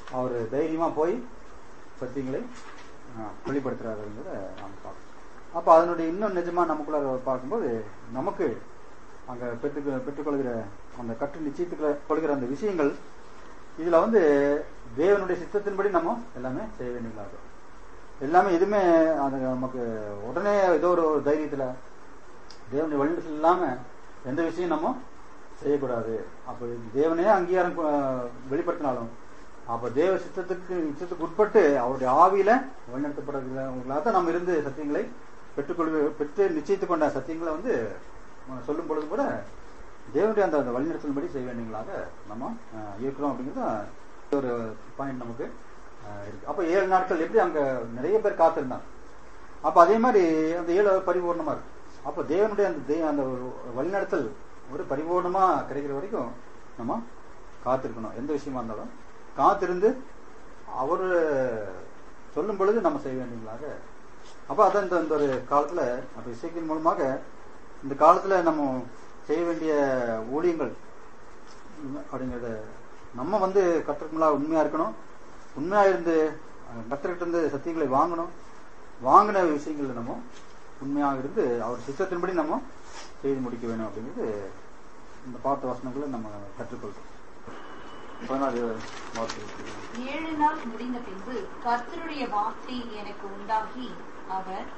அவர் தைரியமா போய் சத்தியங்களை ஆஹ், வெளிப்படுத்துறாருங்கிறத நாம் பார்க்கணும் அப்ப அதனுடைய இன்னும் நிஜமா நமக்குள்ள பார்க்கும்போது நமக்கு அங்க பெற்று பெற்றுக்கொள்கிற அந்த கற்று நிச்சயத்துக்குள்ள கொள்கிற அந்த விஷயங்கள் இதுல வந்து தேவனுடைய சித்தத்தின்படி நம்ம எல்லாமே செய்ய வேண்டியதாக எல்லாமே எதுவுமே அது நமக்கு உடனே ஏதோ ஒரு ஒரு தைரியத்துல தேவனுடைய வழிநடத்தல் இல்லாம எந்த விஷயம் நம்ம செய்யக்கூடாது அப்ப தேவனே அங்கீகாரம் அஹ், வெளிப்படுத்தினாலும் அப்ப தேவ சித்தத்துக்கு சித்தத்துக்கு உட்பட்டு அவருடைய ஆவியில வழிநடத்தப்படுகிறவங்களாக தான் நம்ம இருந்து சத்தியங்களை பெற்றுக்கொள்க பெற்று நிச்சயித்துக் கொண்ட சத்தியங்களை வந்து அஹ், சொல்லும் பொழுது கூட தேவனுடைய அந்த அந்த வழிநடத்தலின்படி செய்ய வேண்டியவங்களாக நம்ம அஹ், இருக்கிறோம் அப்படிங்கிறது ஒரு பாயிண்ட் நமக்கு அஹ், இருக்கு அப்ப ஏழு நாட்கள் எப்படி அங்க நிறைய பேர் காத்திருந்தாங்க அப்ப அதே மாதிரி அந்த ஏழு பரிபூர்ணமா இருக்கு அப்ப தேவனுடைய அந்த தே- அந்த ஒரு வழிநடத்தல் ஒரு பரிபூர்ணமா கிடைக்கிற வரைக்கும் நம்ம காத்திருக்கணும் எந்த விஷயமா இருந்தாலும் காத்திருந்து அவர் சொல்லும் பொழுது நம்ம செய்ய வேண்டியவங்களாக அப்ப அதான் இந்த இந்த ஒரு காலத்துல அப்ப இசைக்கின் மூலமாக இந்த காலத்துல நம்ம செய்ய வேண்டிய ஊழியங்கள் அப்படிங்கறத நம்ம வந்து கத்திரக்குள்ளா உண்மையா இருக்கணும் உண்மையா இருந்து கத்திரிக்கிட்ட இருந்து சத்தியங்களை வாங்கணும் வாங்கின விஷயங்கள்ல நம்ம உண்மையாக இருந்து அவர் சித்தத்தின்படி நம்ம செய்து முடிக்க வேணும் அப்படிங்கிறது இந்த பார்த்த வசனங்களை நம்ம கற்றுக்கொள்றோம் பதினாறு வார்த்தை ஏழு நாள் முடிந்த பின்பு கர்த்தருடைய வார்த்தை எனக்கு உண்டாகி அவர்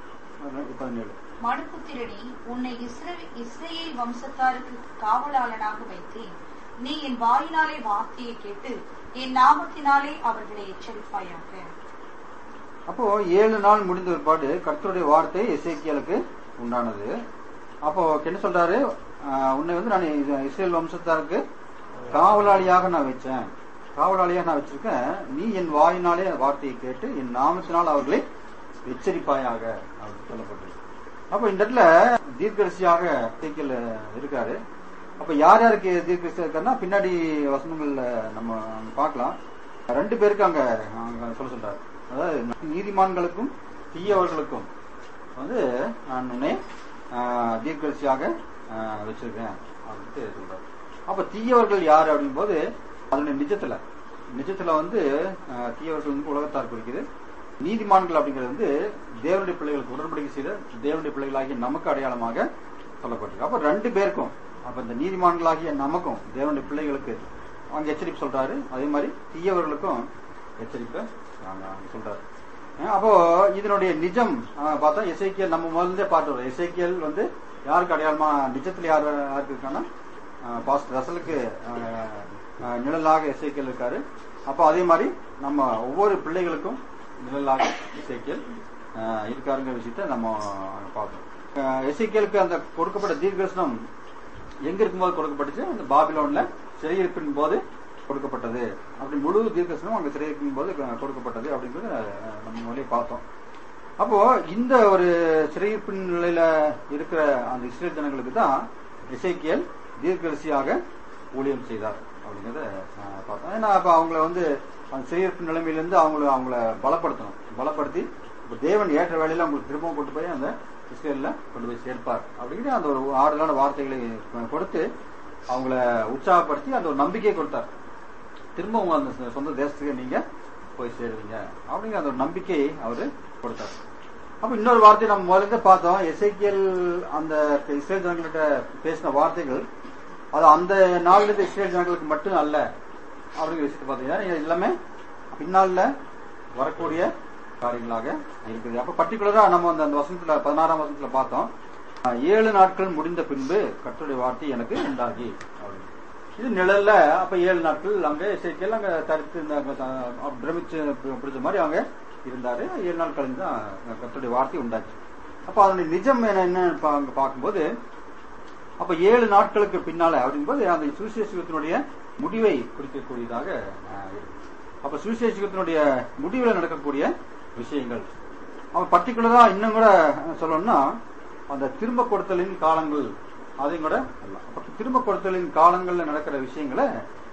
பதினேழு மடுப்புத்திரனே உன்னை இஸ்ரவே இஸ்ரேல் வம்சத்தாருக்கு காவலாளனாக வைத்தேன் நீ என் வாயினாலே வார்த்தையை கேட்டு என் நாமத்தினாலே அவர்களை எச்சரிப்பாயாக அப்போ ஏழு நாள் முடிந்த பிற்பாடு கர்த்தருடைய வார்த்தை எசேக்கியலுக்கு உண்டானது அப்போ என்ன சொல்றாரு ஆஹ் உன்னை வந்து நான் இஸ்- இஸ்ரேல் வம்சத்தாருக்கு காவலாளியாக நான் வச்சேன் காவலாளியாக நான் வச்சிருக்கேன் நீ என் வாயினாலே அந்த வார்த்தையை கேட்டு என் நாமத்தினால் அவர்களை எச்சரிப்பாயாக அப்படின்னு சொல்லப்பட்டது அப்போ இந்த இடத்துல தீர்க்கதரிசியாக எசேக்கியேல் இருக்காரு அப்ப யார் யாருக்கு தீர்க்கதரிசியா இருக்காருன்னா பின்னாடி வசனங்கள்ல நம்ம அங்க பார்க்கலாம் ரெண்டு பேருக்கு அங்க அங்க சொல்ல சொல்றாரு அதாவது நீதிமான்களுக்கும் தீயவர்களுக்கும் வந்து நான் உன்னை ஆஹ், தீர்க்கதரிசியாக ஆஹ், வச்சிருக்கேன் அப்படின்ட்டு சொல்றாரு அப்ப தீயவர்கள் யாரு அப்படின் போது அதனுடைய நிஜத்துல நிஜத்துல வந்து ஆஹ், தீயவர்கள் வந்து உலகத்தார் குறிக்குது நீதிமான்கள் அப்படிங்கிறது வந்து தேவனுடைய பிள்ளைகளுக்கு உடன்படிக்கை செய்த தேவனுடைய பிள்ளைகளாகிய நமக்கு அடையாளமாக சொல்லப்பட்டிருக்கு அப்ப ரெண்டு பேருக்கும் அப்ப இந்த நீதிமான்களாகிய நமக்கும் தேவனுடைய பிள்ளைகளுக்கு அங்க எச்சரிப்பு சொல்றாரு அதே மாதிரி தீயவர்களுக்கும் எச்சரிப்பை அங்க அங்க சொல்றாரு அஹ் அப்போ இதனுடைய நிஜம் அஹ், பார்த்தா எசைக்கியல் நம்ம முதல்ல பார்த்து வரோம் எசைக்கியல் வந்து யாருக்கு அடையாளமா நிஜத்துல யார் யாருக்கு இருக்கான்னா பாஸ்டர் ரசலுக்கு அஹ், அஹ், நிழலாக எசைக்கியல் இருக்காரு அப்போ அதே மாதிரி நம்ம ஒவ்வொரு பிள்ளைகளுக்கும் நிழலாக எசைக்கியல் அஹ், இருக்காருங்கிற விஷயத்த நம்ம பார்க்கணும் அஹ், எசேக்கியேலுக்கு அந்த கொடுக்கப்பட்ட தீர்க்கதரிசனம் எங்க இருக்கும்போது கொடுக்கப்பட்டுச்சு அந்த பாபிலோன்ல சிறையிருப்பின் போது கொடுக்கப்பட்டது அப்படி முழு தீர்க்கதரிசனம் அங்க சிறையிருப்பின் போது கொ- கொடுக்கப்பட்டது அப்படிங்கிறது அஹ், நம்ம முதலே பார்த்தோம் அப்போ இந்த ஒரு சிறையிருப்பு நிலையில இருக்கிற அந்த இஸ்ரேல் ஜனங்களுக்கு தான் இசைக்கியல் தீர்க்கதரிசியாக ஊழியம் செய்தார் அப்படிங்கிறத அஹ், பார்த்தோம் ஏன்னா அப்ப அவங்கள வந்து அந்த சிறையிருப்பு நிலைமையிலிருந்து அவங்கள அவங்கள பலப்படுத்தணும் பலப்படுத்தி இப்ப தேவன் ஏற்ற வேலையில அவங்களுக்கு திரும்பவும் கொண்டு போய் அந்த இஸ்ரேல்ல கொண்டு போய் சேர்ப்பார் அப்படிங்கிற அந்த ஒரு ஆறுதலான வார்த்தைகளை கொடுத்து அவங்கள உற்சாகப்படுத்தி அந்த ஒரு நம்பிக்கையை கொடுத்தார் திரும்ப உங்க அந்த சொ- சொந்த தேசத்துக்கு நீங்க போய் சேருவீங்க அப்படிங்கிற அந்த ஒரு நம்பிக்கையை அவரு கொடுத்தார் அப்ப இன்னொரு வார்த்தை நம்ம முதல்ல இருந்தே பார்த்தோம் எசைக்கியல் அந்த இஸ்ரேல் ஜனங்கள்கிட்ட பேசின வார்த்தைகள் அது அந்த நாள்ல இருந்த இஸ்ரேல் ஜனங்களுக்கு மட்டும் அல்ல அப்படிங்கிற விஷயத்தை பார்த்தீங்கன்னா இது எல்லாமே பின்னால வரக்கூடிய காரியங்களாக இருக்குது அப்ப பர்டிகுலரா நம்ம அந்த அந்த வசனத்துல பதினாறாம் வசனத்துல பார்த்தோம் அஹ், ஏழு நாட்கள் முடிந்த பின்பு கர்த்தருடைய வார்த்தை எனக்கு உண்டாகி அப்படின்னு. இது நிழல்ல அப்ப ஏழு நாட்கள் அங்க இசைக்கல் அங்க தடுத்து இந்த அங்க த- பிரமிச்சு பி- பிடிச்ச மாதிரி அவங்க இருந்தாரு ஏழு நாள் கழிஞ்சு தான் கர்த்தருடைய வார்த்தை உண்டாச்சு அப்ப அதனுடைய நிஜம் என்ன என்ன பா- அங்க பார்க்கும்போது அப்ப ஏழு நாட்களுக்கு பின்னால அப்படிங்கும்போது அந்த சுவிசேஷத்தினுடைய முடிவை குறிக்கக்கூடியதாக அஹ், இருக்கு அப்ப சுவிசேஷத்தினுடைய முடிவில் நடக்கக்கூடிய விஷயங்கள் அவன் பர்டிகுலரா இன்னும் கூட சொல்லணும்னா அந்த திரும்ப கொடுத்தலின் காலங்கள் அதையும் கூட சொல்லலாம். அப்ப திரும்ப கொடுத்தலின் காலங்கள்ல நடக்கிற விஷயங்களை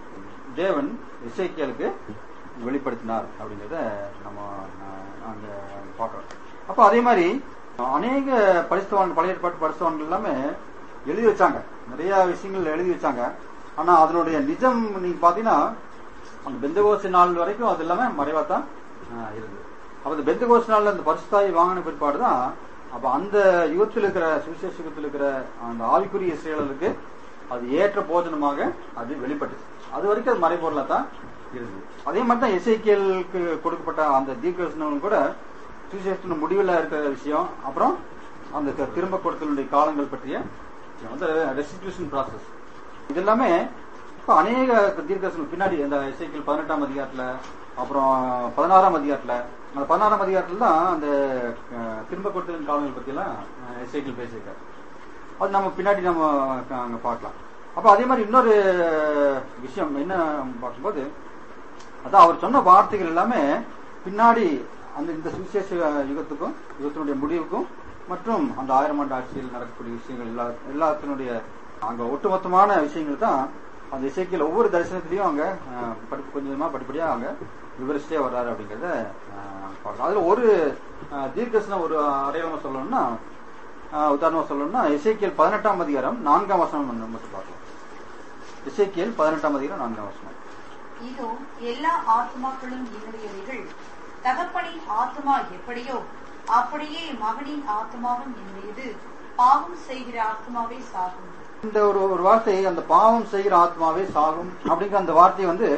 தேவன் இசைக்கியலுக்கு வெளிப்படுத்தினார் அப்படிங்கறத நம்ம அஹ், அங்க பார்க்கிறோம் அப்ப அதே மாதிரி அநேக பரிசுத்தவான் பழைய ஏற்பாட்டு பரிசுத்தவான்கள் எல்லாமே எழுதி வச்சாங்க நிறைய விஷயங்கள் எழுதி வச்சாங்க ஆனா அதனுடைய நிஜம் நீங்க பாத்தீங்கன்னா அந்த பெந்தகோஸ்து நாள் வரைக்கும் அது எல்லாமே மறைவா தான் ஆஹ், இருந்தது அப்ப இந்த பெந்தகோஸ்து நாள்ல அந்த பரிசுத்தாய் வாங்கின பிற்பாடு தான் அப்ப அந்த யுகத்தில் இருக்கிற சுவிசேஷ யுகத்தில் இருக்கிற அந்த ஆவிக்குரிய இஸ்ரேலருக்கு அது ஏற்ற போஜனமாக அது வெளிப்பட்டுச்சு அது வரைக்கும் அது மறைபொருளா தான் இருந்தது அதே மாதிரி தான் எஸ்ஐகேலுக்கு கொடுக்கப்பட்ட அந்த தீர்க்கதரிசனம் கூட சுவிசேஷத்தின் முடிவில் இருக்கிற விஷயம் அப்புறம் அந்த தி- திரும்ப கொடுத்தலுடைய காலங்கள் பற்றிய வந்து ரெஸ்டிடியூஷன் ப்ராசஸ் இது எல்லாமே இப்போ அநேக தீர்க்கதரிசனம் பின்னாடி இந்த எஸ்ஐக்கிள் பதினெட்டாம் அதிகாரத்துல அப்புறம் பதினாறாம் அதிகாரத்துல அந்த பதினாறாம் அதிகாரத்துல தான் அந்த அஹ், திரும்ப கொடுத்தலின் காலங்கள் பற்றியெல்லாம் எஸ்ஐக்கிள் பேசியிருக்காரு அது நம்ம பின்னாடி நம்ம அஹ், அங்க பார்க்கலாம் அப்ப அதே மாதிரி இன்னொரு விஷயம் என்ன பார்க்கும்போது அதான் அவர் சொன்ன வார்த்தைகள் எல்லாமே பின்னாடி அந்த இந்த சுவிசேஷ யுகத்துக்கும் யுகத்தினுடைய முடிவுக்கும் மற்றும் அந்த ஆயிரம் ஆண்டு ஆட்சியில் நடக்கக்கூடிய விஷயங்கள் எல்லா எல்லாத்தினுடைய அங்க ஒட்டுமொத்தமான விஷயங்கள் தான் அந்த இசைக்கியல் ஒவ்வொரு தரிசனத்திலையும் அவங்க அஹ், படிப்பு கொஞ்சம் கொஞ்சமா படிப்படியா அவங்க விவரிச்சுட்டே வர்றாரு அப்படிங்கறத அஹ், பார்க்கலாம் அதுல ஒரு அஹ், தீர்க்கதரிசனம் ஒரு அடையாளமா சொல்லணும்னா அஹ், உதாரணமா சொல்லணும்னா இசைக்கியல் பதினெட்டாம் அதிகாரம் நான்காம் வசனம் நம்ம மட்டும் பார்க்கலாம் இசைக்கியல் பதினெட்டாம் அதிகாரம் நான்காம் வசனம் இதோ எல்லா ஆத்மாக்களும் என்னுடையவைகள் தகப்பனின் ஆத்மா எப்படியோ அப்படியே மகனின் ஆத்மாவும் என்னுடையது பாவம் செய்கிற ஆத்மாவே சாகும் இந்த ஒரு ஒரு வார்த்தை அந்த பாவம் செய்கிற ஆத்மாவே சாகும் அப்படிங்கிற அந்த வார்த்தை வந்து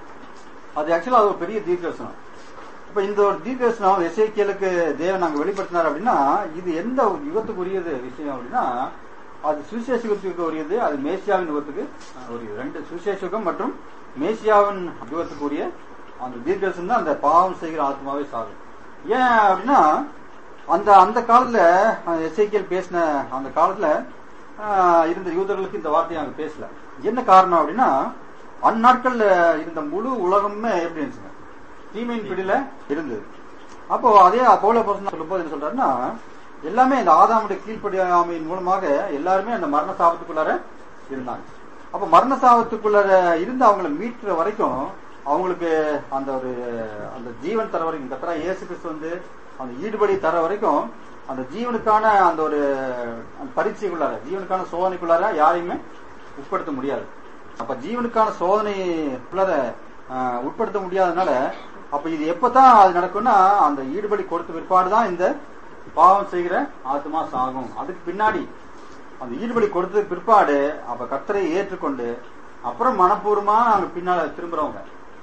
அது ஆக்சுவலா அது ஒரு பெரிய தீர்க்கதரிசனம் இப்ப இந்த ஒரு தீர்க்கதரிசனம் எசேக்கியலுக்கு தேவன் நாங்க வெளிப்படுத்தினார் அப்படின்னா இது எந்த யுகத்துக்கு உரியது விஷயம் அப்படின்னா அது சுவிசேஷ யுகத்துக்கு உரியது அது மேசியாவின் யுகத்துக்கு அஹ், உரியது ரெண்டு சுவிசேஷ யுகம் மற்றும் மேசியாவின் யுகத்துக்கு உரிய அந்த தீர்க்கதரிசனம் தான் அந்த பாவம் செய்கிற ஆத்மாவே சாகும் ஏன் அப்படின்னா அந்த அந்த காலத்துல எஸ்ஐக்கியல் பேசின அந்த காலத்துல ஆஹ், இருந்த யூதர்களுக்கு இந்த வார்த்தையை அங்க பேசல என்ன காரணம் அப்படின்னா அந்நாட்கள்ல இருந்த முழு உலகமே எப்படி இருந்துச்சுங்க தீமையின் பிடியில இருந்தது அப்போ அதே பௌல பசங்க சொல்லும்போது என்ன சொல்றாருன்னா எல்லாமே இந்த ஆதாமுடைய கீழ்ப்படியாமையின் மூலமாக எல்லாருமே அந்த மரண சாபத்துக்குள்ளார இருந்தாங்க அப்ப மரண சாபத்துக்குள்ளார இருந்து அவங்கள மீட்கிற வரைக்கும் அவங்களுக்கு அந்த ஒரு அந்த ஜீவன் தர வரைக்கும் கத்தரா இயேசு கிறிஸ்து வந்து அந்த ஈடுபடி தர வரைக்கும் அந்த ஜீவனுக்கான அந்த ஒரு அந்த பரீட்சைக்குள்ளார ஜீவனுக்கான சோதனைக்குள்ளார யாரையுமே உட்படுத்த முடியாது அப்ப ஜீவனுக்கான சோதனைக்குள்ளார ஆஹ், உட்படுத்த முடியாதனால அப்ப இது எப்பதான் அது நடக்கும்னா அந்த ஈடுபடி கொடுத்த பிற்பாடுதான் இந்த பாவம் செய்கிற ஆத்மா சாகும் அதுக்கு பின்னாடி அந்த ஈடுபடி கொடுத்ததுக்கு பிற்பாடு அப்ப கர்த்தரை ஏற்றுக்கொண்டு அப்புறம் மனப்பூர்வமா அவங்க பின்னால திரும்புறவங்க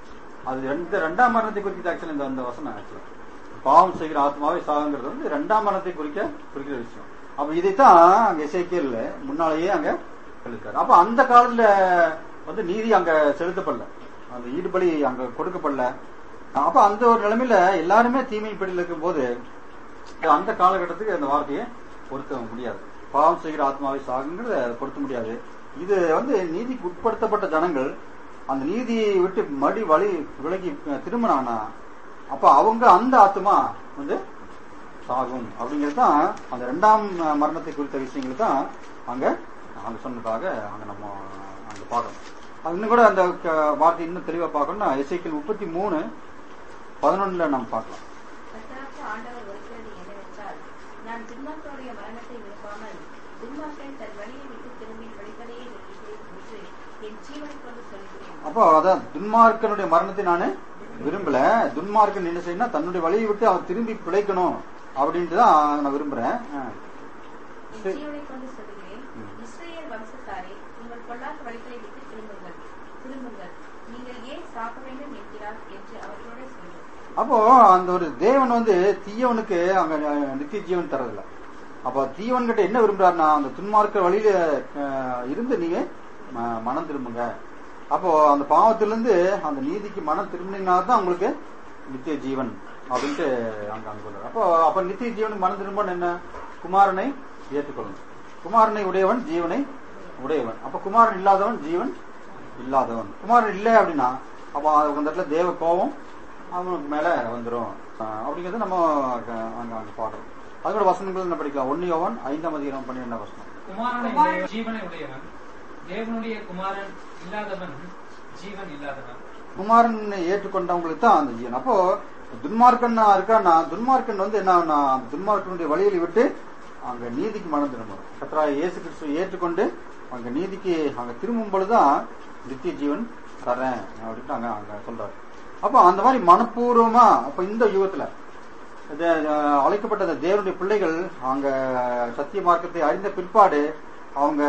அது ரெண்டு ரெண்டாம் மரணத்தை குறிக்கிறது ஆக்சுவலி இந்த அந்த வசனம் ஆக்சுவலா பாவம் செய்கிற ஆத்மாவை சாகுங்கிறது வந்து ரெண்டாம் மரணத்தை குறிக்க குறிக்கிற விஷயம் அப்ப இதைத்தான் அங்க இசைக்கியல் முன்னாலேயே அங்க எழுதிருக்காரு அப்ப அந்த காலத்துல வந்து நீதி அங்க செலுத்தப்படல அந்த ஈடுபலி அங்க கொடுக்கப்படல அப்ப அந்த ஒரு நிலைமையில எல்லாருமே தீமை பிடியில் இருக்கும் போது அந்த காலகட்டத்துக்கு அந்த வார்த்தையை பொருத்த முடியாது பாவம் செய்கிற ஆத்மாவை சாகுங்கிறத பொருத்த முடியாது இது வந்து நீதிக்கு உட்படுத்தப்பட்ட ஜனங்கள் அந்த நீதியை விட்டு மடி வழி விலகி திரும்பினாங்கன்னா அப்ப அவங்க அந்த ஆத்மா வந்து சாகும் அப்படிங்கிறது தான் அந்த ரெண்டாம் மரணத்தை குறித்த விஷயங்கள் தான் அங்க அங்க சொன்னதாக அங்க நம்ம அங்க பார்க்கணும் அது இன்னும் கூட அந்த க- வார்த்தை இன்னும் தெளிவா பார்க்கணும்னா இசைக்கில் முப்பத்தி மூணு பதினொன்னுல நம்ம பார்க்கலாம் கர்த்தராக ஆண்டவர் வருகிறது என்னவென்றால் நான் துன்மார்க்கனுடைய மரணத்தை விரும்பாமல் துன்மார்க்கன் தன் வழியை விட்டு திரும்பி படிப்பதையே விரும்புகிறேன் என்று என் ஜீவனை கொண்டு சொல்கிறேன் அப்போ அதான் துன்மார்க்கனுடைய மரணத்தை நானு விரும்பல துன்மார்க்கன் என்ன செய்யணும் தன்னுடைய வழியை விட்டு அவன் திரும்பி பிழைக்கணும் அப்படின்ட்டு தான் நான் விரும்புறேன் ஆ. என் சரி. ஜீவனை கொண்டு சொல்கிறேன் ம். இஸ்ரேல் வம்சத்தாரே உங்கள் பொல்லாத வழிகளை விட்டு திரும்புங்கள் திரும்புங்கள் நீங்கள் ஏன் சாக்க வேண்டும் என்கிறார் என்று அவர்களோட சொல்லும் அப்போ அந்த ஒரு தேவன் வந்து தீயவனுக்கு அங்க அஹ், நித்திய ஜீவன் தரதில்ல அப்ப தீவன் கிட்ட என்ன விரும்புறாருன்னா அந்த துன்மார்க்க வழியில அஹ், இருந்து நீங்க ம- மனம் திரும்புங்க அப்போ அந்த பாவத்திலிருந்து அந்த நீதிக்கு மனம் திரும்பினீங்கன்னா தான் உங்களுக்கு நித்திய ஜீவன் அப்படின்ட்டு அங்க அங்க சொல்றாரு அப்போ அப்ப நித்திய ஜீவனுக்கு மனம் திரும்பணும் என்ன குமாரனை ஏற்றுக்கொள்ளணும் குமாரனை உடையவன் ஜீவனை உடையவன் அப்ப குமாரன் இல்லாதவன் ஜீவன் இல்லாதவன் குமாரன் இல்லை அப்படின்னா அப்ப அந்த இடத்துல தேவ கோபம் அவனுக்கு மேல வந்துரும் அஹ் அப்படிங்கறத நம்ம அங்க அங்க அங்க பாடுறோம் அதோட வசனங்கள் என்ன படிக்கலாம் ஒன்னு யோவான் ஐந்தாம் அதிகாரம் பன்னிரெண்டாம் வசனம் குமாரனை குமாரன். உடைய ஜீவனை உடையவன் தேவனுடைய குமாரன் இல்லாதவன் ஜீவன் இல்லாதவன் குமாரன் ஏற்றுக்கொண்டவங்களுக்கு தான் அந்த ஜீவன் அப்போ துன்மார்க்கன் இருக்கான்னா துன்மார்க்கன் வந்து என்ன ஆகும்னா, அந்த துன்மார்க்கனுடைய வழியை விட்டு அங்க நீதிக்கு மனம் திரும்பணும் கத்ரா இயேசு கிறிஸ்துவை ஏற்றுக்கொண்டு அங்க நீதிக்கு அங்க திரும்பும் பொழுதுதான் நித்திய ஜீவன் தரேன் அப்படின்ட்டு அங்க அங்க சொல்றாரு அப்போ அந்த மாதிரி மனப்பூர்வமா அப்ப இந்த யுகத்துல இது, அஹ், அழைக்கப்பட்ட அந்த தேவனுடைய பிள்ளைகள் அங்க சத்திய மார்க்கத்தை அறிந்த பிற்பாடு அவங்க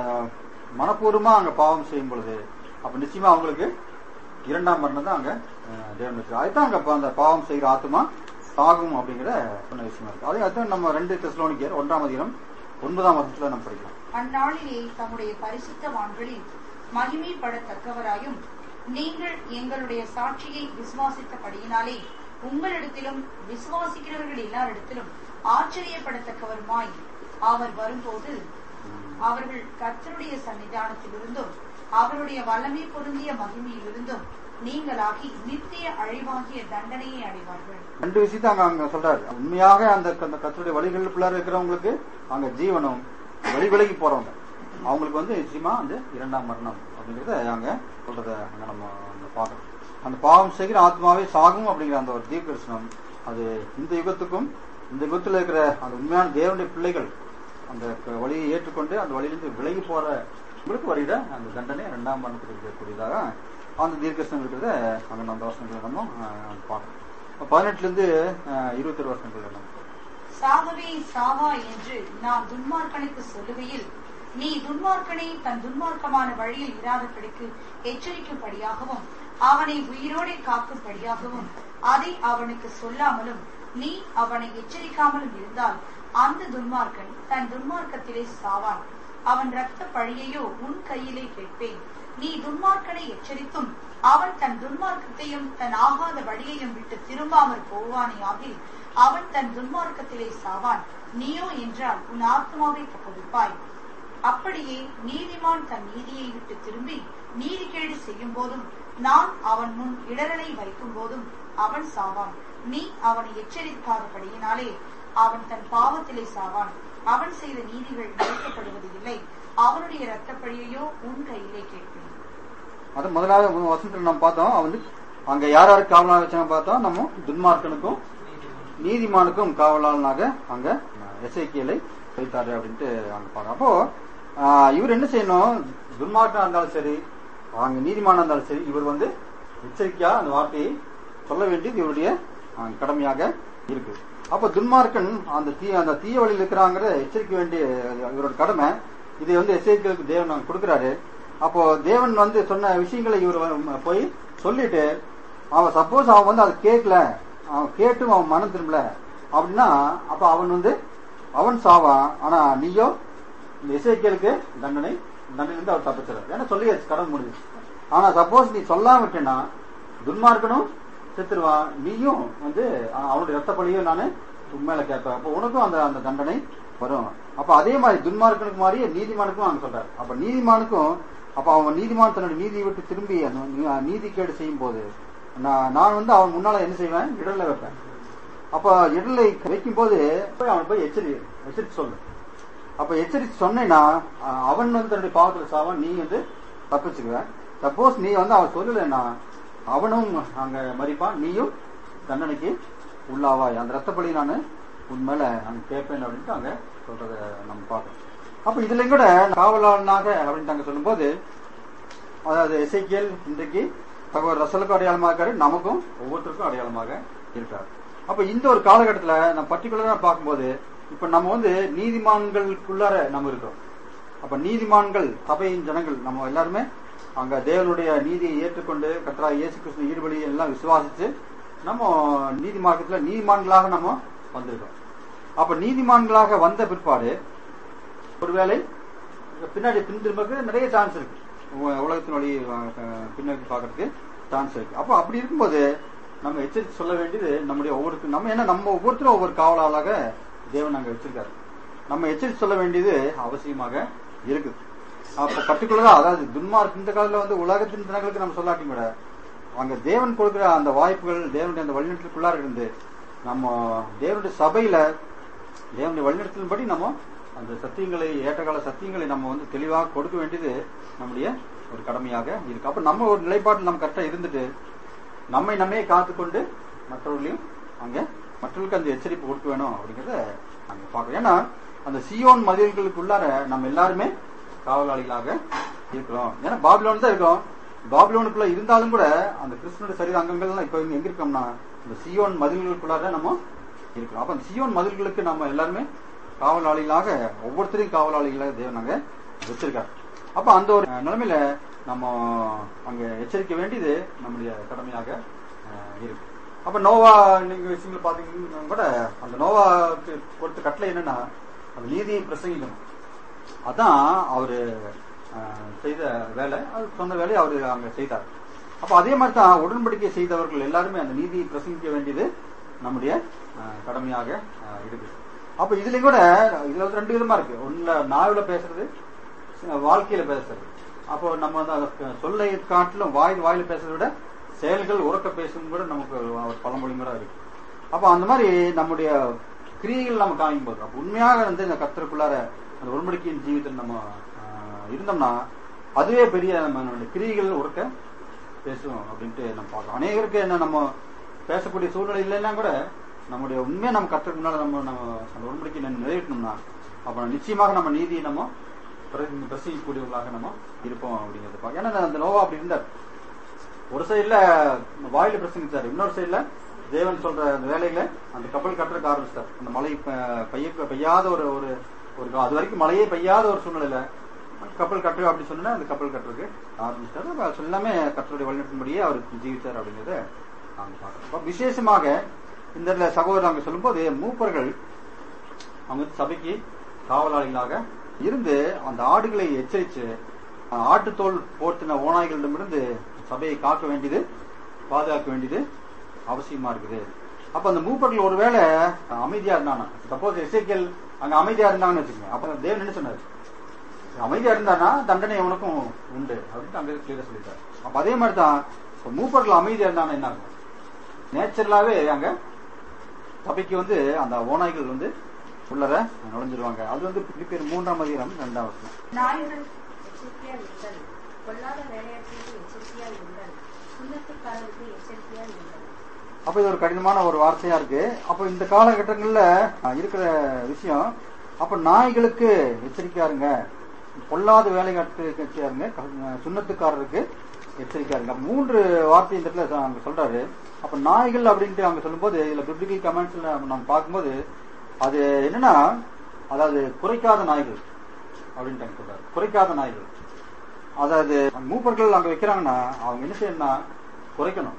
மனப்பூர்வமா அங்க பாவம் செய்யும் பொழுது அப்ப நிச்சயமா அவங்களுக்கு இரண்டாம் மரணம் தான் அங்க அஹ், தேவன் வச்சு அதுதான் அங்க அப்ப அந்த பாவம் செய்கிற ஆத்மா சாகும் அப்படிங்கிற சொன்ன விஷயமா இருக்கு அதே அதுதான் நம்ம ரெண்டு தெசலோனிக்கர் ஒன்றாம் அதிகாரம் ஒன்பதாம் வருஷத்துல நம்ம படிக்கலாம் அந்நாளிலே தம்முடைய பரிசுத்தவான்களில் மகிமைப்படத்தக்கவராயும் நீங்கள் எங்களுடைய சாட்சியை விசுவாசித்தபடியினாலே உங்களிடத்திலும் விசுவாசிக்கிறவர்கள் எல்லாரிடத்திலும் ஆச்சரியப்படத்தக்கவருமாய் அவர் வரும்போது அவர்கள் கர்த்தருடைய சன்னிதானத்திலிருந்தும் அவருடைய வல்லமை பொருந்திய மகிமையிலிருந்தும் நீங்களாகி நித்திய அழிவாகிய தண்டனையை அடைவார்கள் ரெண்டு விஷயத்தை அங்க அங்க சொல்றாரு உண்மையாக அந்த அந்த கத்தருடைய வழிகளுக்குள்ளார இருக்கிறவங்களுக்கு அங்க ஜீவனம் வழி விலகி போறவங்க அவங்களுக்கு வந்து நிச்சயமா அந்த இரண்டாம் மரணம் அப்படிங்கறத அங்க சொல்றத அங்க நம்ம அங்க பார்க்கணும் அந்த பாவம் செய்கிற ஆத்மாவே சாகும் அப்படிங்கிற அந்த ஒரு தீர்க்கதரிசனம் அது இந்த யுகத்துக்கும் இந்த யுகத்துல இருக்கிற அந்த உண்மையான தேவனுடைய பிள்ளைகள் அந்த க- வழியை ஏற்றுக்கொண்டு அந்த வழியிலிருந்து விலகி போற உங்களுக்கு வருகிற அந்த தண்டனை இரண்டாம் மரணத்துக்கு இருக்கக்கூடியதாக அந்த தீர்க்கதரிசனம் இருக்கிறத அங்க நம்ம வருஷங்களை நம்ம அஹ், பார்க்கணும் இப்ப பதினெட்டுல இருந்து அஹ், இருபத்தொரு வருஷங்கள் நம்ம சாகவே சாவா என்று நான் துன்மார்க்கனுக்கு சொல்லுகையில் நீ துன்மார்க்கனை தன் துன்மார்க்கமான வழியில் இராதபடிக்கு எச்சரிக்கும்படியாகவும் அவனை உயிரோடே காக்கும்படியாகவும் அதை அவனுக்கு சொல்லாமலும் நீ அவனை எச்சரிக்காமலும் இருந்தால் அந்த துன்மார்க்கன் தன் துன்மார்க்கத்திலே சாவான் அவன் இரத்த பழியையோ உன் கையிலே கேட்பேன் நீ துன்மார்க்கனை எச்சரித்தும் அவன் தன் துன்மார்க்கத்தையும் தன் ஆகாத வழியையும் விட்டு திரும்பாமற் போவானேயாகில் அவன் தன் துன்மார்க்கத்திலே சாவான் நீயோ என்றால் உன் ஆத்மாவை தப்புவிப்பாய் அப்படியே நீதிமான் தன் நீதியை விட்டு திரும்பி நீதிகேடு செய்யும் போதும் நான் அவன் முன் இடரலை வைக்கும் போதும் அவன் சாவான் நீ அவனை எச்சரிக்காதபடியினாலே அவன் தன் பாவத்திலே சாவான் அவன் செய்த நீதிகள் மறைக்கப்படுவது இல்லை அவனுடைய இரத்தப்பழியையோ உன் கையிலே கேட்பேன் அது முதலாவது மூணு வசனத்துல நம்ம பார்த்தோம் அவன் வந்து அங்க யார் யாரு காவலாக வச்சாங்க பார்த்தோம் நம்ம துன்மார்க்கனுக்கும் நீதிமானுக்கும் காவலாளனாக அங்க எஸ்ஐக்கியலை வைத்தாரு அப்படின்ட்டு அங்க பார்க்கணும் அப்போ ஆஹ், இவர் என்ன செய்யணும் துன்மார்க்கனா இருந்தாலும் சரி அங்க நீதிமானா இருந்தாலும் சரி இவர் வந்து எச்சரிக்கையா அந்த வார்த்தையை சொல்ல வேண்டியது இவருடைய ஆஹ், கடமையாக இருக்கு அப்ப துன்மார்க்கன் அந்த தீ அந்த தீய வழியில் இருக்கிறாங்கிற எச்சரிக்க வேண்டிய இவரோட கடமை இதை வந்து எஸ்ஐக்கியலுக்கு தேவன் அங்க கொடுக்கிறாரு அப்போ தேவன் வந்து சொன்ன விஷயங்களை இவர் வந்து போய் சொல்லிட்டு அவன் சப்போஸ் அவன் வந்து அதை கேட்கல அவன் கேட்டும் அவன் மனம் திரும்பல அப்படின்னா அப்ப அவன் வந்து அவன் சாவான் ஆனா நீயோ இந்த இசைக்கேலுக்கு தண்டனை தண்டனை இருந்து அவர் தப்பிச்சிடார் ஏன்னா சொல்லியாச்சு கடன் முடிஞ்சு ஆனா சப்போஸ் நீ சொல்லாம விட்டேன்னா துன்மார்க்கனும் செத்துருவான் நீயும் வந்து அஹ், அவனுடைய ரத்த பழியும் நானு உண்மையில கேட்பேன் அப்போ உனக்கும் அந்த அந்த தண்டனை வரும் அப்ப அதே மாதிரி துன்மார்க்கனுக்கு மாதிரியே நீதிமானுக்கும் அங்க சொல்றாரு அப்ப நீதிமானுக்கும் அப்ப அவன் நீதிமான் தன்னுடைய நீதியை விட்டு திரும்பி அந்த நீ- நீதிகேடு செய்யும் போது நான் நான் வந்து அவன் முன்னால என்ன செய்வேன் இடர்ல வைப்பேன் அப்ப இடர்லை வைக்கும் போது போய் அவன் போய் எச்சரி எச்சரித்து சொல்லு அப்ப எச்சரித்து சொன்னேன்னா அஹ், அவன் வந்து தன்னுடைய பாவத்துல சாவான் நீ வந்து தப்பிச்சுக்குவேன் சப்போஸ் நீ வந்து அவன் சொல்லலைன்னா அவனும் அங்க மறிப்பான் நீயும் தண்டனைக்கு உள்ளாவாய் அந்த ரத்தப்படி நான் உன் மேல அங்க கேட்பேன் அப்படின்ட்டு அங்க சொல்றத நம்ம பார்க்கணும் அப்ப இதுல கூட காவலாளனாக அப்படின்ட்டு அங்க சொல்லும்போது அதாவது எசைக்கியல் இன்றைக்கு சகோதரர் ரசலுக்கும் அடையாளமாக இருக்காரு நமக்கும் ஒவ்வொருத்தருக்கும் அடையாளமாக இருக்காரு அப்ப இந்த ஒரு காலகட்டத்துல நம்ம பர்டிகுலரா பார்க்கும்போது இப்ப நம்ம வந்து நீதிமான்களுக்குள்ளார நம்ம இருக்கிறோம் அப்ப நீதிமான்கள் சபையின் ஜனங்கள் நம்ம எல்லாருமே அங்க தேவனுடைய நீதியை ஏற்றுக்கொண்டு கத்ரா இயேசு கிறிஸ்து ஈடுபடி எல்லாம் விசுவாசிச்சு நம்ம நீதி மார்க்கத்துல நீதிமான்களாக நம்ம வந்திருக்கோம் அப்ப நீதிமான்களாக வந்த பிற்பாடு ஒருவேளை பின்னாடி பின் திரும்பக்கு நிறைய சான்ஸ் இருக்கு உ- உலகத்தின் வழி அஹ், பின்னாடி பார்க்கறதுக்கு சான்ஸ் இருக்கு அப்போ அப்படி இருக்கும்போது நம்ம எச்சரித்து சொல்ல வேண்டியது நம்முடைய ஒவ்வொரு நம்ம ஏன்னா நம்ம ஒவ்வொருத்தரும் ஒவ்வொரு காவலாளாக தேவன் அங்க வச்சிருக்காரு நம்ம எச்சரித்து சொல்ல வேண்டியது அவசியமாக இருக்குது அப்ப பர்டிகுலரா அதாவது துன்மார்க் இந்த காலத்துல வந்து உலகத்தின் ஜனங்களுக்கு நம்ம சொல்லாட்டி கூட அங்க தேவன் கொடுக்கிற அந்த வாய்ப்புகள் தேவனுடைய அந்த வழிநடத்தலுக்குள்ளார இருந்து நம்ம தேவனுடைய சபையில தேவனுடைய வழிநடத்தலின்படி நம்ம அந்த சத்தியங்களை ஏற்றகால சத்தியங்களை நம்ம வந்து தெளிவாக கொடுக்க வேண்டியது நம்முடைய ஒரு கடமையாக இருக்கு அப்ப நம்ம ஒரு நிலைப்பாட்டில் நம்ம கரெக்டா இருந்துட்டு நம்மை நம்மே காத்துக்கொண்டு மற்றவர்களையும் அங்க மற்றவர்களுக்கு அந்த எச்சரிப்பு கொடுக்க வேணும் அப்படிங்கறத நாங்க பார்க்கறோம் ஏன்னா அந்த சியோன் மதில்களுக்குள்ளார நம்ம எல்லாருமே காவலாளிகளாக இருக்கிறோம் ஏன்னா பாபிலோன் தான் இருக்கோம் பாபிலோனுக்குள்ள இருந்தாலும் கூட அந்த கிறிஸ்துவனுடைய சரீர அங்கங்கள்லாம் இப்ப இங்க எங்க இருக்கோம்னா இந்த சியோன் மதில்களுக்குள்ளார நம்ம இருக்கிறோம் அப்ப அந்த சியோன் மதில்களுக்கு நம்ம எல்லாருமே காவலாளிகளாக ஒவ்வொருத்தரையும் காவலாளிகளாக தேவன் அங்க வச்சிருக்காரு அப்ப அந்த ஒரு அஹ், நிலைமையில நம்ம அங்க எச்சரிக்க வேண்டியது நம்முடைய கடமையாக அஹ், இருக்கு அப்ப நோவா நீங்க விஷயங்கள் பாத்தீங்கன்னா கூட அந்த நோவாக்கு கொடுத்த கட்டளை என்னன்னா அந்த நீதியை பிரசங்கிக்கணும் அதான் அவரு அஹ், செய்த வேலை அது சொன்ன வேலையை அவரு அங்க செய்தார் அப்ப அதே மாதிரி தான் உடன்படிக்கை செய்தவர்கள் எல்லாருமே அந்த நீதியை பிரசங்கிக்க வேண்டியது நம்முடைய அஹ், கடமையாக அஹ், இருக்கு அப்ப இதுலயும் கூட இதுல வந்து ரெண்டு விதமா இருக்கு ஒண்ணுல நாவில பேசுறது வாழ்க்கையில பேசுறது அப்போ நம்ம வந்து அதை சொல்லை காட்டிலும் வாய் வாயில பேசுறதை விட செயல்கள் உறக்க பேசும் கூட நமக்கு ஒரு பழமொழி கூட இருக்கு அப்ப அந்த மாதிரி நம்முடைய கிரியைகள் நம்ம காமிக்கும் போது அப்ப உண்மையாக வந்து இந்த கத்தருக்குள்ளார அந்த உடன்படிக்கையின் ஜீவிதத்தில் நம்ம ஆஹ், இருந்தோம்னா அதுவே பெரிய நம்ம நம்முடைய கிரியைகள் உறக்க பேசும் அப்படின்ட்டு நம்ம பார்க்கலாம் அநேகருக்கு என்ன நம்ம பேசக்கூடிய சூழ்நிலை இல்லைன்னா கூட நம்முடைய உண்மையா நம்ம கத்துக்கு முன்னால நம்ம நம்ம அந்த உடன்படிக்கை நிறைவேற்றணும்னா அப்ப நிச்சயமாக நம்ம நீதியை நம்ம பிரதி- பிரசங்கிக்கக்கூடியவர்களாக நம்ம இருப்போம் அப்படிங்கிறது பார்க்க ஏன்னா அந்த நோவா அப்படி இருந்தார் ஒரு சைடுல வாயில பிரசங்கிச்சாரு இன்னொரு சைடுல தேவன் சொல்ற அந்த வேலையில அந்த கப்பல் கட்டுறதுக்கு ஆரம்பிச்சிட்டார் அந்த மழை ப- பெய்ய பெய்யாத ஒரு ஒரு ஒரு அது வரைக்கும் மழையே பெய்யாத ஒரு சூழ்நிலையில கப்பல் கட்டு அப்படி சொன்னா அந்த கப்பல் கட்டுறதுக்கு ஆரம்பிச்சிட்டாரு அப்ப அது எல்லாமே கத்தருடைய வழிநடத்தின்படியே அவர் ஜீவித்தார் அப்படிங்கறத நாங்க பார்க்கிறோம் அப்ப விசேஷமாக இந்த இடத்துல சகோதரர் அங்க சொல்லும்போது மூப்பர்கள் அவங்க வந்து சபைக்கு காவலாளிகளாக இருந்து அந்த ஆடுகளை எச்சரிச்சு அஹ், ஆட்டுத்தோல் போர்த்தின ஓநாய்களிடமிருந்து சபையை காக்க வேண்டியது பாதுகாக்க வேண்டியது அவசியமா இருக்குது அப்ப அந்த மூப்பர்கள் ஒருவேளை அமைதியா இருந்தானா சப்போஸ் எசேக்கியல் அங்க அமைதியா இருந்தாங்கன்னு வச்சுக்கோங்க அப்ப தேவன் என்ன சொன்னாரு அமைதியா இருந்தானா தண்டனை அவனுக்கும் உண்டு அப்படின்னு அங்க கிளியரா சொல்லிட்டாரு அப்ப அதே மாதிரி தான் இப்ப மூப்பர்கள் அமைதியா இருந்தானா என்ன ஆகும் நேச்சுரலாவே அங்க சபைக்கு வந்து அந்த ஓநாய்கள் வந்து உள்ளர நுழைஞ்சிருவாங்க அது வந்து பிலிப்பியர் மூன்றாம் அதிகாரம் ரெண்டாம் வருஷம் நாய்கள் எச்சரிக்கையா இருங்கள் கொள்ளாத வேலையாட்களுக்கு எச்சரிக்கையா இருங்கள் சுண்ணத்துக்காரருக்கு எச்சரிக்கையா இருங்கள் அப்ப இது ஒரு கடினமான ஒரு வார்த்தையா இருக்கு அப்ப இந்த காலகட்டங்கள்ல அஹ், இருக்கிற விஷயம் அப்ப நாய்களுக்கு எச்சரிக்கையா இருங்க பொல்லாத வேலைக்காட்டுக்கு எச்சரிக்கையா இருங்க க- சுண்ணத்துக்காரருக்கு எச்சரிக்கையா இருங்க அப்ப மூன்று வார்த்தை இந்த இடத்துல அங்க சொல்றாரு அப்ப நாய்கள் அப்படின்ட்டு அங்க சொல்லும்போது இதுல பிப்ளிக்கல் கமெண்ட்ஸ்ல நம்ம பார்க்கும்போது அது என்னன்னா அதாவது குறைக்காத நாய்கள் அப்படின்ட்டு அங்க சொல்றாரு குறைக்காத நாய்கள் அதாவது மூப்பர்கள் அங்க வைக்கிறாங்கன்னா அவங்க என்ன செய்யணும்னா குறைக்கணும்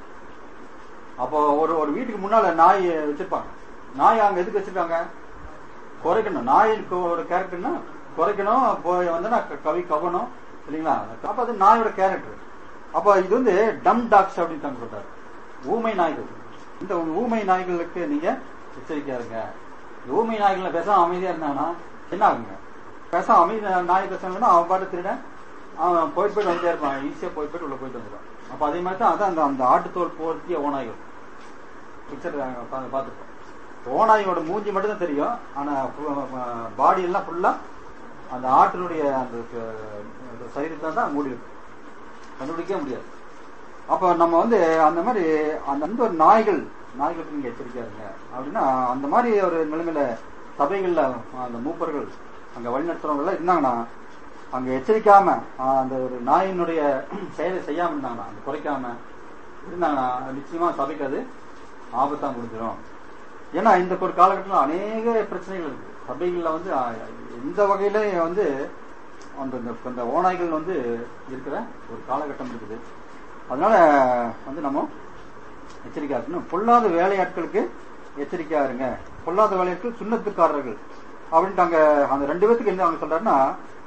அப்போ ஒரு ஒரு வீட்டுக்கு முன்னால நாய் வச்சிருப்பாங்க நாய் அங்க எதுக்கு வச்சிருக்காங்க குறைக்கணும் நாய்க்கு ஒரு கேரக்டர்னா குறைக்கணும் போய் வந்து கவி கவனம் இல்லைங்களா அப்ப அது நாயோட கேரக்டர் அப்ப இது வந்து டம் டாக்ஸ் அப்படின்னு தாங்க சொல்றாரு ஊமை நாய்கள் இந்த ஊமை நாய்களுக்கு நீங்க எச்சரிக்கையா இருங்க இந்த ஊமை நாய்கள் பேசாம அமைதியா இருந்தாங்கன்னா என்ன ஆகுங்க பேசாம அமைதி நாய் பேசாங்கன்னா அவன் பாட்டு திருடன் அவன் போயிட்டு போயிட்டு வந்துட்டே இருப்பான் ஈஸியா போயிட்டு போயிட்டு உள்ள போயிட்டு வந்துடுவான் அப்ப அதே மாதிரி தான் அதான் அந்த அந்த ஆட்டுத்தோல் போர்த்திய ஓநாய்கள் பிக்சர் பார்த்துருப்போம் ஓநாயோட மூஞ்சி மட்டும் தான் தெரியும் ஆனா பாடி எல்லாம் ஃபுல்லா அந்த ஆட்டினுடைய அந்த க- சரீரத்தை தான் மூடி இருக்கும் கண்டுபிடிக்கவே முடியாது அப்ப நம்ம வந்து அந்த மாதிரி அந்த அந்த ஒரு நாய்கள் நாய்களுக்கு நீங்க எச்சரிக்கையா இருங்க அப்படின்னா அந்த மாதிரி ஒரு நிலைமையில சபைகள்ல அந்த மூப்பர்கள் அங்க வழிநடத்துறவங்க எல்லாம் இருந்தாங்கன்னா அங்க எச்சரிக்காம ஆஹ், அந்த ஒரு நாயினுடைய செயலை செய்யாம இருந்தாங்கன்னா அந்த குறைக்காம இருந்தாங்கன்னா நிச்சயமா சபைக்கு அது ஆபத்தா முடிஞ்சிடும் ஏன்னா இந்த ஒரு காலகட்டத்தில் அநேக பிரச்சனைகள் இருக்கு சபைகள்ல வந்து ஆஹ், எந்த வகையில வந்து அந்த இந்த- இந்த ஓநாய்கள் வந்து இருக்கிற ஒரு காலகட்டம் இருக்குது அதனால வந்து நம்ம எச்சரிக்கையா இருக்கணும் பொல்லாத வேலையாட்களுக்கு எச்சரிக்கையா இருங்க பொல்லாத வேலையாட்கள் சுண்ணத்துக்காரர்கள் அப்படின்ட்டு அங்க அந்த ரெண்டு பேத்துக்கு என்ன அவங்க சொல்றாருன்னா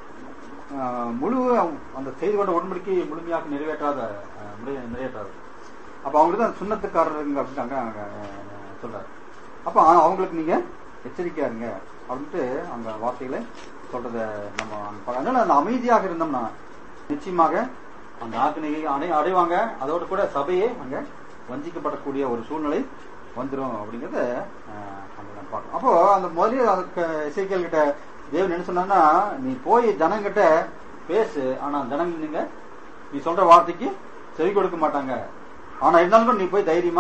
ஆஹ், முழு அந்த செய்து கொண்ட உடன்படிக்கை முழுமையாக நிறைவேற்றாத ஆஹ், நிறைவே- நிறைவேற்றாது அப்ப அவங்களுக்கு தான் சுண்ணத்துக்காரருங்க அப்படின்னு அங்க அங்க, ஆஹ், சொல்றாரு அப்ப அ- அவங்களுக்கு நீங்க எச்சரிக்கையா இருங்க அப்படின்ட்டு அந்த வார்த்தைகளை சொல்றத நம்ம அங்க பார்க்க- அதனால அந்த அமைதியாக இருந்தோம்னா நிச்சயமாக அந்த ஆக்கினையை அடை அடைவாங்க அதோடு கூட சபையே அங்க வஞ்சிக்கப்படக்கூடிய ஒரு சூழ்நிலை வந்துரும் அப்படிங்கறத ஆஹ், அங்க நம்ம பார்க்கணும் அப்போ அந்த முதல்ல அதுக்கு இசைக்கல் கிட்ட தேவன் என்ன சொன்னார்னா நீ போய் ஜனங்கிட்ட பேசு ஆனா ஜனங்க நீங்க நீ சொல்ற வார்த்தைக்கு செவி கொடுக்க மாட்டாங்க ஆனா இருந்தாலும் கூட நீ போய் தைரியமா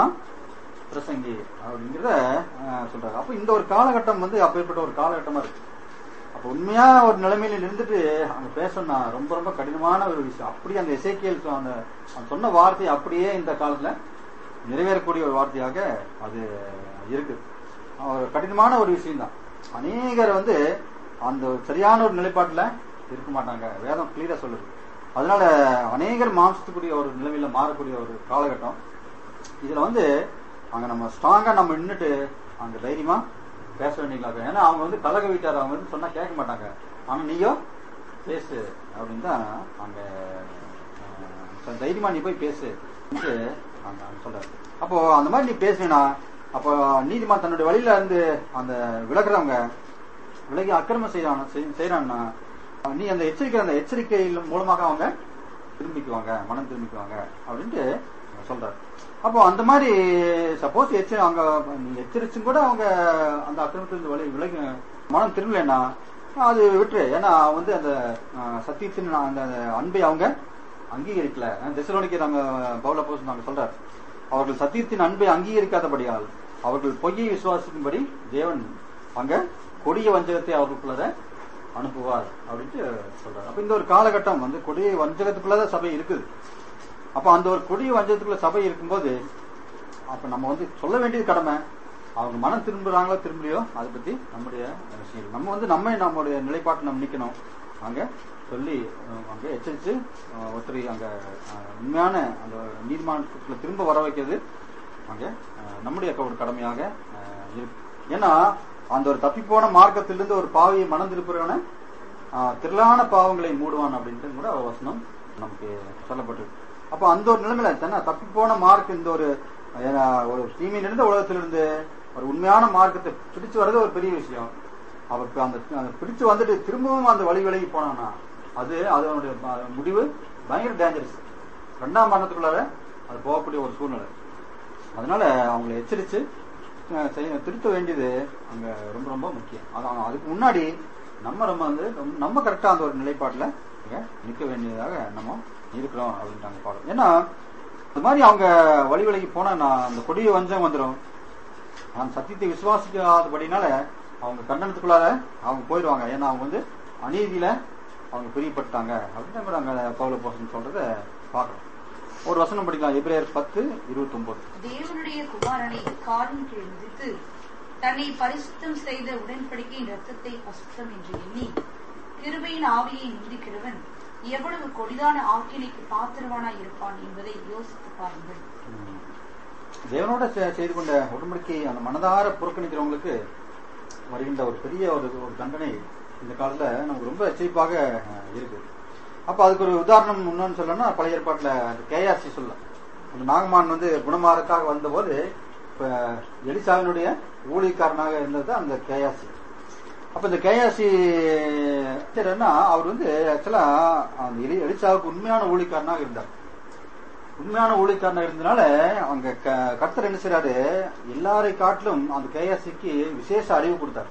பிரசங்கி அப்படிங்கிறத ஆஹ், சொல்றாரு அப்ப இந்த ஒரு காலகட்டம் வந்து அப்பேற்பட்ட ஒரு காலகட்டமா இருக்கு அப்ப உண்மையா ஒரு நிலைமையில இருந்துட்டு அங்க பேசணும்னா ரொம்ப ரொம்ப கடினமான ஒரு விஷயம் அப்படியே அந்த இசைக்கியல் அந்த அவன் சொன்ன வார்த்தை அப்படியே இந்த காலத்துல நிறைவேறக்கூடிய ஒரு வார்த்தையாக அது இருக்கு ஒரு கடினமான ஒரு விஷயம் தான் அநேகர் வந்து அந்த சரியான ஒரு நிலைப்பாட்டுல இருக்க மாட்டாங்க வேதம் கிளியரா சொல்லுது அதனால அநேகர் மாம்சத்துக்குரிய ஒரு நிலைமையில மாறக்கூடிய ஒரு காலகட்டம் இதுல வந்து அங்க நம்ம ஸ்ட்ராங்கா நம்ம நின்னுட்டு அங்க தைரியமா பேச வேண்டியங்களா ஏன்னா அவங்க வந்து கலக வீட்டார் அவங்க வந்து சொன்னா கேட்க மாட்டாங்க ஆனா நீயோ பேசு அப்படின்னு தான் அங்க அஹ், தைரியமா நீ போய் பேசு என்று அங்க அங்க சொல்றாரு அப்போ அந்த மாதிரி நீ பேசினா அப்போ நீதிமான் தன்னுடைய வழியில இருந்து அந்த விலகுறவங்க விலகி அக்கிரமம் செய்யறான் செய்யறான்னா நீ அந்த எச்சரிக்கை அந்த எச்சரிக்கையில் மூலமாக அவங்க திரும்பிக்குவாங்க மனம் திரும்பிக்குவாங்க அப்படின்ட்டு சொல்றாரு அப்போ அந்த மாதிரி சப்போஸ் எச்சரி அவங்க நீ எச்சரிச்சும் கூட அவங்க அந்த அக்கிரமத்திலிருந்து வழி விலகி மனம் திரும்பலைன்னா அது விட்டுரு ஏன்னா அவன் வந்து அந்த அஹ், சத்தியத்தின் அந்த அந்த அன்பை அவங்க அங்கீகரிக்கல திசலோனிக்கு நம்ம பவுல போஸ் நாங்க சொல்றாரு அவர்கள் சத்தியத்தின் அன்பை அங்கீகரிக்காதபடியால் அவர்கள் பொய்யை விசுவாசிக்கும்படி தேவன் அங்க கொடிய வஞ்சகத்தை அவர்களுக்குள்ளத அனுப்புவார் அப்படின்ட்டு சொல்றாரு அப்ப இந்த ஒரு காலகட்டம் வந்து கொடிய வஞ்சகத்துக்குள்ளதான் சபை இருக்குது அப்ப அந்த ஒரு கொடிய வஞ்சகத்துக்குள்ள சபை இருக்கும்போது அப்ப நம்ம வந்து சொல்ல வேண்டியது கடமை அவங்க மனம் திரும்புறாங்களோ திரும்பலையோ அதை பத்தி நம்முடைய விஷயம் இல்லை. நம்ம வந்து நம்ம நம்முடைய நிலைப்பாட்டை நம்ம நிக்கணும் அங்க சொல்லி அஹ், அங்க எச்சரிச்சு அஹ், ஒருத்தரை அங்க அஹ், உண்மையான அந்த நீதிமன்றத்துக்குள்ள திரும்ப வர வைக்கிறது அங்க அஹ், நம்முடைய ஒரு கடமையாக அஹ், இருக்கு ஏன்னா அந்த ஒரு தப்பிப்போன மார்க்கத்திலிருந்து ஒரு பாவியை மனம் திருப்புறவன திரளான பாவங்களை மூடுவான் அப்படின்ட்டு கூட வசனம் நமக்கு சொல்லப்பட்டிருக்கு அப்ப அந்த ஒரு நிலைமையில தானே தப்பி போன மார்க் இந்த ஒரு ஏன்னா, ஒரு தீமையிலிருந்து உலகத்திலிருந்து ஒரு உண்மையான மார்க்கத்தை பிடிச்சு வர்றது ஒரு பெரிய விஷயம் அவருக்கு அந்த அந்த பிடிச்சு வந்துட்டு திரும்பவும் அந்த வழி விலகி போனான்னா அது அதனுடைய ம- முடிவு பயங்கர டேஞ்சரஸ் ரெண்டாம் மரணத்துக்குள்ளார அது போகக்கூடிய ஒரு சூழ்நிலை அதனால அவங்களை எச்சரிச்சு அஹ், செய்ய- திருத்த வேண்டியது அங்க ரொம்ப ரொம்ப முக்கியம் அதான் அதுக்கு முன்னாடி நம்ம நம்ம வந்து ரொம்ப- நம்ம கரெக்டா அந்த ஒரு நிலைப்பாட்டுல இங்க நிக்க வேண்டியதாக நம்ம இருக்கிறோம் அப்படின்ட்டாங்க பாடம் ஏன்னா அது மாதிரி அவங்க வழி விலகி போனா நான் அந்த கொடிய வஞ்சம் வந்துடும் அந்த சத்தியத்தை விசுவாசிக்காதபடினால அவங்க கண்டனத்துக்குள்ளார அவங்க போயிடுவாங்க ஏன்னா அவங்க வந்து அநீதியில அவங்க பிரியப்பட்டாங்க அப்படின்னு கூட அங்க பவுல போசன் சொல்றத பாக்குறோம் ஒரு வசனம் படிக்கலாம் எபிரேயர் பத்து இருபத்தி ஒன்பது தேவனுடைய குமாரனை காலின் கீழ் மிதித்து தன்னை பரிசுத்தம் செய்த உடன்படிக்கையின் ரத்தத்தை அசுத்தம் என்று எண்ணி கிருபையின் ஆவியை நிந்திக்கிறவன் எவ்வளவு கொடிதான ஆக்கினைக்கு பாத்திரவானாய் இருப்பான் என்பதை யோசித்து பாருங்கள் தேவனோட செ- செய்து கொண்ட உடன்படிக்கை அந்த மனதார புறக்கணிக்கிறவங்களுக்கு வருகின்ற ஒரு பெரிய ஒரு ஒரு தண்டனை இந்த காலத்துல நமக்கு ரொம்ப எச்சரிப்பாக அஹ், இருக்கு அப்ப அதுக்கு ஒரு உதாரணம் இன்னொன்னு சொல்லணும்னா பழைய ஏற்பாட்டுல கேஆர்சி சொல்லலாம் அந்த நாகமான் வந்து குணமாறக்காக வந்தபோது இப்ப எலிசாவினுடைய ஊழியக்காரனாக இருந்தது அந்த கேஆர்சி அப்ப இந்த கேஆர்சி என்னன்னா அவர் வந்து ஆக்சுவலா அந்த எலி எலிசாவுக்கு உண்மையான ஊழியக்காரனாக இருந்தார் உண்மையான ஊழியக்காரனா இருந்தனால அவங்க க- கர்த்தர் என்ன செய்றாரு எல்லாரை காட்டிலும் அந்த கேஎஸ்சிக்கு விசேஷ அறிவு கொடுத்தார்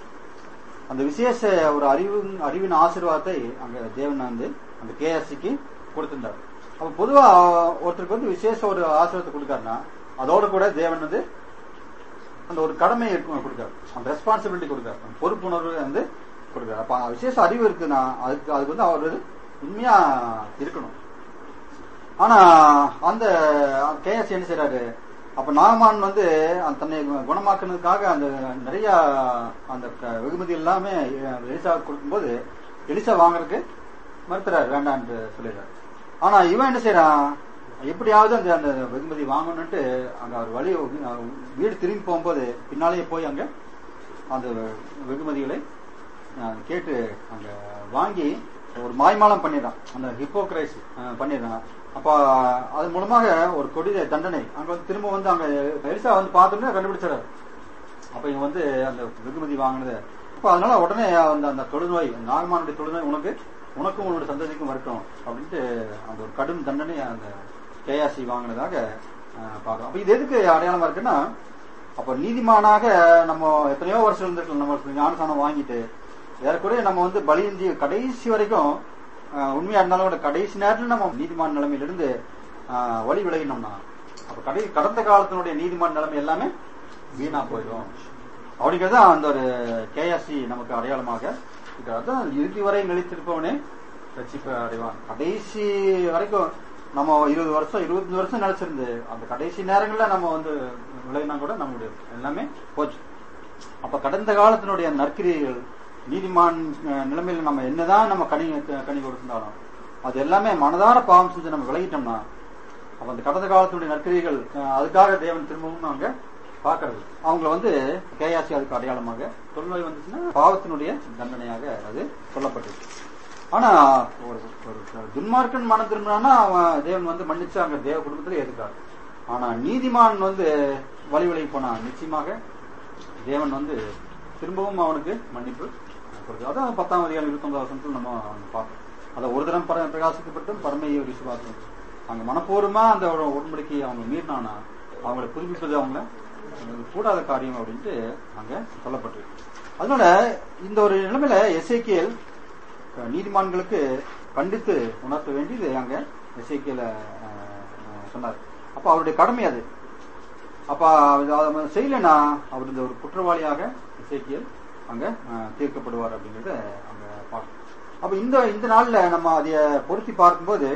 அந்த விசேஷ ஒரு அறிவு அறிவின் ஆசீர்வாதத்தை அங்க தேவன் வந்து அந்த கேஎஸ்சிக்கு கொடுத்திருந்தார் அப்ப பொதுவா ஒருத்தருக்கு வந்து விசேஷ ஒரு ஆசீர்வாதத்தை கொடுக்காருன்னா அதோட கூட தேவன் வந்து அந்த ஒரு கடமையை இருக்கும் கொடுக்காரு அந்த ரெஸ்பான்சிபிலிட்டி கொடுக்காரு அந்த பொறுப்புணர்வு வந்து கொடுக்காரு அப்ப விசேஷ அறிவு இருக்குன்னா அதுக்கு அதுக்கு வந்து அவர் வந்து உண்மையா இருக்கணும் ஆனா அந்த கேஎஸ் என்ன செய்றாரு அப்ப நாகமான் வந்து அந்த தன்னை குணமாக்குனதுக்காக அந்த நிறைய அந்த க- வெகுமதி எல்லாமே எலிசா கொடுக்கும்போது எலிசா வாங்குறதுக்கு மறுத்துறாரு வேண்டான்ட்டு சொல்லிடுறாரு ஆனா இவன் என்ன செய்யறான் எப்படியாவது அந்த அந்த வெகுமதி வாங்கணும்ட்டு அங்க அவர் வழி வீடு திரும்பி போகும்போது பின்னாலேயே போய் அங்க அந்த வெகுமதிகளை அஹ், கேட்டு அங்க வாங்கி ஒரு மாய்மாலம் பண்ணிடுறான் அந்த ஹிப்போக்ரைஸ் பண்ணிடுறான் அப்ப அது மூலமாக ஒரு கொடிய தண்டனை அங்க வந்து திரும்ப வந்து அங்க எலிசா வந்து பார்த்தோன்னே கண்டுபிடிச்சாரு அப்ப இவன் வந்து அந்த வெகுமதி வாங்கினது அப்ப அதனால உடனே அந்த அந்த தொழுநோய் நாகமானுடைய தொழுநோய் உனக்கு உனக்கும் உன்னோட சந்ததிக்கும் வரட்டும் அப்படின்ட்டு அந்த ஒரு கடும் தண்டனை அந்த கேயாசி வாங்கினதாக பார்க்கறோம் அப்ப இது எதுக்கு அடையாளமா இருக்குன்னா அப்ப நீதிமானாக நம்ம எத்தனையோ வருஷம் இருந்திருக்கலாம் நம்ம ஞானசானம் வாங்கிட்டு ஏறக்குறைய நம்ம வந்து பலியின்றி கடைசி வரைக்கும் ஆஹ், உண்மையா இருந்தாலும் கூட கடைசி நேரத்துல நம்ம நீதிமான் நிலைமையிலிருந்து ஆஹ், வழி விலகினோம்னா அப்ப கடை கடந்த காலத்தினுடைய நீதிமான் நிலைமை எல்லாமே வீணா போயிடும் அப்படிங்கிறது அந்த ஒரு கேஎஸ்சி நமக்கு அடையாளமாக இருக்கிறார். அதான் இறுதி வரை நிலைத்திருப்பவனே ரட்சிப்பு அடைவான் கடைசி வரைக்கும் நம்ம இருபது வருஷம் இருபத்தஞ்சு வருஷம் நினைச்சிருந்து அந்த கடைசி நேரங்கள்ல நம்ம வந்து விளையினா கூட நம்மளுடைய எல்லாமே போச்சு அப்ப கடந்த காலத்தினுடைய நற்கிரியைகள் நீதிமான் அஹ், நிலைமையில நம்ம என்னதான் நம்ம கனி கனி கொடுத்திருந்தாலும் அது எல்லாமே மனதார பாவம் செஞ்சு நம்ம விலகிட்டோம்னா அப்ப அந்த கடந்த காலத்தினுடைய நற்கிரியைகள் அஹ், அதுக்காக தேவன் திரும்பவும் அங்க பாக்குறது அவங்கள வந்து கேயாசி அதுக்கு அடையாளமாக தொல்நோய் வந்துச்சுன்னா பாவத்தினுடைய தண்டனையாக அது சொல்லப்பட்டிருக்கு ஆனா ஒரு ஒரு துன்மார்க்கன் மனம் திரும்பினான்னா அவன் தேவன் வந்து மன்னிச்சு அங்க தேவ குடும்பத்துல ஏத்துக்காரு ஆனா நீதிமான் வந்து வழி விலகி போனான் நிச்சயமாக தேவன் வந்து திரும்பவும் அவனுக்கு மன்னிப்பு கொடுக்குது அதான் பத்தாம் அதிகாரம் இருபத்தொன்பது வருஷத்துல நம்ம அங்க பார்க்கணும் அதை ஒரு தரம் பர பிரகாசிக்கப்பட்டும் பரமையை விசுவாசம் அங்க மனப்பூர்வமா அந்த ஒரு உடன்படிக்கையை அவங்க மீறினானா அவங்களை புதுப்பிப்பது அவங்க அது கூடாத காரியம் அப்படின்ட்டு அங்க சொல்லப்பட்டிருக்கு அதனால இந்த ஒரு நிலைமையில எஸ்ஐக்கியல் நீதிமான்களுக்கு கண்டித்து உணர்த்த வேண்டியது அங்க எஸ்ஐக்கியல சொன்னார் அப்ப அவருடைய கடமை அது அப்ப அது அதை செய்யலைன்னா அவர் இந்த ஒரு குற்றவாளியாக இசைக்கியல் அங்க அஹ், தீர்க்கப்படுவார் அப்படிங்கறத அங்க பார்க்கணும் அப்ப இந்த இந்த நாள்ல நம்ம அதைய பொருத்தி பார்க்கும்போது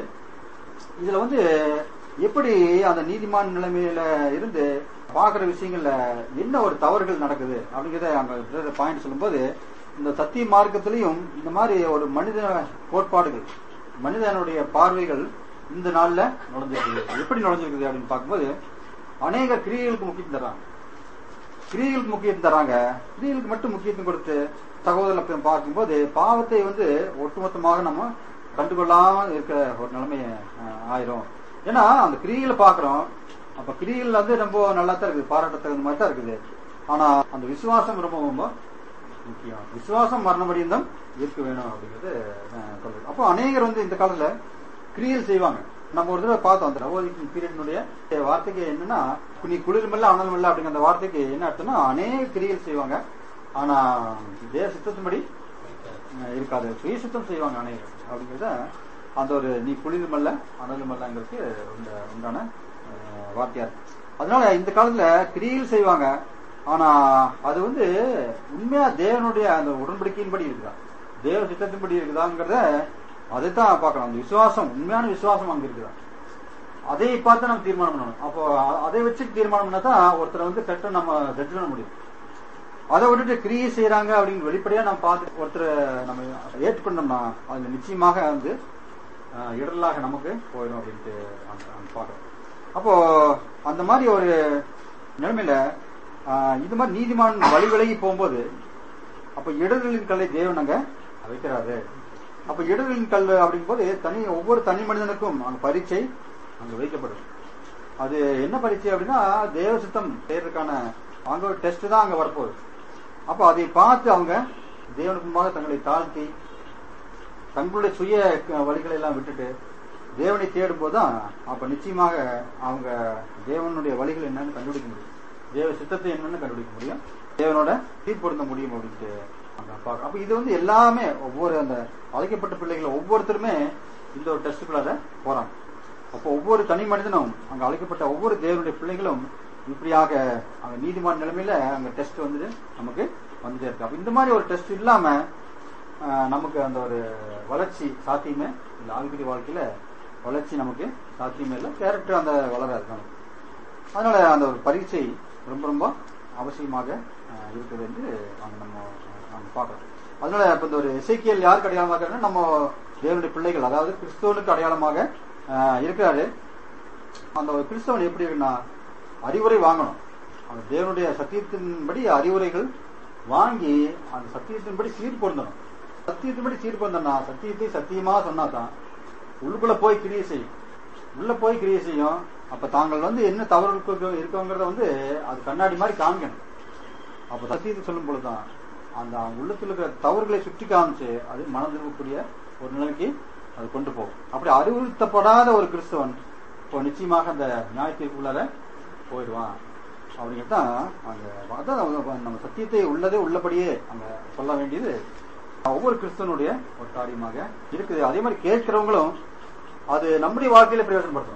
இதுல வந்து எப்படி அந்த நீதிமான் நிலைமையில இருந்து பார்க்கிற விஷயங்கள்ல என்ன ஒரு தவறுகள் நடக்குது அப்படிங்கறத அங்க பாயிண்ட் சொல்லும்போது இந்த சத்திய மார்க்கத்திலையும் இந்த மாதிரி ஒரு மனித கோட்பாடுகள் மனிதனுடைய பார்வைகள் இந்த நாள்ல நுழைஞ்சிருக்குது எப்படி நுழைஞ்சிருக்குது அப்படின்னு பார்க்கும்போது அநேக கிரியைகளுக்கு முக்கியத்துவம் தர்றாங்க கிரியைகளுக்கு முக்கியத்துவம் தராங்க கிரியைகளுக்கு மட்டும் முக்கியத்துவம் கொடுத்து சகோதரத்தை பார்க்கும்போது பாவத்தை வந்து ஒட்டுமொத்தமாக நம்ம கண்டுகொள்ளாம இருக்கிற ஒரு நிலைமை அஹ், ஆயிரும் ஏன்னா அந்த கிரியைகளை பாக்குறோம் அப்ப கிரியைகள் வந்து ரொம்ப நல்லா தான் இருக்குது பாராட்டத்தகுந்த மாதிரி தான் இருக்குது ஆனா அந்த விசுவாசம் ரொம்ப ரொம்ப முக்கியம் விசுவாசம் மரணமடியும் இருக்க வேணும் அப்படிங்கிறது அஹ், சொல்றது அப்போ அநேகர் வந்து இந்த காலத்துல கிரியல் செய்வாங்க நம்ம ஒரு தடவை பார்த்தோம் அந்த நவோதிக்கும் பீரியட்னுடைய வார்த்தைக்கு என்னன்னா நீ குளிர்மல்ல அனல்மல்ல அப்படிங்கிற அந்த வார்த்தைக்கு என்ன அர்த்தம்னா அநேக கிரியல் செய்வாங்க ஆனா தேவ சித்தத்தின்படி அஹ், இருக்காது சுய சுத்தம் செய்வாங்க அநேகர் அப்படிங்கிறத அந்த ஒரு நீ குளிர்மல்ல அனலுமல்லங்கிறதுக்கு உண்ட- உண்டான அஹ், வார்த்தையா இருக்கு அதனால இந்த காலத்துல கிரியல் செய்வாங்க ஆனா அது வந்து உண்மையா தேவனுடைய அந்த உடன்படிக்கையின்படி இருக்குதா தேவ சித்தத்தின்படி இருக்குதாங்கிறத அதைத்தான் பார்க்கணும் அந்த விசுவாசம் உண்மையான விசுவாசம் அங்க இருக்குதா அதை பார்த்து நம்ம தீர்மானம் பண்ணணும் அப்போ அ- அதை வச்சு தீர்மானம் பண்ணா தான் ஒருத்தரை வந்து கரெக்டா நம்ம ஜட்ஜ் பண்ண முடியும் அதை விட்டுட்டு கிரியை செய்யறாங்க அப்படின்னு வெளிப்படையா நம்ம பார்த்து ஒருத்தரை நம்ம ஏற்றுக்கொண்டோம்னா அது நிச்சயமாக வந்து அஹ், இடரலாக நமக்கு போயிடும் அப்படின்ட்டு அந்த- அந்த பார்க்கறோம் அப்போ அந்த மாதிரி ஒரு நிலைமையில அஹ், இது மாதிரி நீதிமான் வழி விலகி போகும்போது அப்ப இடர்களின் கல்லை தேவன் அங்க வைக்கிறாரு அப்ப இடர்களின் கல் அப்படிங்கும்போது தனி ஒவ்வொரு தனி மனிதனுக்கும் அங்க பரீட்சை அங்க வைக்கப்படும் அது என்ன பரீட்சை அப்படின்னா தேவ சித்தம் செய்யறதுக்கான அங்க ஒரு டெஸ்ட் தான் அங்க வரப்போகுது அப்ப அதை பார்த்து அவங்க தேவனுக்கு முன்பாக தங்களை தாழ்த்தி தங்களுடைய சுய க- வழிகளை எல்லாம் விட்டுட்டு தேவனை தேடும் போதுதான் அப்ப நிச்சயமாக அவங்க தேவனுடைய வழிகள் என்னன்னு கண்டுபிடிக்க முடியும் தேவ சித்தத்தை என்னன்னு கண்டுபிடிக்க முடியும் தேவனோட தீர்ப்பொருந்த முடியும் அப்படின்ட்டு அங்க பார்க்க அப்ப இது வந்து எல்லாமே ஒவ்வொரு அந்த அழைக்கப்பட்ட பிள்ளைகள் ஒவ்வொருத்தருமே இந்த ஒரு டெஸ்டுக்குள்ளார போறாங்க அப்போ ஒவ்வொரு தனி மனிதனும் அங்க அழைக்கப்பட்ட ஒவ்வொரு தேவனுடைய பிள்ளைகளும் இப்படியாக அங்க நீதிமான் நிலைமையில அங்க டெஸ்ட் வந்துட்டு நமக்கு வந்துட்டே இருக்கு அப்ப இந்த மாதிரி ஒரு டெஸ்ட் இல்லாம ஆஹ், நமக்கு அந்த ஒரு வளர்ச்சி சாத்தியமே இந்த ஆவிக்குரிய வாழ்க்கையில வளர்ச்சி நமக்கு சாத்தியமே இல்லை கேரக்டர் அந்த வளராது நமக்கு அதனால அந்த ஒரு பரீட்சை ரொம்ப ரொம்ப அவசியமாக ஆஹ், இருக்குது என்று அங்க நம்ம நம்ம பார்க்கறோம் அதனால இப்ப இந்த ஒரு இசைக்கியல் யாருக்கு அடையாளமாக இருக்காருன்னா நம்ம தேவனுடைய பிள்ளைகள் அதாவது கிறிஸ்தவனுக்கு அடையாளமாக ஆஹ், இருக்கிறாரு அந்த ஒரு கிறிஸ்தவன் எப்படி இருக்குன்னா அறிவுரை வாங்கணும் அந்த தேவனுடைய சத்தியத்தின்படி அறிவுரைகள் வாங்கி அந்த சத்தியத்தின்படி சீர் பொருந்தணும் சத்தியத்தின்படி சீர் பொருந்தனா சத்தியத்தை சத்தியமா சொன்னாதான் உள்ளுக்குள்ள போய் கிரியை செய்யும் உள்ள போய் கிரியை செய்யும் அப்ப தாங்கள் வந்து என்ன தவறு இருக்கு- இருக்கோங்கிறத வந்து அது கண்ணாடி மாதிரி காமிக்கணும் அப்ப சத்தியத்தை சொல்லும் பொழுதுதான் அந்த அவங்க உள்ளத்துல இருக்கிற தவறுகளை சுட்டி காமிச்சு அது மனம் திரும்பக்கூடிய ஒரு நிலைக்கு அது கொண்டு போகும் அப்படி அறிவுறுத்தப்படாத ஒரு கிறிஸ்தவன் இப்போ நிச்சயமாக அந்த நியாயத்திற்குள்ளார போயிடுவான் அப்படிங்கிறது தான் அங்க அதான் அவங்க நம்ம சத்தியத்தை உள்ளதே உள்ளபடியே அங்க சொல்ல வேண்டியது ஒவ்வொரு கிறிஸ்தவனுடைய ஒரு காரியமாக இருக்குது அதே மாதிரி கேட்கிறவங்களும் அது நம்முடைய வாழ்க்கையில பிரயோஜனப்படுத்தணும்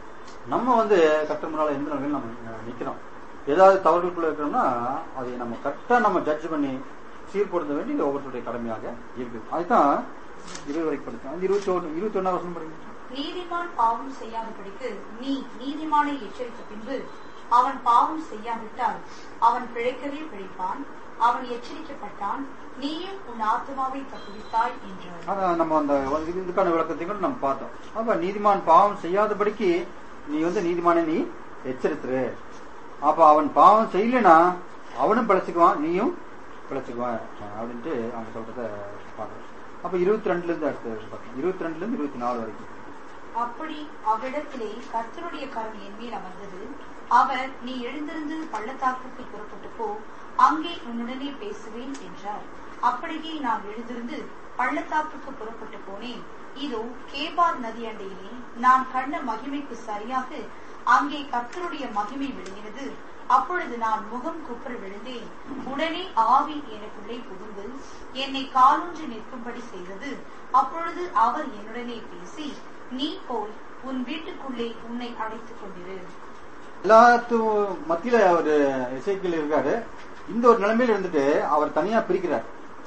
நம்ம வந்து கட்ட முன்னால எந்த நிலைமையில நம்ம அஹ், நிக்கிறோம் ஏதாவது தவறுகளுக்குள்ள இருக்கிறோம்னா அதை நம்ம கரெக்டா நம்ம ஜட்ஜ் பண்ணி சீர்படுத்த வேண்டியது ஒவ்வொருத்தருடைய கடமையாக இருக்குது அதுதான் இருபது வரைக்கும் படிச்சோம் இருபத்தி ஒன்று இருபத்தி ஒன்னாம் வருஷம் படிக்கணும் நீதிமான் பாவம் செய்யாதபடிக்கு நீ நீதிமானை எச்சரித்த பின்பு அவன் பாவம் செய்யாவிட்டால் அவன் பிழைக்கவே பிழைப்பான் அவன் எச்சரிக்கப்பட்டான் நீயும் உன் ஆத்மாவை தப்புவித்தாய் என்றார் அதான் நம்ம அந்த இது- இதுக்கான விளக்கத்தை கூட நம்ம பார்த்தோம் அப்ப நீதிமான் பாவம் செய்யாதபடிக்கு நீ வந்து நீதிமானை நீ எச்சரித்துரு அப்ப அவன் பாவம் செய்யலைன்னா அவனும் பிழைச்சுக்குவான் நீயும் பிழைச்சுக்குவான் அப்படின்ட்டு அவங்க சொல்றத பார்க்கறோம் அப்ப இருபத்தி ரெண்டுல இருந்து அடுத்து பார்க்கணும் இருபத்தி ரெண்டுல இருந்து இருபத்தி நாலு வரைக்கும் அப்படி அவ்விடத்திலே கர்த்தருடைய கரம் என் மேல் அமர்ந்தது அவர் நீ எழுந்திருந்து பள்ளத்தாக்குக்கு புறப்பட்டு போ அங்கே உன்னுடனே பேசுவேன் என்றார் அப்படியே நான் எழுந்திருந்து பள்ளத்தாக்குக்கு புறப்பட்டு போனேன் இதோ கேபார் நதி அண்டையிலே நான் கண்ட மகிமைக்கு சரியாக அங்கே கர்த்தருடைய மகிமை விளங்கினது அப்பொழுது நான் முகம் குப்புற விழுந்தேன் உடனே ஆவி எனக்குள்ளே புகுந்து என்னை காலூன்றி நிற்கும்படி செய்தது அப்பொழுது அவர் என்னுடனே பேசி நீ போய் உன் வீட்டுக்குள்ளே உன்னை அடைத்துக் கொண்டிரு எல்லாத்து மத்தியில ஒரு இசைக்கியல் இருக்காரு இந்த ஒரு நிலைமையில இருந்துட்டு அவர் தனியா பிரிக்கிறார்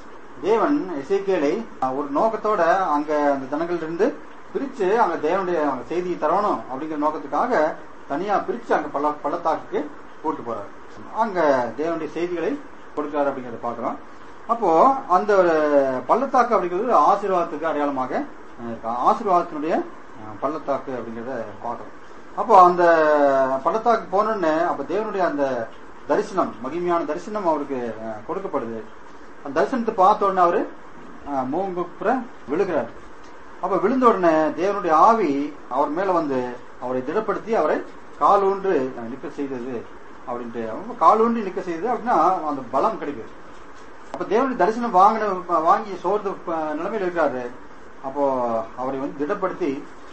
தேவன் இசைக்கியலை ஒரு நோக்கத்தோட அங்க அந்த ஜனங்கள்ட்ட இருந்து பிரிச்சு அங்க தேவனுடைய அவங்க செய்தியை தரணும் அப்படிங்கிற நோக்கத்துக்காக தனியா பிரிச்சு அங்க பள்ள பள்ளத்தாக்குக்கு கூட்டு போறாரு அங்க தேவனுடைய செய்திகளை கொடுக்கிறார் அப்படிங்கறத பாக்குறோம் அப்போ அந்த ஒரு பள்ளத்தாக்கு அப்படிங்கிறது ஆசீர்வாதத்துக்கு அடையாளமாக அஹ், இருக்கு. ஆசீர்வாதத்தினுடைய அஹ், பள்ளத்தாக்கு அப்படிங்கறத பாக்குறோம் அப்போ அந்த பள்ளத்தாக்கு போனோன்னு அப்ப தேவனுடைய அந்த தரிசனம் மகிமையான தரிசனம் அவருக்கு அஹ், கொடுக்கப்படுது அந்த தரிசனத்தை பார்த்த உடனே அவரு அஹ், மூங்குப்புற விழுகிறார் அப்ப விழுந்த உடனே தேவனுடைய ஆவி அவர் மேல வந்து அவரை திடப்படுத்தி அவரை கால் ஊன்று நிற்க செய்தது அப்படின்ட்டு அவங்க கால் ஊன்றி நிற்க செய்தது அப்படின்னா அந்த பலம் கிடைக்குது அப்ப தேவனுடைய தரிசனம் வாங்கின வாங்கி சோர்ந்து அஹ், நிலைமையில இருக்காரு அப்போ அவரை வந்து திடப்படுத்தி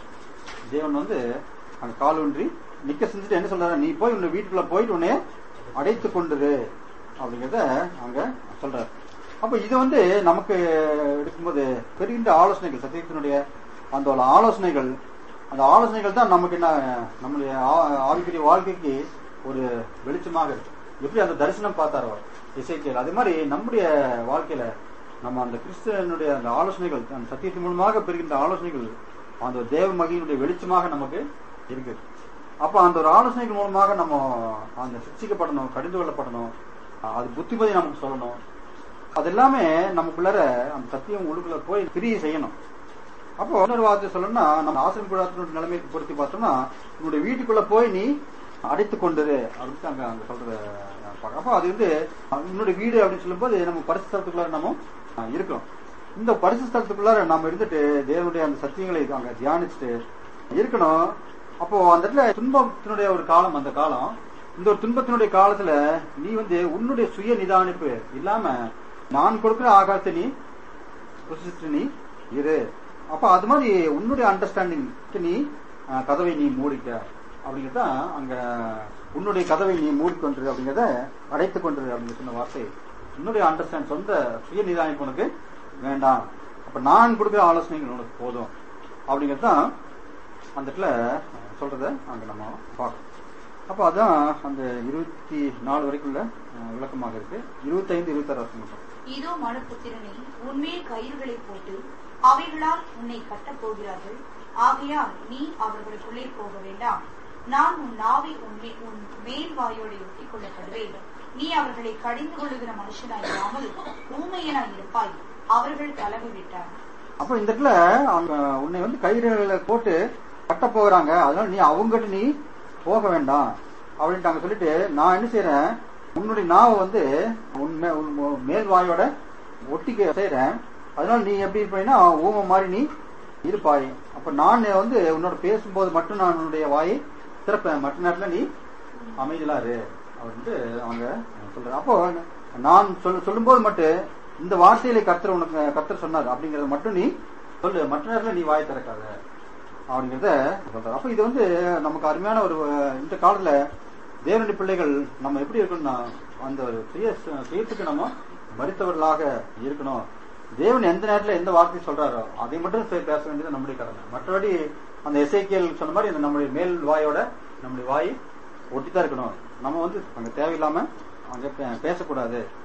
தேவன் வந்து அங்க கால் ஊன்றி நிக்க செஞ்சுட்டு என்ன சொல்றாரு நீ போய் உன்னை வீட்டுக்குள்ள போயிட்டு உன்னை அடைத்து கொண்டுரு அப்படிங்கறத அங்க சொல்றாரு அப்ப இது வந்து நமக்கு எடுக்கும்போது பெருகின்ற ஆலோசனைகள் சத்தியத்தினுடைய அந்த ஒரு ஆலோசனைகள் அந்த ஆலோசனைகள் தான் நமக்கு என்ன நம்முடைய ஆ- ஆவிக்குரிய வாழ்க்கைக்கு ஒரு வெளிச்சமாக இருக்கு எப்படி அந்த தரிசனம் பார்த்தாரோ இசைக்கியல் அதே மாதிரி நம்முடைய வாழ்க்கையில நம்ம அந்த கிறிஸ்தனுடைய அந்த ஆலோசனைகள் அந்த சத்தியத்தின் மூலமாக பெறுகின்ற ஆலோசனைகள் அந்த தேவ மகியினுடைய வெளிச்சமாக நமக்கு இருக்கு அப்ப அந்த ஒரு ஆலோசனைகள் மூலமாக நம்ம அந்த சிக்ஷிக்கப்படணும் கடிந்து கொள்ளப்படணும் அது புத்திமதி நமக்கு சொல்லணும் அது எல்லாமே நமக்குள்ளார அந்த சத்தியம் உள்ளுக்குள்ள போய் பிரிய செய்யணும் அப்போ இன்னொரு வார்த்தை சொல்லணும்னா நம்ம ஆசிரியர் குழாத்தினுடைய நிலைமையை பொருத்தி பார்த்தோம்னா உன்னுடைய வீட்டுக்குள்ள போய் நீ அடைத்து கொண்டுரு அப்படின்னு அங்க அங்க சொல்றத நான் பார்க்கிறேன். அப்போ அது வந்து உன்னுடைய வீடு அப்படின்னு சொல்லும்போது நம்ம பரிசுத்தலத்துக்குள்ளார நம்ம அஹ், இருக்கிறோம் இந்த பரிசுத்தலத்துக்குள்ளார நம்ம இருந்துட்டு தேவனுடைய அந்த சத்தியங்களை அங்க தியானிச்சுட்டு இருக்கணும் அப்போ அந்த இடத்துல துன்பத்தினுடைய ஒரு காலம் அந்த காலம் இந்த ஒரு துன்பத்தினுடைய காலத்துல நீ வந்து உன்னுடைய சுய நிதானிப்பு இல்லாம நான் கொடுக்கிற ஆகாரத்தை நீ புசிச்சுட்டு நீ இரு அப்ப அது மாதிரி உன்னுடைய அண்டர்ஸ்டாண்டிங்க்கு நீ அஹ், கதவை நீ மூடிக்க அப்படிங்கறத அங்க உன்னுடைய கதவை நீ மூடிக்கொண்டு அப்படிங்கறத அடைத்துக் கொண்டு அப்படின்னு சொன்ன வார்த்தை உன்னுடைய அண்டர்ஸ்டாண்ட் சொந்த சுய நிதானிப்பு உனக்கு வேண்டாம் அப்ப நான் கொடுக்கிற ஆலோசனைகள் உனக்கு போதும் அப்படிங்கறது தான் அந்த இடத்துல அஹ், சொல்றத அங்க நம்ம பார்க்கணும் அப்ப அதான் அந்த இருபத்தி நாலு வரைக்குள்ள அஹ், விளக்கமாக இருக்கு இருபத்தைந்து இருபத்தாறு வருஷம் மட்டும் இதோ மனுப்புத்திரனே உன்மேல் கயிறுகளை போட்டு அவைகளால் உன்னை கட்டப் போகிறார்கள் ஆகையால் நீ அவர்களுக்குள்ளே போக வேண்டாம் நான் உன் நாவை உன்மே உன் மேல் வாயோடு ஒட்டிக் கொள்ளப்படுவேன் நீ அவர்களை கடிந்து கொள்ளுகிற மனுஷனாய் இராமல் ஊமையனாய் இருப்பாய் அவர்கள் கலவு விட்டார் அப்ப இந்த இடத்துல அவங்க உன்னை வந்து கயிறுகளை போட்டு கட்ட போகிறாங்க அதனால நீ அவங்ககிட்ட நீ போக வேண்டாம் அப்படின்ட்டு அங்க சொல்லிட்டு நான் என்ன செய்யறேன் உன்னுடைய நாவை வந்து உன் மே- உன் மு- மேல் வாயோட ஒட்டிக்க செய்யறேன் அதனால நீ எப்படி இருப்பீன்னா ஊமை மாதிரி நீ இருப்பாய் அப்ப நான் வந்து உன்னோட பேசும்போது மட்டும் நான் உன்னுடைய வாயை திறப்பேன் மற்ற நேரத்துல நீ அமைதியா இரு அப்படின்ட்டு அவங்க சொல்றாங்க அப்போ நான் சொல் சொல்லும்போது மட்டும் இந்த வார்த்தையில கர்த்தர் உனக்கு கர்த்தர் சொன்னார் அப்படிங்கறத மட்டும் நீ சொல்லு மற்ற நேரத்துல நீ வாய் திறக்காத அப்படிங்கறத சொல்றாரு அப்ப இது வந்து நமக்கு அருமையான ஒரு அஹ், இந்த காலத்துல தேவனுடைய பிள்ளைகள் நம்ம எப்படி இருக்கணும்னா அந்த ஒரு சுய சுயத்துக்கு நம்ம மறித்தவர்களாக இருக்கணும் தேவன் எந்த நேரத்துல எந்த வார்த்தை சொல்றாரோ அதை மட்டும் சே- பேச வேண்டியது நம்முடைய கடமை மற்றபடி அந்த எஸ்ஐக்கியல் சொன்ன மாதிரி அந்த நம்முடைய மேல் வாயோட நம்முடைய வாய் ஒட்டித்தான் இருக்கணும் நம்ம வந்து அங்க தேவையில்லாம அங்க பே- பேசக்கூடாது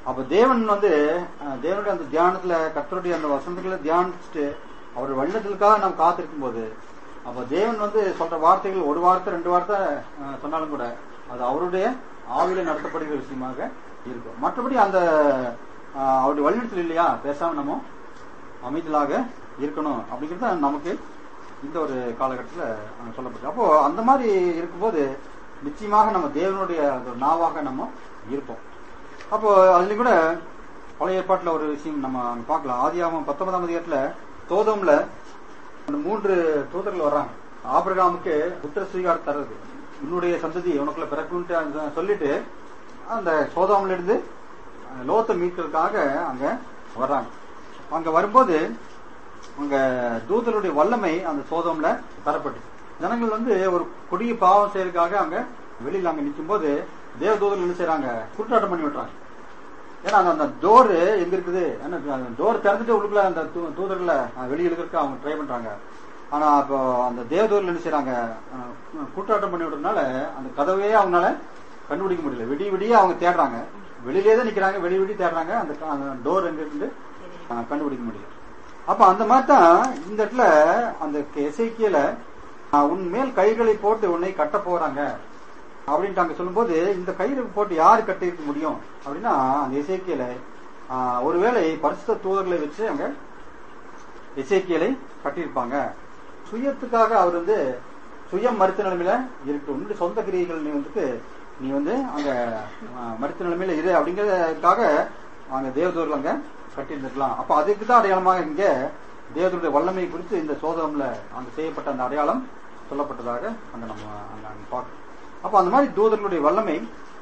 அப்ப தேவன் வந்து அஹ், தேவனுடைய அந்த தியானத்துல கர்த்தருடைய அந்த வசந்தங்களை தியானிச்சுட்டு அவர் வல்லத்திற்காக நாம் காத்திருக்கும் போது அப்ப தேவன் வந்து சொல்ற வார்த்தைகள் ஒரு வார்த்தை ரெண்டு வார்த்தை அஹ், சொன்னாலும் கூட அது அவருடைய ஆவியில நடத்தப்படுகிற விஷயமாக இருக்கும் மற்றபடி அந்த அஹ், அவருடைய வழிநடத்தல் இல்லையா பேசாம நம்ம அமைதலாக இருக்கணும் அப்படிங்கிறது தான் நமக்கு இந்த ஒரு காலகட்டத்தில் சொல்லப்பட்டு அப்போ அந்த மாதிரி இருக்கும்போது நிச்சயமாக நம்ம தேவனுடைய அந்த ஒரு நாவாக நம்ம இருப்போம் அப்போ அதுலயும் கூட பழைய ஏற்பாட்டில் ஒரு விஷயம் நம்ம அங்க பார்க்கலாம் ஆதியாகமம் பத்தொன்பதாம் அதிகாரத்துல தோதம்ல அந்த மூன்று தூதர்கள் வர்றாங்க ஆபிரகாமுக்கு புத்திர சுவீகாரம் தர்றது உன்னுடைய சந்ததி உனக்குள்ள பிறக்குன்ட்டு அந்த சொல்லிட்டு அந்த சோதாமில இருந்து அஹ், லோத்தை மீட்கிறதுக்காக அங்க வர்றாங்க அங்க வரும்போது அங்க தூதருடைய வல்லமை அந்த சோதம்ல தரப்பட்டு ஜனங்கள் வந்து ஒரு கொடிய பாவம் செய்யறதுக்காக அங்க வெளியில அங்க நிற்கும் போது தேவ தூதர்கள் என்ன செய்றாங்க குருட்டாட்டம் பண்ணி விட்டுறாங்க ஏன்னா அந்த- அந்த டோர் எங்க இருக்குது டோர் திறந்துட்டு உள்ளுக்குள்ள அந்த தூ- தூதர்களை அஹ், வெளிய இழுக்கிறதுக்கு அவங்க ட்ரை பண்றாங்க ஆனா இப்போ அந்த தேவதூர்ல என்ன செய்றாங்க அஹ், கூட்டாட்டம் பண்ணி விடுறதுனால அந்த கதவையே அவங்களால கண்டுபிடிக்க முடியல விடிய விடிய அவங்க தேடுறாங்க வெளியிலே தான் நிக்கிறாங்க வெளிய விடி தேடுறாங்க அந்த க- அந்த டோர் எங்க இருந்து அஹ், கண்டுபிடிக்க முடியல அப்ப அந்த மாதிரி தான் இந்த இடத்துல அந்த எசைக்கியல உன் மேல் கைகளை போட்டு உன்னை கட்ட போறாங்க அப்படின்ட்டு அங்க சொல்லும்போது இந்த கயிறு போட்டு யாரு கட்டியிருக்க முடியும் அப்படின்னா அந்த இசைக்கியல ஒருவேளை பரிசுத்த தூதர்களை வச்சு அங்க இசைக்கியலை கட்டியிருப்பாங்க சுயத்துக்காக அவர் வந்து சுயம் மறுத்த நிலைமையில இருக்கு உன்னுடைய சொந்த கிரியைகள் நீ வந்துட்டு நீ வந்து அங்க ஆஹ், மறுத்த நிலைமையில இரு அப்படிங்கறதுக்காக அங்க தேவதூர்ல அங்க கட்டியிருந்திருக்கலாம் அப்ப அதுக்கு தான் அடையாளமாக இங்க தேவதூருடைய வல்லமை குறித்து இந்த சோதனம்ல அங்க செய்யப்பட்ட அந்த அடையாளம் சொல்லப்பட்டதாக அங்க நம்ம அங்க அங்க பார்க்கணும் அப்ப அந்த மாதிரி தூதர்களுடைய வல்லமை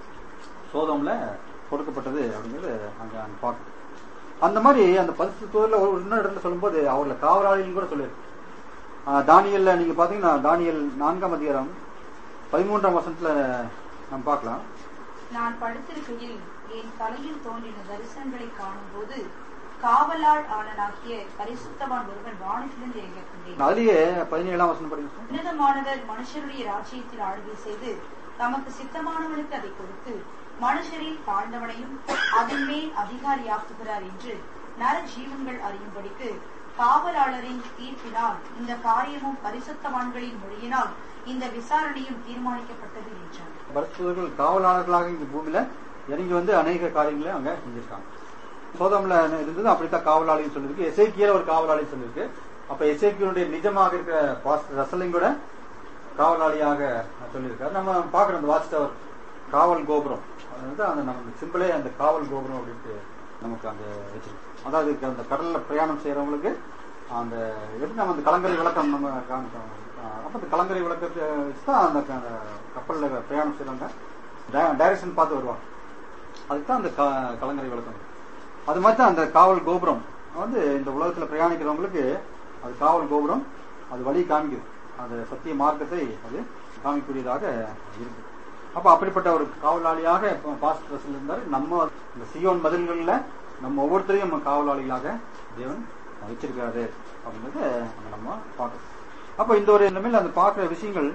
சோதம்ல கொடுக்கப்பட்டது அப்படிங்கிறது அங்க அங்க பார்க்கணும் அந்த மாதிரி அந்த பரிசு தூதர்ல ஒரு இன்னொரு இடத்துல சொல்லும்போது அவர்ல காவலாளின்னு கூட சொல்லியிருக்கு ஆஹ் தானியல்ல நீங்க பாத்தீங்கன்னா தானியல் நான்காம் அதிகாரம் பதிமூன்றாம் வருஷத்துல நம்ம பார்க்கலாம் நான் படுத்திருக்கையில் என் தலையில் தோன்றின தரிசனங்களை காணும்போது காவலாள் ஆளனாகிய பரிசுத்தவான் ஒருவன் வானத்திலிருந்து இறங்கக் கண்டேன் அதுலயே பதினேழாம் வருஷம் படிக்க உன்னதமானவர் மனுஷருடைய ராஜ்யத்தில் ஆளுகை செய்து தமக்கு சித்தமானவனுக்கு அதை கொடுத்து மனுஷரில் தாழ்ந்தவனையும் அதன் மேல் அதிகாரியாக்குகிறார் என்று நர ஜீவன்கள் அறியும்படிக்கு காவலாளரின் தீர்ப்பினால் இந்த காரியமும் பரிசுத்தவான்களின் மொழியினால் இந்த விசாரணையும் தீர்மானிக்கப்பட்டது என்றார் பரிசுத்தர்கள் காவலாளர்களாக இங்க பூமியில இறங்கி வந்து அநேக காரியங்களை அங்க செஞ்சிருக்காங்க சோதம்ல இருந்தது அப்படித்தான் காவலாளின்னு சொல்லிருக்கு எசேக்கியல ஒரு காவலாளி சொல்லிருக்கு அப்ப எசேக்கியனுடைய நிஜமாக இருக்கிற பாஸ்டர் ரசலிங் கூட காவலாளியாக சொல்லியிருக்காரு நம்ம பாக்குறோம் அந்த வாட்ச் டவர் காவல் கோபுரம் அது வந்து அந்த நம்ம சிம்பிளே அந்த காவல் கோபுரம் அப்படின்ட்டு நமக்கு அங்க வச்சிருக்கு அதாவது இப்ப அந்த கடல்ல பிரயாணம் செய்யறவங்களுக்கு அந்த எப்படி நம்ம அந்த கலங்கரை விளக்கம் நம்ம காமிச்சோம் ஆஹ் அப்ப அந்த கலங்கரை விளக்கத்தை வச்சுதான் அந்த க- அந்த கப்பல்ல பிரயாணம் செய்யறவங்க டைரக்ஷன் பார்த்து வருவாங்க அதுதான் அந்த க- கலங்கரை விளக்கம் அது மாதிரி தான் அந்த காவல் கோபுரம் வந்து இந்த உலகத்துல பிரயாணிக்கிறவங்களுக்கு அது காவல் கோபுரம் அது வழி காமிக்குது அந்த சத்திய மார்க்கத்தை அது காமிக்கக்கூடியதாக இருக்கு அப்ப அப்படிப்பட்ட ஒரு காவலாளியாக பாஸ்டர் ரசல் இருந்தாரு நம்ம இந்த சியோன் மதில்கள்ல நம்ம ஒவ்வொருத்தரையும் நம்ம காவலாளிகளாக தேவன் வச்சிருக்காரு அப்படிங்கறத அங்க நம்ம பார்க்கணும் அப்ப இந்த ஒரு நிலைமையில அந்த பார்க்கிற விஷயங்கள்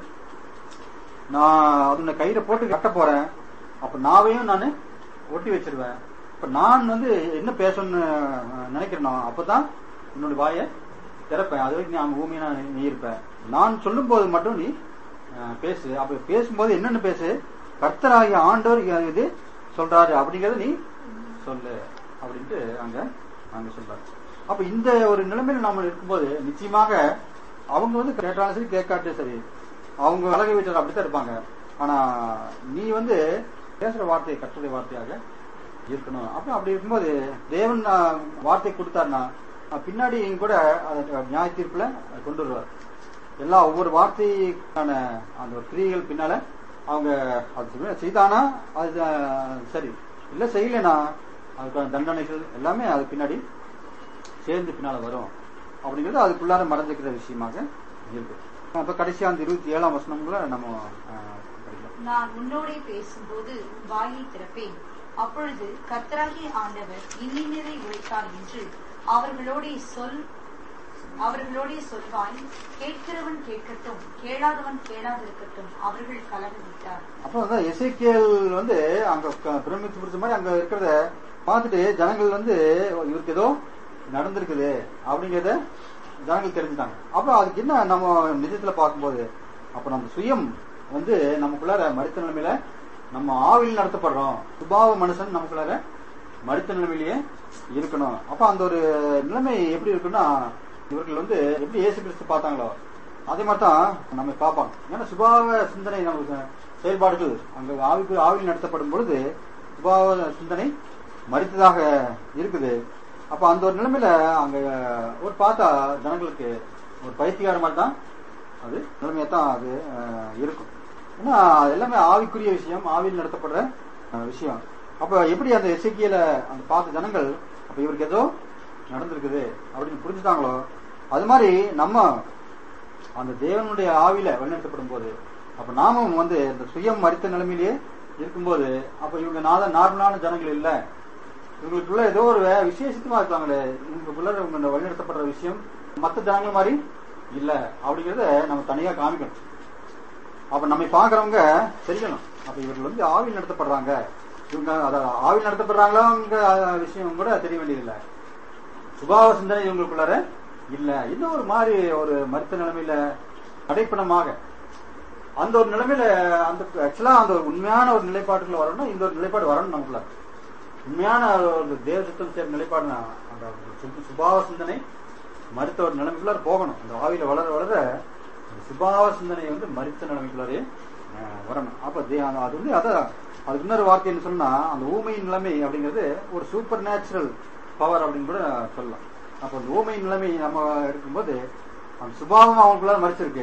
நான் அது கயிறை போட்டு கட்ட போறேன் அப்ப நாவையும் நான் ஒட்டி வச்சிருவேன் இப்ப நான் வந்து என்ன பேசணும்னு அஹ், நினைக்கிறேனோ அப்பதான் என்னோட வாயை திறப்பேன் அது வரைக்கும் நான் பூமியை நான் நீ இருப்பேன் நான் சொல்லும் போது மட்டும் நீ அஹ், பேசு அப்ப பேசும்போது என்னன்னு பேசு கர்த்தராகிய ஆண்டவர் இது சொல்றாரு அப்படிங்கறத நீ சொல்லு அப்படின்ட்டு அங்க அங்க சொல்றாரு அப்ப இந்த ஒரு நிலைமையில நாம இருக்கும்போது நிச்சயமாக அவங்க வந்து கேட்டாலும் சரி கேட்காட்டும் சரி அவங்க அழகு வீட்டில் அப்படித்தான் இருப்பாங்க ஆனா நீ வந்து பேசுற வார்த்தை கற்றுடைய வார்த்தையாக இருக்கணும் அப்ப அப்படி இருக்கும்போது தேவன் ஆஹ், வார்த்தை கொடுத்தாருன்னா ஆஹ், பின்னாடி கூட அதை நியாய தீர்ப்புல கொண்டு வருவார் எல்லா ஒவ்வொரு வார்த்தைக்கான அந்த ஒரு கிரியைகள் பின்னால அவங்க அது செய்ய- செய்தானா அது ஆஹ், சரி இல்ல செய்யலைனா அதுக்கான தண்டனைகள் எல்லாமே அது பின்னாடி சேர்ந்து பின்னால வரும் அப்படிங்கிறது அதுக்குள்ளார மறைஞ்சிக்கிற விஷயமாக இருக்கு அப்ப கடைசியா அந்த இருபத்தி ஏழாம் வசனங்களை நம்ம ஆஹ், படிக்கலாம் நான் உன்னோடே பேசும்போது உன் வாயை திறப்பேன் அப்பொழுது கர்த்தராகிய ஆண்டவர் இன்னினரை உரைத்தார் என்று அவர்களோடே சொல் அவர்களோடே சொல்வாய் கேட்கிறவன் கேட்கட்டும் கேளாதவன் கேளாதிருக்கட்டும் அவர்கள் கலந்து விட்டார் அப்போ வந்து எசேக்கியேல் வந்து அங்க க- பிரமித்து பிடிச்ச மாதிரி அங்க இருக்கிறத பார்த்துட்டு ஜனங்கள் வந்து இவருக்கு ஏதோ நடந்திருக்குது அப்படிங்கறத ஜனங்கள் தெரிஞ்சுட்டாங்க அப்ப அதுக்கு என்ன நம்ம நிஜத்துல பார்க்கும்போது அப்ப நம்ம சுயம் வந்து நமக்குள்ளார மருத்துவ நிலைமையில நம்ம ஆவியில் நடத்தப்படுறோம் சுபாவ மனுஷன் நமக்குள்ளார மருத்துவ நிலைமையிலேயே இருக்கணும் அப்ப அந்த ஒரு நிலைமை எப்படி இருக்குன்னா இவர்கள் வந்து எப்படி இயேசு கிறிஸ்து பார்த்தாங்களோ அதே மாதிரி தான் நம்ம பார்ப்பாங்க ஏன்னா சுபாவ சிந்தனை நமக்கு செயல்பாடுகள் அங்க ஆவிக்கு ஆவியில் நடத்தப்படும் பொழுது சுபாவ சிந்தனை மறித்ததாக இருக்குது அப்ப அந்த ஒரு நிலைமையில அங்க ஒரு பார்த்தா ஜனங்களுக்கு ஒரு பைத்தியார மாதிரி தான் அது நிலைமையா தான் அது அஹ், இருக்கும் ஏன்னா அது எல்லாமே ஆவிக்குரிய விஷயம் ஆவியில் நடத்தப்படுற அஹ், விஷயம் அப்ப எப்படி அந்த எசைக்கியல அந்த பார்த்த ஜனங்கள் அப்ப இவருக்கு ஏதோ நடந்திருக்குது அப்படின்னு புரிஞ்சுட்டாங்களோ அது மாதிரி நம்ம அந்த தேவனுடைய ஆவியில வழிநடத்தப்படும் போது அப்ப நாமும் வந்து இந்த சுயம் மறித்த நிலைமையிலேயே இருக்கும்போது அப்ப இவங்க நாத நார்மலான ஜனங்கள் இல்ல இவங்களுக்குள்ள ஏதோ ஒரு வே- விசேஷித்தமா இருக்காங்களே இவங்களுக்குள்ள இவங்க இந்த வழிநடத்தப்படுற விஷயம் மத்த ஜனங்கள் மாதிரி இல்ல அப்படிங்கறத நம்ம தனியா காமிக்கணும் அப்ப நம்மை பாக்குறவங்க தெரியணும் அப்ப இவர்கள் வந்து ஆவியில் நடத்தப்படுறாங்க இவங்க அத ஆவியில் நடத்தப்படுறாங்களோங்க விஷயம் கூட தெரிய வேண்டியதில்லை சுபாவ சிந்தனை இவங்களுக்குள்ளார இல்ல இன்னும் ஒரு மாதிரி ஒரு மருத்துவ நிலைமையில அடைப்பணமாக அந்த ஒரு நிலைமையில அந்த ஆக்சுவலா அந்த ஒரு உண்மையான ஒரு நிலைப்பாட்டுல வரணும் இந்த ஒரு நிலைப்பாடு வரணும் நமக்குள்ள உண்மையான ஒரு தேவ சுத்தம் சேர்ந்த நிலைப்பாடு அந்த சு- சுபாவ சிந்தனை மருத்துவ ஒரு நிலைமைக்குள்ளார போகணும் அந்த ஆவியில வளர வளர அந்த சுபாவ சிந்தனை வந்து மருத்துவ நிலைமைக்குள்ளாரே அஹ், வரணும் அப்ப தே- அது அது வந்து அதான் அதுக்கு இன்னொரு வார்த்தை என்ன சொன்னா அந்த ஊமையின் நிலைமை அப்படிங்கிறது ஒரு சூப்பர் நேச்சுரல் பவர் அப்படின்னு கூட சொல்லலாம் அப்ப அந்த ஊமையின் நிலைமை நம்ம இருக்கும்போது அந்த சுபாவம் அவங்களுக்குள்ள மறைச்சிருக்கு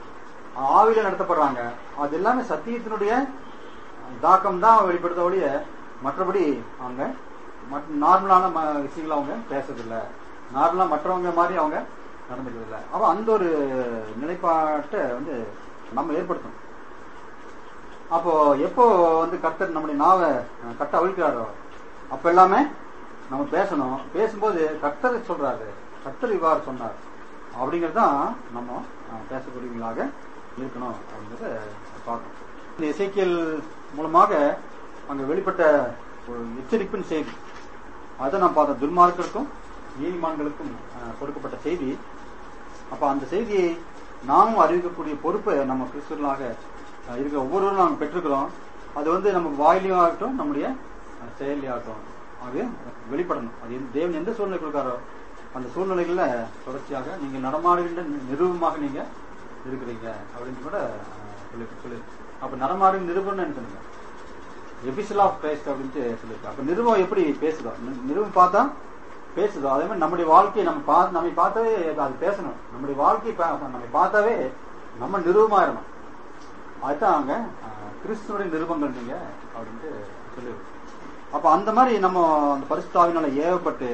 ஆவியில நடத்தப்படுறாங்க அது எல்லாமே சத்தியத்தினுடைய தாக்கம் தான் வெளிப்படுத்த ஒழிய மற்றபடி அவங்க மற்ற- நார்மலான ம- விஷயங்களை அவங்க பேசுறதில்ல நார்மலா மற்றவங்க மாதிரி அவங்க நடந்துக்கிறது இல்ல அப்ப அந்த ஒரு நிலைப்பாட்டை வந்து நம்ம ஏற்படுத்தணும் அப்போ எப்போ வந்து கர்த்தர் நம்முடைய நாவை அஹ், கட்ட அவிழ்க்கிறாரோ அப்ப எல்லாமே நம்ம பேசணும் பேசும்போது கர்த்தர் சொல்றாரு கர்த்தர் இவ்வாறு சொன்னார் அப்படிங்கிறது தான் நம்ம அஹ், பேசக்கூடியவங்களாக இருக்கணும் அப்படிங்கறத பார்க்கணும் இந்த இசைக்கியல் மூலமாக அங்க வெளிப்பட்ட ஒரு எச்சரிப்பின் செய்தி அதை நான் பார்த்தேன் துன்மார்க்கருக்கும் நீதிமான்களுக்கும் அஹ், கொடுக்கப்பட்ட செய்தி அப்ப அந்த செய்தியை நாமும் அறிவிக்கக்கூடிய பொறுப்பை நம்ம கிறிஸ்துவர்களாக அஹ், இருக்கிற ஒவ்வொருவரும் நாங்கள் பெற்றிருக்கிறோம் அது வந்து நம்ம வாயிலையும் ஆகட்டும் நம்முடைய அஹ், செயல்லையும் ஆகட்டும் அது வெளிப்படணும் அது எந்த- தேவன் எந்த சூழ்நிலை கொடுக்காரோ அந்த சூழ்நிலைகள்ல தொடர்ச்சியாக நீங்க நடமாடுகின்ற நி- நிரூபமாக நீங்க இருக்கிறீங்க அப்படின்னு கூட அஹ், சொல்லி சொல்லி அப்ப நடமாடும் நிரூபம்னு என்ன சொன்னீங்க எபிசல் ஆஃப் கிரைஸ்ட் அப்படின்ட்டு சொல்லியிருக்கு அப்ப நிருபம் எப்படி பேசுதோ நி- நிருபம் பார்த்தா பேசுதோ அதே மாதிரி நம்முடைய வாழ்க்கையை நம்ம பா நம்ம பார்த்தாவே அது பேசணும் நம்முடைய வாழ்க்கையை பா- நம்ம பார்த்தாவே நம்ம நிருபமாயிரணும் அதுதான் அங்க அஹ், கிறிஸ்துவனுடைய நிருபங்கள் நீங்க அப்படின்ட்டு சொல்லியிருக்கு அப்ப அந்த மாதிரி நம்ம அந்த பரிசுத்தாவினால ஏவப்பட்டு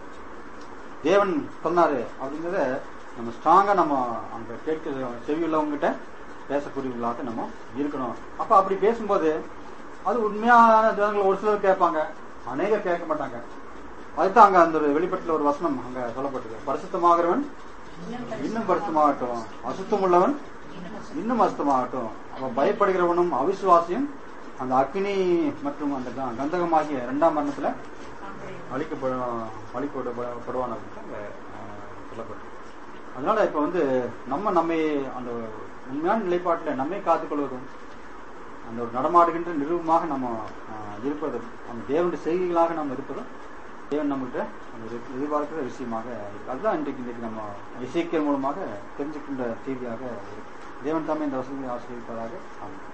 தேவன் சொன்னாரு அப்படிங்கறத நம்ம ஸ்ட்ராங்கா நம்ம அங்க கேட்க செவியுள்ளவங்ககிட்ட பேசக்கூடியவங்களாக நம்ம இருக்கணும் அப்ப அப்படி பேசும்போது அது உண்மையான ஜனங்கள் ஒரு சிலர் கேட்பாங்க அநேகர் கேட்க மாட்டாங்க அதுதான் அங்க அந்த ஒரு வெளிப்பட்டுல ஒரு வசனம் அங்க சொல்லப்பட்டிருக்கு பரிசுத்தமாகிறவன் இன்னும் பரிசுத்தமாகட்டும் அசுத்தம் உள்ளவன் இன்னும் அசுத்தமாகட்டும் அப்ப பயப்படுகிறவனும் அவிசுவாசியும் அந்த அக்னி மற்றும் அந்த க- கந்தகமாகிய இரண்டாம் மரணத்துல அழிக்கப்படும் அழிக்கப்படுவான் அப்படின்னு அங்க, அஹ், சொல்லப்பட்டிருக்கு அதனால இப்ப வந்து நம்ம நம்மை அந்த உண்மையான நிலைப்பாட்டில் நம்மை காத்துக்கொள்வதும் அந்த ஒரு நடமாடுகின்ற நிறுவமாக நம்ம ஆஹ், இருப்பதும் அந்த தேவனுடைய செய்திகளாக நாம் இருப்பதும் தேவன் நம்மகிட்ட அந்த எதிர்- எதிர்பார்க்கிற விஷயமாக இருக்கு அதுதான் இன்றைக்கு இன்றைக்கு நம்ம இசைக்கியல் மூலமாக தெரிஞ்சுக்கின்ற செய்தியாக இருக்கு தேவன் தாமே இந்த வசதியை ஆசிரியப்பதாக ஆமாம்